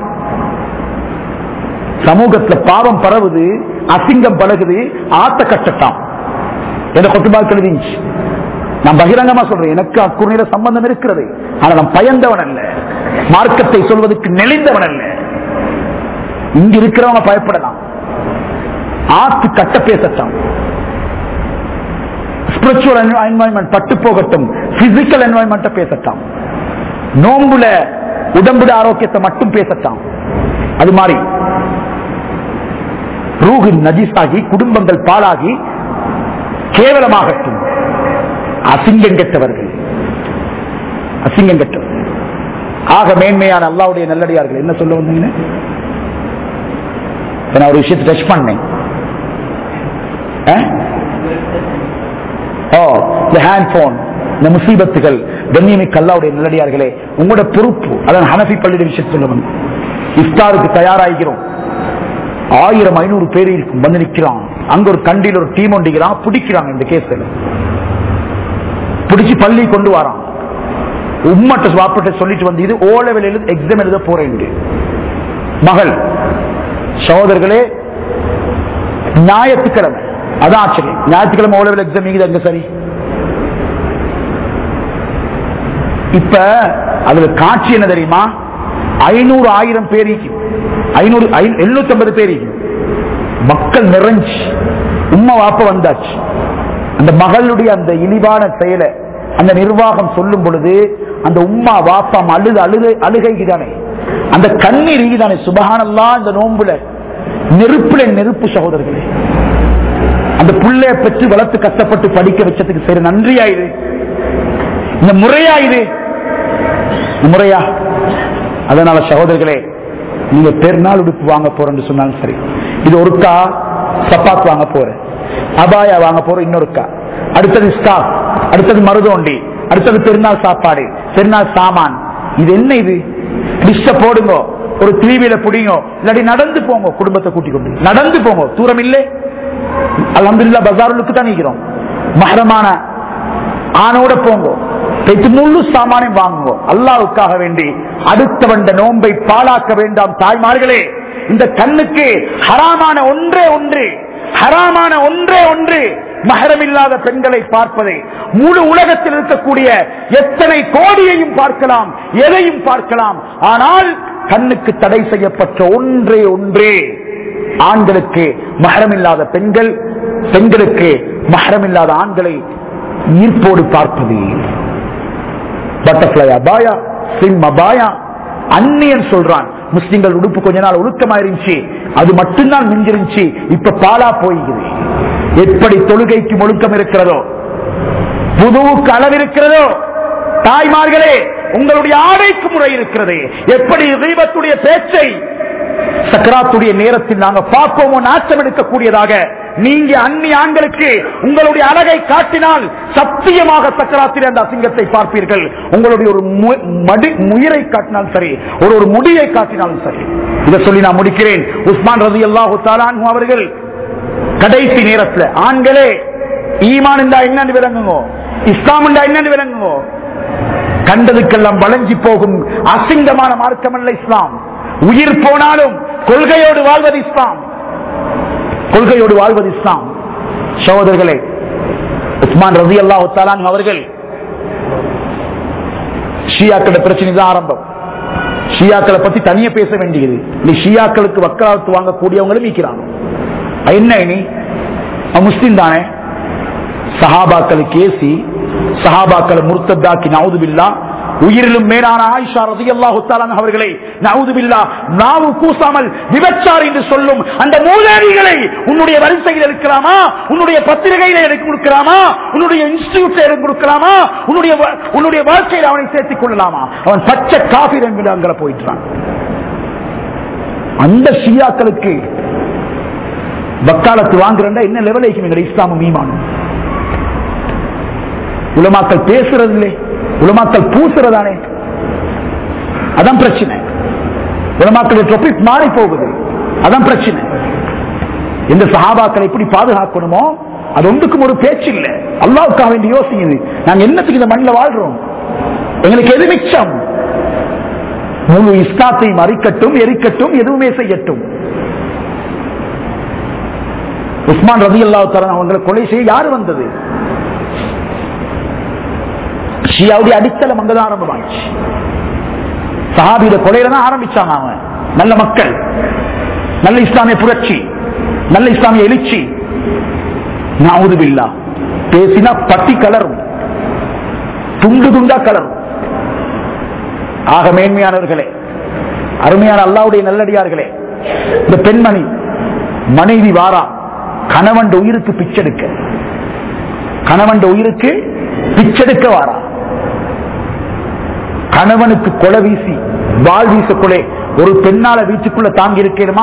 சமூகத்துல பாவம் பரவுது அசிங்கம் பழகுது ஆத்த கட்டட்டாம் என கொட்டுபா எழுதிச்சு நான் பகிரங்கமா சொல்றேன் எனக்கு அக்குறையில சம்பந்தம் இருக்கிறது ஆனா நான் பயந்தவன் அல்ல மார்க்கத்தை சொல்வதற்கு நெளிந்தவன் அல்ல இங்க இருக்கிறவங்க பயப்படலாம் ஆத்து கட்ட பேசட்டான் ஸ்பிரிச்சுவல் என்வாயன்மெண்ட் பட்டு போகட்டும் பிசிக்கல் என்வாயன்மெண்ட் பேசட்டான் நோம்புல உடம்புட ஆரோக்கியத்தை மட்டும் பேசட்டான் அது மாதிரி ரூஹு நஜீஸாகி குடும்பங்கள் பாழாகி கேவலமாகட்டும் அசிங்கம் கெட்டவர்கள் அசிங்கம் கெட்டவர்கள் ஆக மேன்மையான அல்லாவுடைய நல்லடியார்கள் என்ன சொல்ல வந்தீங்க இப்ப நான் ஒரு விஷயத்தை டச் பண்ணேன் ஆ? ஓ இந்த ஹேண்ட் போன் இந்த முசீபத்துகள் கண்ணியமிக்க அல்லாவுடைய நல்லடியார்களே உங்களோட பொறுப்பு அதான் ஹனஃபி பள்ளிയുടെ விஷயத்தில் சொல்ல வந்து இஃப்தாருக்கு தயாராகிறோம் ஆயிரம் ஐநூறு பேர் இருக்கும் வந்து நிக்கிறான் அங்க ஒரு கண்டியில் ஒரு டீம் ஒண்டிக்கிறான் பிடிக்கிறாங்க இந்த கேஸ்ல பிடிச்சு பள்ளி கொண்டு வரான் உம்மட்ட வாப்பட்ட சொல்லிட்டு வந்து இது ஓ லெவல் எழுது எக்ஸாம் எழுத போறேன் மகள் சகோதரர்களே ஞாயிற்றுக்கிழமை அதான் ஆச்சரியம் ஞாயிற்றுக்கிழமை ஓ லெவல் எக்ஸாம் நீங்க எங்க சரி இப்ப அதுல காட்சி என்ன தெரியுமா ஐநூறு ஆயிரம் பேருக்கு ஐநூறு எழுநூத்தி ஐம்பது பேருக்கு மக்கள் நிறைஞ்சு உம்மா வாப்ப வந்தாச்சு அந்த மகளுடைய அந்த இழிவான செயலை அந்த நிர்வாகம் சொல்லும் பொழுது அந்த உம்மா வாப்பாம் அழுது அழுது அழுகைக்கு தானே அந்த கண்ணீர் தானே சுபகானல்லா இந்த நோன்புல நெருப்புல நெருப்பு சகோதரர்களே அந்த புள்ளைய பெற்று வளர்த்து கஷ்டப்பட்டு படிக்க வச்சதுக்கு சரி நன்றியாயிரு இந்த முறையாயிரு இந்த முறையா அதனால சகோதரர்களே நீங்க பெருநாள் உடுப்பு வாங்க போறேன்னு சொன்னாலும் சரி இது ஒருக்கா சப்பாத் வாங்க போறேன் அபாயா வாங்க போறோம் இன்னொருக்கா அடுத்தது ஸ்டாக் அடுத்தது மருதோண்டி அடுத்தது பெருநாள் சாப்பாடு பெருநாள் சாமான் இது என்ன இது லிஸ்ட போடுங்க ஒரு டிவியில புடிங்க இல்லாட்டி நடந்து போங்க குடும்பத்தை கூட்டிக் கொண்டு நடந்து போங்க தூரம் இல்லை அலமதுல்லா பஜாருலுக்கு தான் நிற்கிறோம் மகரமான ஆணோட போங்க தைத்து முழு சாமானையும் வாங்குங்க அல்லாவுக்காக வேண்டி அடுத்தவண்ட நோன்பை பாழாக்க வேண்டாம் தாய்மார்களே இந்த கண்ணுக்கு ஹராமான ஒன்றே ஒன்று ஹராமான ஒன்றே ஒன்று மகரமில்லாத பெண்களை பார்ப்பதை முழு உலகத்தில் இருக்கக்கூடிய எத்தனை கோடியையும் பார்க்கலாம் எதையும் பார்க்கலாம் ஆனால் கண்ணுக்கு தடை செய்யப்பட்ட ஒன்றே ஒன்றே ஆண்களுக்கு மகரமில்லாத பெண்கள் பெண்களுக்கு மகரமில்லாத ஆண்களை ஈர்ப்போடு பார்ப்பது பட்டர்ஃபிளை அபாயா சிம் அபாயா அந்நியன் சொல்றான் முஸ்லிம்கள் உடுப்பு கொஞ்ச நாள் ஒழுக்கமாயிருந்துச்சு அது மட்டும்தான் மிஞ்சிருந்துச்சு இப்ப பாலா போய்கிறது எப்படி தொழுகைக்கு ஒழுக்கம் இருக்கிறதோ புதுவுக்கு அளவு இருக்கிறதோ தாய்மார்களே உங்களுடைய ஆடைக்கு முறை இருக்கிறது எப்படி தீபத்துடைய பேச்சை சக்கராத்துடைய நேரத்தில் நாங்க பார்ப்போமோ நாச்சம் எடுக்கக்கூடியதாக நீங்க அந்நிய ஆண்களுக்கு உங்களுடைய அழகை காட்டினால் சத்தியமாக சக்கராத்திரி அந்த அசிங்கத்தை பார்ப்பீர்கள் உங்களுடைய ஒரு மு- மடி- முயரை காட்டினாலும் சரி ஒரு ஒரு முடியை காட்டினாலும் சரி இதை சொல்லி நான் முடிக்கிறேன் உஸ்மான் ரதி அல்லாஹு தாலான் அவர்கள் கடைசி நேரத்தில் ஆண்களே ஈமான் இருந்தா என்னன்னு விளங்குங்க இஸ்லாம் இருந்தா என்னன்னு விளங்குங்க கண்டதுக்கெல்லாம் வளைஞ்சி போகும் அசிங்கமான மார்க்கம் அல்ல இஸ்லாம் உயிர் போனாலும் கொள்கையோடு வாழ்வது இஸ்லாம் கொள்கையோடு வாழ்வது இஸ்லாம் சகோதரர்களே உஸ்மான் ரதி அல்லாஹு அவர்கள் ஷியாக்கள பிரச்சனை தான் ஆரம்பம் ஷியாக்களை பத்தி தனியா பேச வேண்டியது நீ ஷியாக்களுக்கு வக்காலத்து வாங்கக்கூடியவங்களும் நீக்கிறாங்க என்ன இனி அவன் முஸ்லிம் தானே சஹாபாக்களுக்கு ஏசி சஹாபாக்களை முர்த்தத்தாக்கி நவுதுபில்லா உயிரிலும் மேலான ஆயிஷா ரதியல்லாஹு தஆலா அவர்களை நவுதுபில்லா நாவு கூசாமல் விபச்சார் என்று சொல்லும் அந்த மூதாரிகளை உன்னுடைய வரிசையில் எடுக்கலாமா உன்னுடைய பத்திரிகையில எடுக்க கொடுக்கலாமா உன்னுடைய இன்ஸ்டிடியூட்ல எடுக்க கொடுக்கலாமா உன்னுடைய வ- உன்னுடைய வாழ்க்கையில் அவனை சேர்த்துக் கொள்ளலாமா அவன் பச்சை காபி என்று அங்கே போயிட்டான் அந்த ஷியாக்களுக்கு வக்காலத்து வாங்குறா என்ன லெவல் எங்களுடைய இஸ்லாமும் ஈமானும் உலமாக்கள் பேசுறது இல்லை உலமாக்கள் பூசுறதானே அதான் பிரச்சனை உலமாக்களுடைய டாபிக் மாறி போகுது அதான் பிரச்சனை எந்த சஹாபாக்களை எப்படி பாதுகாக்கணுமோ அது ஒன்றுக்கும் ஒரு பேச்சு இல்லை அல்லாவுக்காக வேண்டி யோசிக்குது நாங்க என்னத்துக்கு இந்த மண்ணில் வாழ்றோம் எங்களுக்கு எது மிச்சம் முழு இஸ்லாத்தையும் அரிக்கட்டும் எரிக்கட்டும் எதுவுமே செய்யட்டும் உஸ்மான் ரதி அல்லா அவங்களை கொலை செய்ய யாரு வந்தது ஷியாவுடைய அடித்தளம் அங்கதான் ஆரம்பமாச்சு சஹாபியில கொலையில தான் ஆரம்பிச்சாங்க அவன் நல்ல மக்கள் நல்ல இஸ்லாமிய புரட்சி நல்ல இஸ்லாமிய எழுச்சி நாவுதுபில்லா பேசினா பட்டி கலரும் துண்டு துண்டா கலரும் ஆக மேன்மையானவர்களே அருமையான அல்லாவுடைய நல்லடியார்களே இந்த பெண்மணி மனைவி வாரா கணவன் உயிருக்கு பிச்செடுக்க கணவன் உயிருக்கு பிச்செடுக்க வாரா கணவனுக்கு கொலை வீசி வாள் வீச கொலை ஒரு பெண்ணால வீட்டுக்குள்ள தாங்கி இருக்கணுமா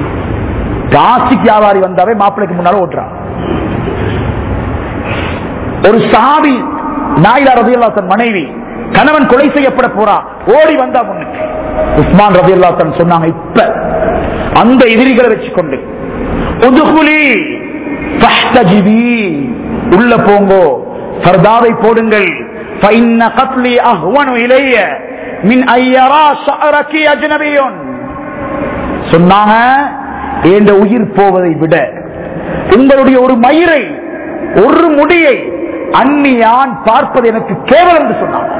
பிளாஸ்டிக் வியாபாரி வந்தாவே மாப்பிள்ளைக்கு முன்னால ஓட்டுறான் ஒரு சாவி நாயிலா ரதியல்லா தன் மனைவி கணவன் கொலை செய்யப்பட போறா ஓடி வந்தா முன்னுக்கு உஸ்மான் ரதியல்லா தன் சொன்னாங்க இப்ப அந்த எதிரிகளை வச்சுக்கொண்டு உதுகுலி ஃபஹ்தஜிபி. உள்ள போங்கோ ஃபர்தாவை போடுங்கள் فإن قتلي أهون إلي من أن يرى شعرك أجنبي சொன்னாங்க என்ற உயிர் போவதை விட உங்களுடைய ஒரு மயிரை ஒரு முடியை அந்நியான் பார்ப்பது எனக்கு கேவலம் என்று சொன்னாங்க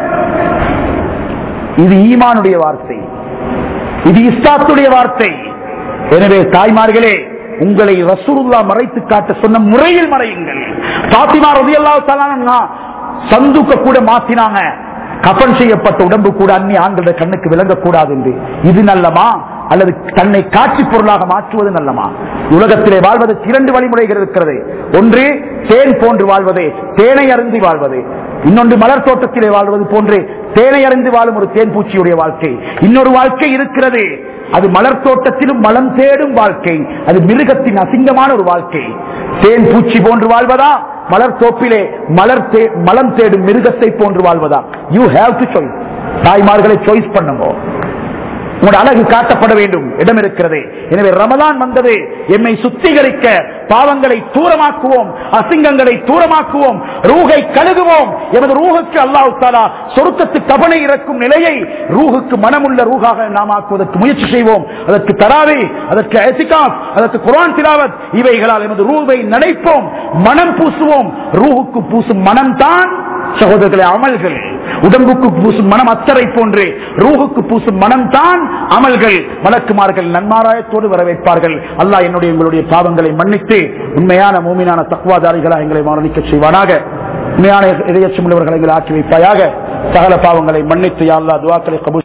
இது ஈமானுடைய வார்த்தை இது இஸ்லாத்துடைய வார்த்தை எனவே தாய்மார்களே உங்களை ரசூலுல்லா மறைத்து காட்ட சொன்ன முறையில் மறையுங்கள் பாத்திமா ரதியல்லா சந்துக்க கூட மாத்தினாங்க கபன் செய்யப்பட்ட உடம்பு கூட அந்நி ஆண்களுடைய கண்ணுக்கு விளங்கக்கூடாது என்று இது நல்லமா அல்லது தன்னை காட்சி பொருளாக மாற்றுவது நல்லமா உலகத்திலே வாழ்வதற்கு இரண்டு வழிமுறைகள் இருக்கிறது ஒன்று தேன் போன்று வாழ்வது தேனை அருந்தி வாழ்வது இன்னொன்று மலர் தோட்டத்திலே வாழ்வது போன்று தேனை அறிந்து வாழும் ஒரு தேன் பூச்சியுடைய வாழ்க்கை இன்னொரு வாழ்க்கை இருக்கிறது அது மலர் தோட்டத்திலும் மலம் தேடும் வாழ்க்கை அது மிருகத்தின் அசிங்கமான ஒரு வாழ்க்கை தேன் பூச்சி போன்று வாழ்வதா மலர் தோப்பிலே மலர் தே- மலம் தேடும் மிருகத்தை போன்று வாழ்வதா யூ ஹேவ் டு சாய்ஸ் தாய்மார்களை சாய்ஸ் பண்ணுங்க உங்களோட அழகு காட்டப்பட வேண்டும் இடம் இருக்கிறது எனவே ரமலான் வந்தது எம்மை சுத்திகரிக்க பாவங்களை தூரமாக்குவோம் அசிங்கங்களை தூரமாக்குவோம் ரூகை கழுகுவோம் எமது ரூகுக்கு அல்லாஹ் தாலா சொருக்கத்து கபனை இறக்கும் நிலையை ரூகுக்கு மனமுள்ள ரூகாக நாம் ஆக்குவதற்கு முயற்சி செய்வோம் அதற்கு தராவி அதற்கு எத்திகாப் அதற்கு குரான் திலாவத் இவைகளால் எமது ரூவை நனைப்போம் மனம் பூசுவோம் ரூகுக்கு பூசும் மனம்தான் சகோதரர்களே அமல்கள் உடம்புக்கு பூசும் மனம் அத்தரை போன்று ரூஹுக்கு பூசும் மனம் தான் அமல்கள் மலக்குமார்கள் நன்மாராயத்தோடு வரவேற்பார்கள் அல்லாஹ் என்னுடைய எங்களுடைய பாவங்களை மன்னித்து உண்மையான மூமினான தக்குவாதாரிகளாக எங்களை மரணிக்க செய்வானாக உண்மையான இதயச்சம் உள்ளவர்களை எங்களை ஆக்கி வைப்பாயாக சகல பாவங்களை மன்னித்து யா அல்லாஹ் துவாக்களை கபூல்